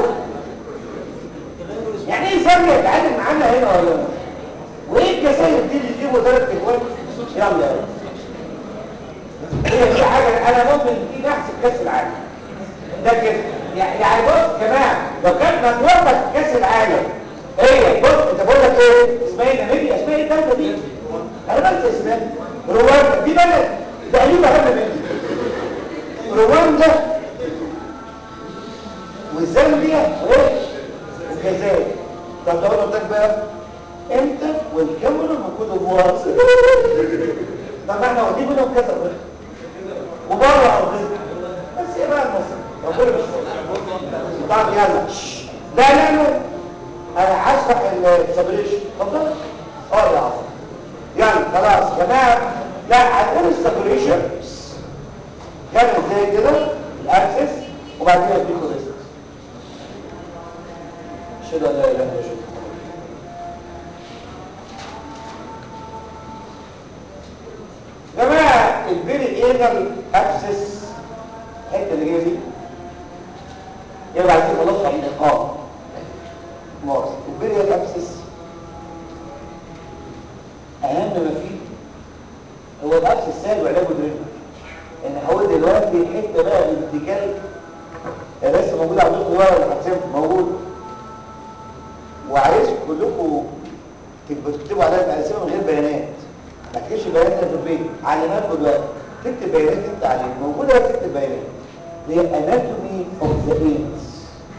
يعني ايه زامبيا يتعادل معانا هنا ولا لا؟ وايه الجزائر دي اللي يجيبوا ثلاث اجوان يلا يلا هي دي حاجه انا مؤمن دي نحس كاس العالم لكن يعني يعني بص يا جماعه لو كانت مجموعه في كاس العالم هي بص انت بقول لك ايه اسمها ايه ناميبيا اسمها ايه الدوله دي انا بنسى اسمها رواندا دي بلد تقريبا اهم مني رواندا وزامبيا وايه والجزائر طب لو انا قلت لك بقى انت والكاميرون وكوت ديفوار طب ما احنا واخدين منهم كذا بقى وبره ارضنا بس ايه بقى المصر ربنا مش طب يلا شش. لا لا لا انا هشرح السبريشن اتفضل اه يا عظيم يلا خلاص يا جماعه لا هنقول السبريشن كان ازاي كده الاكسس وبعدين اديكم ريست اشهد ان لا اله الا الله جماعه البيري ايجر اكسس الحته اللي جايه دي يبقى عايزين نخلصها من الاقامه مارس البيري ايجر اكسس اهم ما فيه هو الاكسس سهل وعلاجه دريل ان هو دلوقتي حته بقى الاتكال لسه موجود عندكم ورا اللي هتسيبه موجود وعايزكم كلكم تبقوا تكتبوا عليها تقسيمه من غير بيانات ما تكتبش بيانات في البيت علمات دلوقتي تكتب بيانات انت عليه موجوده بس تكتب بيانات هي اناتومي اوف ذا ايدز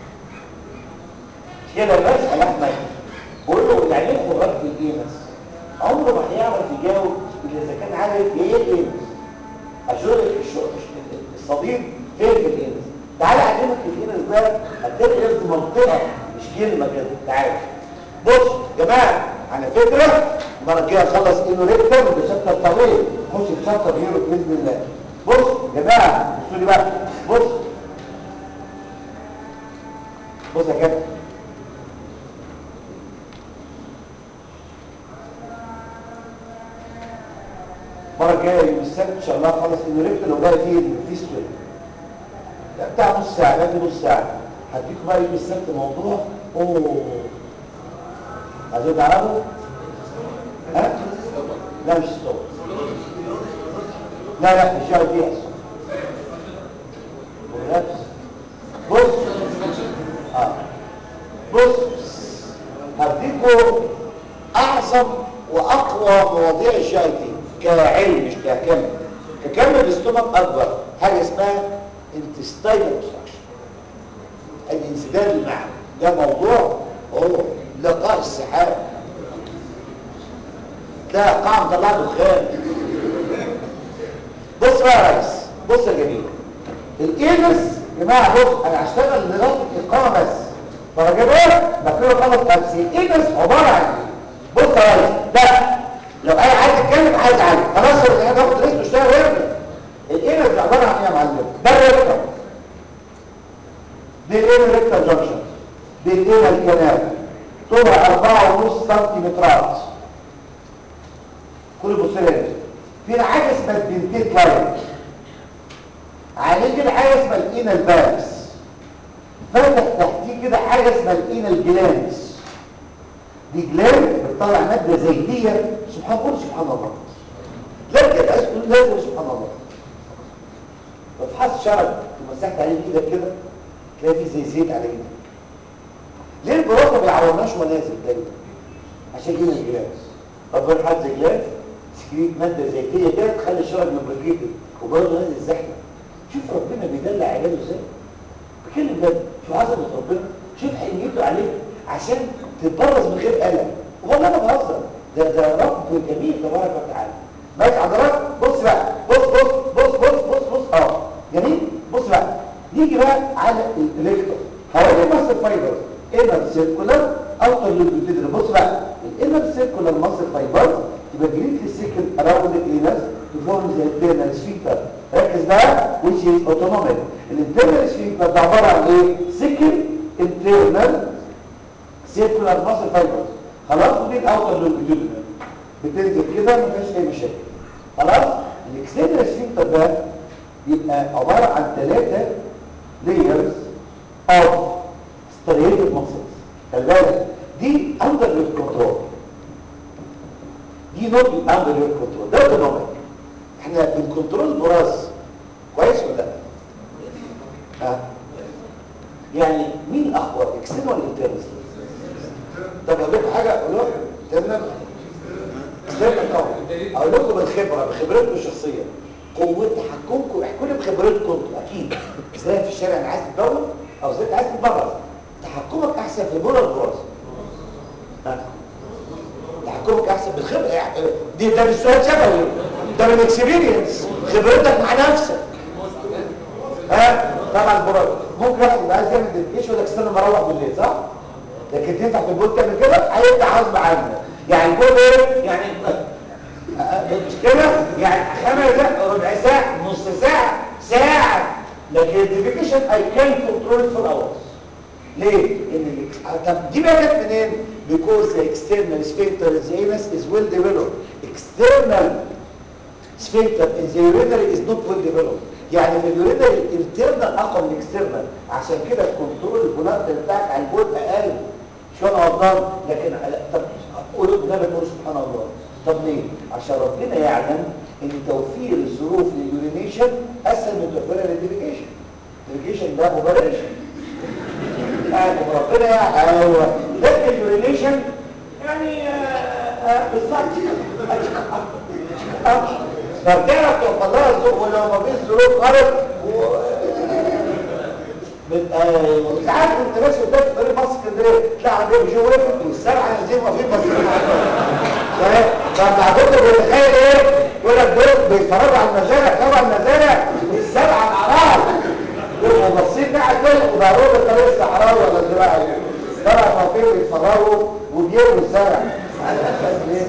كده بسال احمد بقول له يعني ايه خراج في الايدز عمره ما هيعرف يجاوب الا اذا كان عارف ايه الايدز عشان الصديق فين في الايدز تعالى اعلمك الايدز ده هتلاقي الايدز منطقه مش كلمه كده تعالى بص يا جماعه على فكره المره الجايه اخلص انه ريكتر بشكل طويل خش في شابتر هيرو باذن الله بص يا جماعه بصوا لي بقى بص بص يا كابتن المره الجايه يوم السبت ان شاء الله اخلص انه ريكتر لو جاي فيه فيستول بتاع نص ساعه لا نص ساعه هديكم بقى يوم السبت موضوع اوه عايزين تعرفوا ها لا مش ستوب لا لا مش جاي فيها وريلاكس بص اه بص هديكم اعظم واقوى مواضيع الجي اي تي كعلم مش ككم ككم الاستومك اكبر حاجه اسمها intestinal obstruction الانسداد المعوي ده موضوع اوه لقاء السحاب ده قاع مطلع دخان بص بقى يا ريس بص يا جميل الايدس يا جماعه بص انا هشتغل لغايه الاقامه بس فراجبات بكره خلص نفسي الايدس عباره عن ايه بص يا ريس ده لو انا عايز اتكلم عايز اعلم خلاص انا هاخد ريسك واشتغل هنا الايدس عباره عن ايه يا معلم ده الريكتر دي الانر ريكتال جانكشن دي الانر كانال طولها 4.5 سنتيمترات كل بص لي في حاجه اسمها الدنتيت لاين عليه كده حاجه اسمها الانال بالانس فتح تحتيه كده حاجه اسمها الانال جلانس دي جلاند بتطلع ماده زيتيه سبحان الله سبحان الله لا كده عايز تقول لازم سبحان الله لو فحصت شرج ومسحت عليه ايدك كده تلاقي في زي زيت على ايدك ليه البراز ما بيعورناش ونازل دايما عشان كده الجلاس طب غير حد زي جلاس سكريت ماده زيتيه كده تخلي الشرج لوبريكيتد وبرضه نازل زحمه شوف ربنا بيدلع عباده ازاي بكلم بجد شوف عظمه ربنا شوف حنيته عليك عشان تتبرز من غير الم والله انا بهزر ده ده رب جميل تبارك وتعالى ماشي حضرتك بص بقى بص بص بص بص بص بص اه جميل بص بقى نيجي بقى على الريكتور حوالين مصر فايبرز انر سيركولار اوتر لوبيدر بص بقى الانر سيركولار مصر فايبرز يبقى جريت السيكل اراوند الانس تفورم زي الانترنال سفينكتر ركز بقى which is autonomic الانترنال سفينكتر ده عباره عن ايه سيكل انترنال سيركولار مصر فايبرز خلاص ودي الاوتر لوبيدر بتنزل كده ما فيهاش اي مشاكل خلاص الاكسترنال سفينكتر ده يبقى عباره عن ثلاثه layers of striated muscles خلي بالك دي under your control دي not under your control ده autonomic احنا بنكنترول البراز كويس ولا لا؟ ها يعني مين اخبر اكسترنال ولا انترنال طب اقول لكم حاجه اقول لكم انترنال اكسترنال طبعا اقول لكم بالخبره بخبرتكم الشخصيه قوه تحكمكم احكوا لي بخبرتكم انتوا اكيد ازاي في الشارع انا عايز تتبول او ازاي عايز تتبرز تحكمك احسن في البول ولا البراز تحكمك احسن بالخبره يعني دي ده مش سؤال شفوي ده من اكسبيرينس خبرتك مع نفسك ها طبعا البراز ممكن واحد يبقى عايز يعمل ديفيكيشن ولا استنى ما اروح بالليل صح لكن تنفع في البول تعمل كده هيبقى غصب عنك يعني البول ايه يعني مش كده يعني خمس دقائق ربع ساعه نص ساعه ساعه لكن الديفيكيشن اي كان كنترول فور اورز ليه ان طب دي بقى جت منين because the external sphincter in the anus is well developed external sphincter in the urinary is not well developed يعني في اليورينري الانترنال اقوى من الاكسترنال عشان كده الكنترول البولار بتاعك على البول اقل شو انا غلطان لكن طب قولوا بنبي تقول سبحان الله طب ليه عشان ربنا يعلم ان توفير الظروف لليورينيشن اسهل من توفيرها للديفيكيشن الديفيكيشن ده اوبريشن يعني ربنا يعني ايوه لكن اليورينيشن يعني آه، آه، بالظبط فبتعرف توفر لها الظروف ولو ما فيش ظروف خرج ساعات كنت ماشي قدام في طريق مصر اسكندريه تلاقي عربيه بيجي وقفت والسبعه نازلين واقفين باصين فبعضكم بيتخيل ايه؟ يقول لك دول بيتفرجوا على المزارع طبعا المزارع والسبعه الاعراض يبقوا باصين بقى كده وظهرهم الطريق الصحراوي ولا الزراعي طبعا واقفين بيتفرجوا وبيرموا الزرع على اساس ايه؟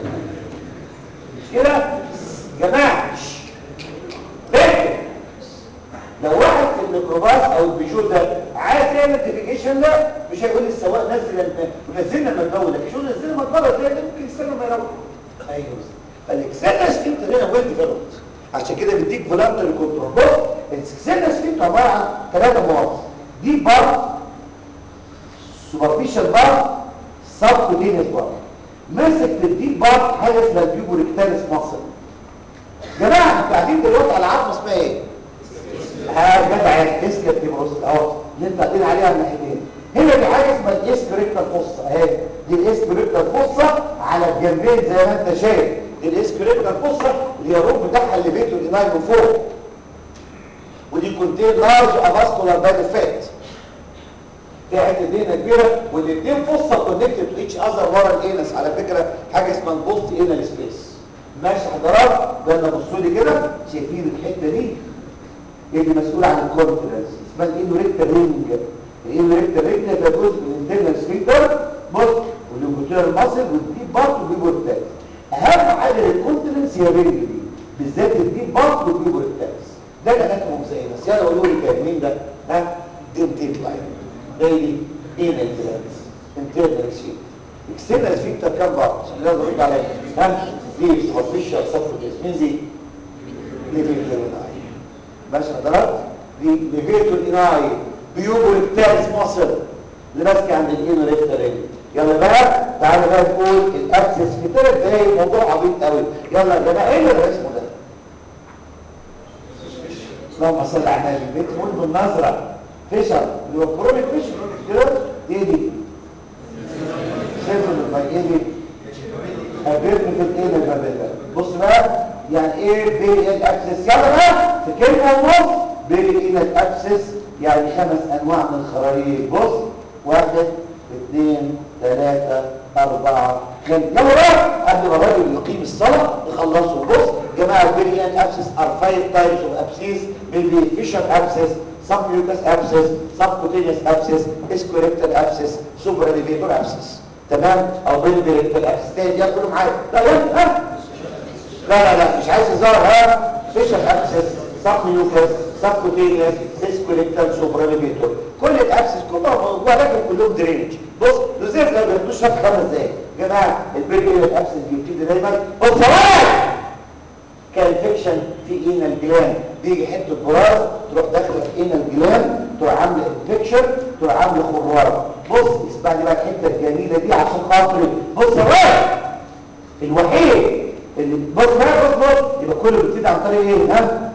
مش كده؟ جماعه فكر لو واحد في الميكروباص او البيجو ده عايز يعمل نوتيفيكيشن ده مش هيقول للسواق نزل الماء ونزلنا المدبول لكن شو نزلنا المدبول زي ده ممكن يستنى ما يروح ايوه فالاكسنس فيمت هنا ويل ديفلوبد عشان كده بيديك فولانتري كنترول بص الاكسنس فيمت عباره عن ثلاثه مواقف دي بار سوبرفيشال بار سب كوتينيوس بار ماسك في الديب بار حاجه اسمها البيبو ريكتاليس ماسل جماعه انتوا قاعدين دلوقتي على عظمه اسمها ايه؟ ها جدع اسكت دي بص اهو اللي انت قاعدين عليها الناحيتين هنا في حاجه اسمها الاسبريكتال فوسا اهي دي الاسبريكتال فوسا على الجنبين زي ما انت شايف دي الاسبريكتال فوسا اللي هي الروب بتاعها اللي بيته الاناي من فوق ودي كونتين لارج افاسكولار باد فات في حته دهنه كبيره والاثنين فوسا كونكتد تو ايتش اذر ورا الانس على فكره حاجه اسمها البوست انال سبيس ماشي حضرات ده انا بصوا لي كده شايفين الحته دي اللي مسؤول عن الكونفرنس اسمها الانوريكتال رينج الانوريكتال رينج ده جزء من الانترنال سفينكتر بص والليوكوتير ماسل والديب بارت والبيبورتاس اهم حاجه للكونفرنس هي الرينج دي بالذات الديب بارت والبيبورتاس ده الاناتوم زي بس يلا قولوا لي كده مين ده ها دنتيت لاين دايلي اينال جلاندز انترنال سفينكتر اكسترنال سفينكتر كام بعض عشان لازم ارد عليها ها دي سوبرفيشال سبكوتينيوس مين دي؟ ليفيتور اناي ماشي حضرتك دي ليفيتور اناي بيوبو التالس مصر اللي ماسكه عند الاينو ريفتر يلا بقى تعالى بقى نقول الاكسس في ثلاث دقايق موضوع عبيط قوي يلا يا جماعه ايه اللي اسمه ده اللهم صل على النبي بيت مول بالنظره فيشر اللي هو كرونيك فيشر كده دي دي سيفن الميدي قابلني في الايه المبادئ بص بقى يعني ايه بيري الاكسس يلا بقى في كلمه ونص بيري الاكسس يعني خمس انواع من الخراريج بص واحد اثنين ثلاثة أربعة خمسة يلا بقى قبل ما الراجل يقيم الصلاة يخلصوا بص جماعة البريان أبسس are five types of abscess maybe fissure abscess submucous abscess subcutaneous abscess escorectal abscess supraelevator abscess تمام أو بالبريكتال abscess تاني يلا كله معايا لا يلا ها لا لا لا مش عايز هزار ها fissure abscess submucous subcutaneous escorectal supraelevator كل الابسس كلها ولكن كلهم درينج بص لزيز لو بياخدوش شرح خمس دقايق يا جماعه البيري الابسس بيبتدي دايما الصلاه كانفكشن في اينا الجلان بيجي حته براز تروح داخله في اينا الجلان تروح عامله انفكشن تروح عامله خرار بص اسمعني بقى الحته الجميله دي عشان خاطري بص الراجل الوحيد اللي بص بقى بص بص يبقى كله بيبتدي عن طريق ايه ها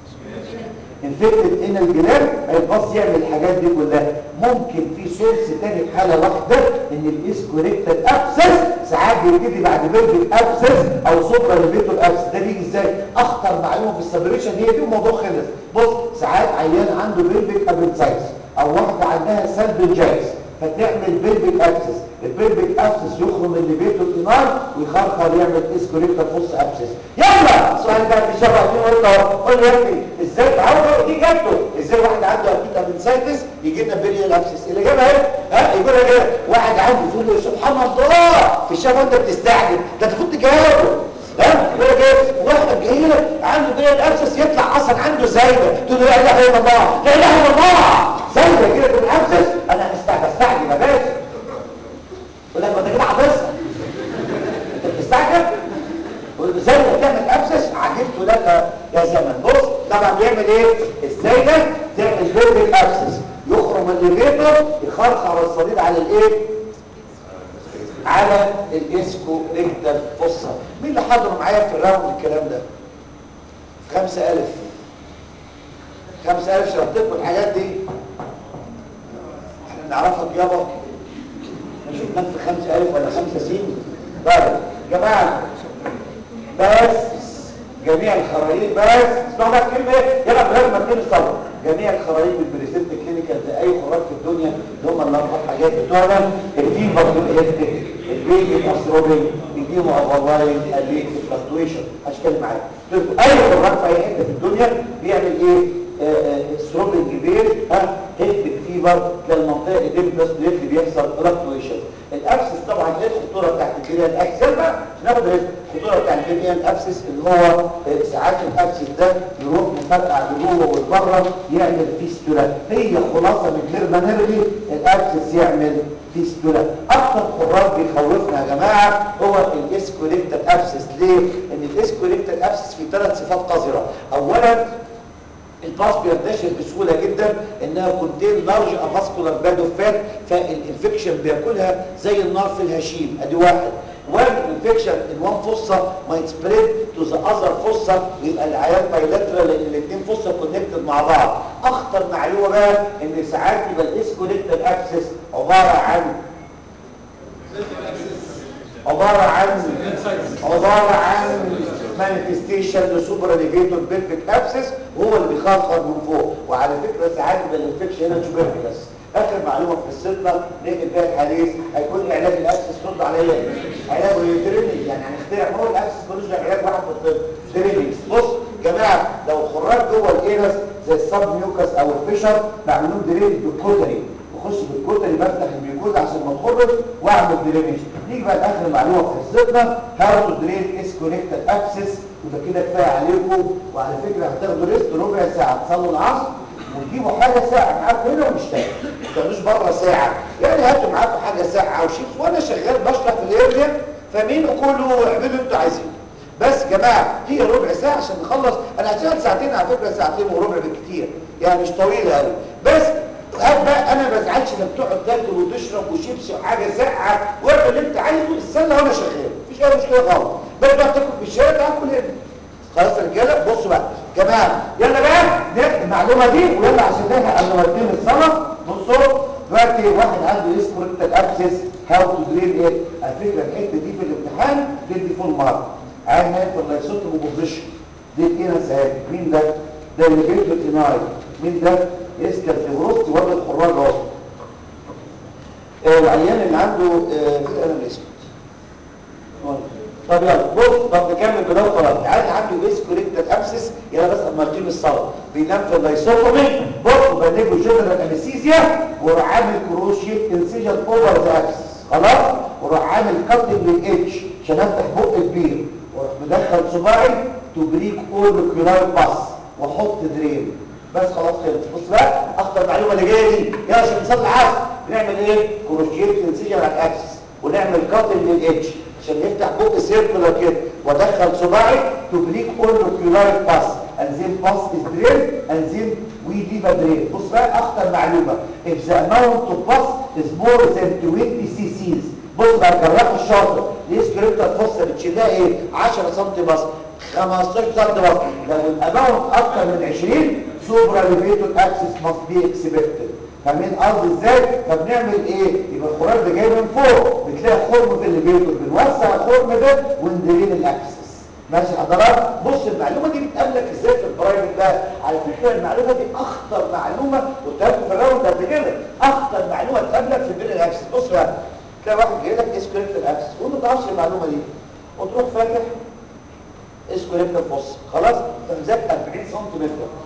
انفكتد ان الجلاد هيبص يعمل الحاجات دي كلها ممكن في سورس تاني في حاله واحده ان الاسكوريكتال ابسس ساعات بيبتدي بعد بيرفكت ابسس او سوبر ليفيتور ابسس ده بيجي ازاي اخطر معلومه في السبريشن هي دي الموضوع خلص بص ساعات عيان عنده بيرفكت ابنسايتس او واحده عندها سلبنجايتس فتعمل بيرفكت ابسس البيرفكت ابسس يخرم الليفيتور انار ويخرخر يعمل اسكوريكتال فوس ابسس يلا سؤال بقى في شبه دي قلت اهو قول يا ابني ازاي تعود دي جابته ازاي واحد عنده اكيد ابنسايتس يجي لنا بيريال ابسس اللي جابها ايه ها يقول لك ايه واحد عنده تقول له سبحان الله في الشبه انت بتستعجل ده انت كنت جاوبه ها يقول لك ايه واحد جاي لك عنده بيريال ابسس يطلع اصلا عنده زايده تقول له لا اله الا الله لا اله الا الله زايده كده في الابسس انا استعجل استعجل يا باشا يقول لك ما انت كده حافظها انت بتستعجل زي ما بتعمل ابسس عجبت لك يا زمن بص طبعا بيعمل ايه ازاي ده تعمل بيرفكت ابسس يخرم الليفيتور يخرخر الصليب على الايه على الاسكو ريكتال فوسا مين اللي حضر معايا في الراوند الكلام ده خمسة ألف خمسة ألف شرحت لكم الحاجات دي احنا نعرفك يابا نشوف في خمسة ألف ولا خمسة سين طيب جماعة بس جميع الخرايط بس اسمعوا بقى الكلمة ايه يلا بلاد ما تكون الصبر جميع الخرايط بالبريسنت كلينيكال زي اي خراج في الدنيا اللي هم الاربع حاجات بتوعنا الفيفر بالهيستيك البيبي اسروبين الجيمو افرلاين الليك فلكتويشن هشتغل معاك اي خراج في اي حته في الدنيا بيعمل ايه ستروبنج بير ها هيستيك فيفر تلاقي المنطقه دي بس اللي بيحصل فلكتويشن الابسس طبعا ايه الخطوره بتاعت البيريان اكسل بقى ناخد الخطوره بتاعت البيريان ابسس اللي هو ساعات الابسس ده يروح مفرقع لجوه ولبره يعمل فيستولا هي خلاصه من غير ما نرغي الابسس يعمل فيستولا اكتر خراج بيخوفنا يا جماعه هو الاسكوليكتال ابسس ليه ان الاسكوليكتال ابسس فيه ثلاث صفات قذره اولا الباس بينتشر بسهوله جدا انها كونتين لارج افاسكولار باد اوف فات فالانفكشن بياكلها زي النار في الهشيم ادي واحد وان انفكشن ان وان فوسا مايت سبريد تو ذا اذر فوسا يبقى العيان بايلاترال لان الاثنين فوسا كونكتد مع بعض اخطر معلومه بقى ان ساعات يبقى الاسكوليكتال ابسس عباره عن عباره عن عباره عن مانيفستيشن لسوبر اليفيتور بيرفكت ابسس وهو اللي بيخرخر من فوق وعلى فكره ساعات يبقى الانفكشن هنا نشوف بس اخر معلومه في قصتنا نقل بيها الحديث هيكون علاج الابسس رد عليا علاج تريننج يعني هنخترع ما هو الابسس ملوش غير علاج واحد في الطب تريننج بص جماعه لو خراج جوه الانس زي السب ميوكس او الفيشر بعملوه درينج بالكوتري بخش بالكوتري بفتح الميكوز عشان ما تخرج واعمل درينج نيجي بقى لاخر معلومه في قصتنا هاو تو درين اسكونكتد ابسس يبقى كده كفايه عليكم وعلى فكره هتاخدوا ريست ربع ساعه تصلوا العصر وتجيبوا حاجه ساعه معاكم هنا ومش تاني ما تاخدوش بره ساعه يعني هاتوا معاكم حاجه ساعه او شيبس وانا شغال بشرح في الاريا فمين كلوا اعملوا اللي انتوا عايزينه بس يا جماعه هي ربع ساعه عشان نخلص انا هشتغل ساعتين على فكره ساعتين وربع بالكتير يعني مش طويله قوي بس هات بقى انا ما بزعلش انك تقعد تاكل وتشرب وشيبسي وحاجه ساقعه واعمل اللي انت عايزه استنى وانا شغال مفيش اي مشكله خالص بس بقى تاكل في الشارع تاكل هنا خلاص يا رجاله بصوا بقى جماعه يلا بقى ناخد المعلومه دي ويلا عشان نلحق قبل ما نتم الصلاه بصوا دلوقتي واحد عنده اسمه ريكتال ابسس هاو تو درين ايه على فكره الحته دي في الامتحان بيدي فول مارك عايز ناخد لايسوتوم وبوزيشن دي ايه نسهل مين ده ده اللي بيدو تناي مين ده يسكر فيبروستي ولا الخراج اهو آه، العيان اللي عنده آه، في القلم الاسود طب يلا بص طب نكمل بده وخلاص عادي عنده اسكو ريكتال ابسس يلا بس اما يقيم الصلاه بينام في اللايسوتومي بص بديله جنرال انستيزيا وراح عامل كروشيت انسيجن اوفر ذا ابسس خلاص وراح عامل كاتنج للاتش عشان افتح بق كبير واروح مدخل صباعي تو بريك اول كيلاي باس واحط درين بس خلاص خلص بص بقى اخطر معلومه اللي جايه دي يلا عشان نصلي العصر نعمل ايه كروشيت انسيجن على الاكسس ونعمل كاتنج للاتش عشان يفتح بق سيركولار كده وادخل صباعي تو بريك اوركيولار باس انزين باس از درين انزين وي ليف درين بص بقى اخطر معلومه if the amount of pus is more than 20 cc's بص بقى الجراح الشاطر ليه سكريبتر فوسا بتشيلها ايه 10 سم بس 15 سم بس لو الاماونت اكتر من 20 سوبرا ليفيتور اكسس ماست بي اكسبكتد فاهمين قصدي ازاي فبنعمل ايه يبقى الخراج ده جاي من فوق بتلاقي خرم في الليفيتور بنوسع الخرم ده وندرين الاكسس ماشي حضرات بص المعلومه دي بتقابلك ازاي في البرايفت بقى على فكره المعلومه دي اخطر معلومه قلت لكم في الراوند قبل كده اخطر معلومه تقابلك في البين الاكسس بص بقى تلاقي واحد جاي لك اسكريبت الاكسس وانت ما تعرفش المعلومه دي وتروح فاتح اسكريبت الفص خلاص تمزاج 40 سم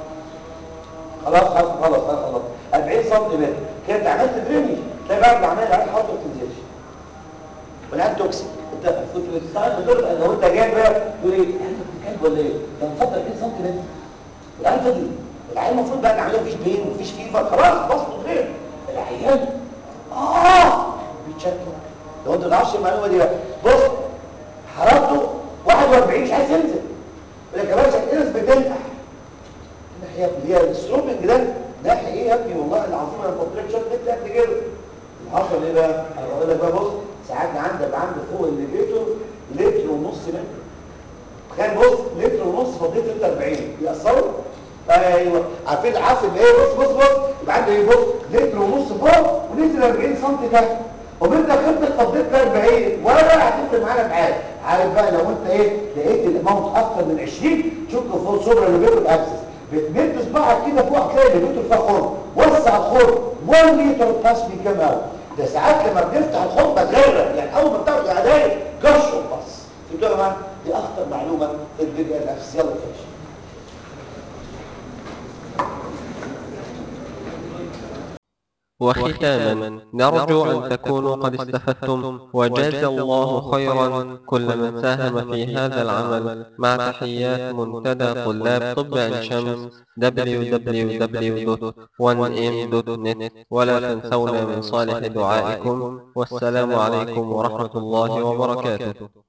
خلاص خلاص خلاص خلاص خلاص 40 سم كده عملت درينج تلاقي بعد ما عملت على حاطط تنزلش والعيال توكسيك انت كنت بتستعمل بدور لو انت جايب بقى تقول ايه انت كلب ولا ايه ده مفضل 20 سم متر العيال فضل العيال المفروض بقى نعمله مفيش بين مفيش فيفر خلاص بسطوا غير العيال اه بيتشكل لو انت ما تعرفش المعلومه دي بقى بص حرارته 41 مش عايز ينزل يقول لك يا باشا الناس بتنقح الناحيه اللي هي الستروبنج ده ناحيه ايه يا ابني والله العظيم انا قلت لك شويه متر قد كده اللي حصل ايه بقى؟ انا بقول لك بقى بص ساعات عندك عنده فوق الليفيتور لتر ونص متر تخيل بص لتر ونص فضيت انت 40 يأثروا؟ ايوه عارفين العصب ايه بص بص بص يبقى عنده ايه بص لتر ونص فوق ونزل 40 سم تحت وانت خدت فضيت 40 ولا هتفرق معانا في حاجه عارف بقى لو انت ايه لقيت الاماونت اكتر من 20 شك فوق صبر الليفيتور اكسس بتمد صباعك كده فوق هتلاقي الليفيتور فيها خرم وسع الخرم 1 لتر باس بيكام اوت ده ساعات لما بنفتح الخرم بتغرق يعني اول ما بتاخد اعداد جش وبص فهمتوا يا جماعه دي اخطر معلومه في الفيديو النفسي يلا فيش وختاما نرجو أن تكونوا قد استفدتم وجاز الله خيرا كل من ساهم في هذا العمل مع تحيات منتدى طلاب طب عين شمس www.1m.net ولا تنسونا من صالح دعائكم والسلام عليكم ورحمة الله وبركاته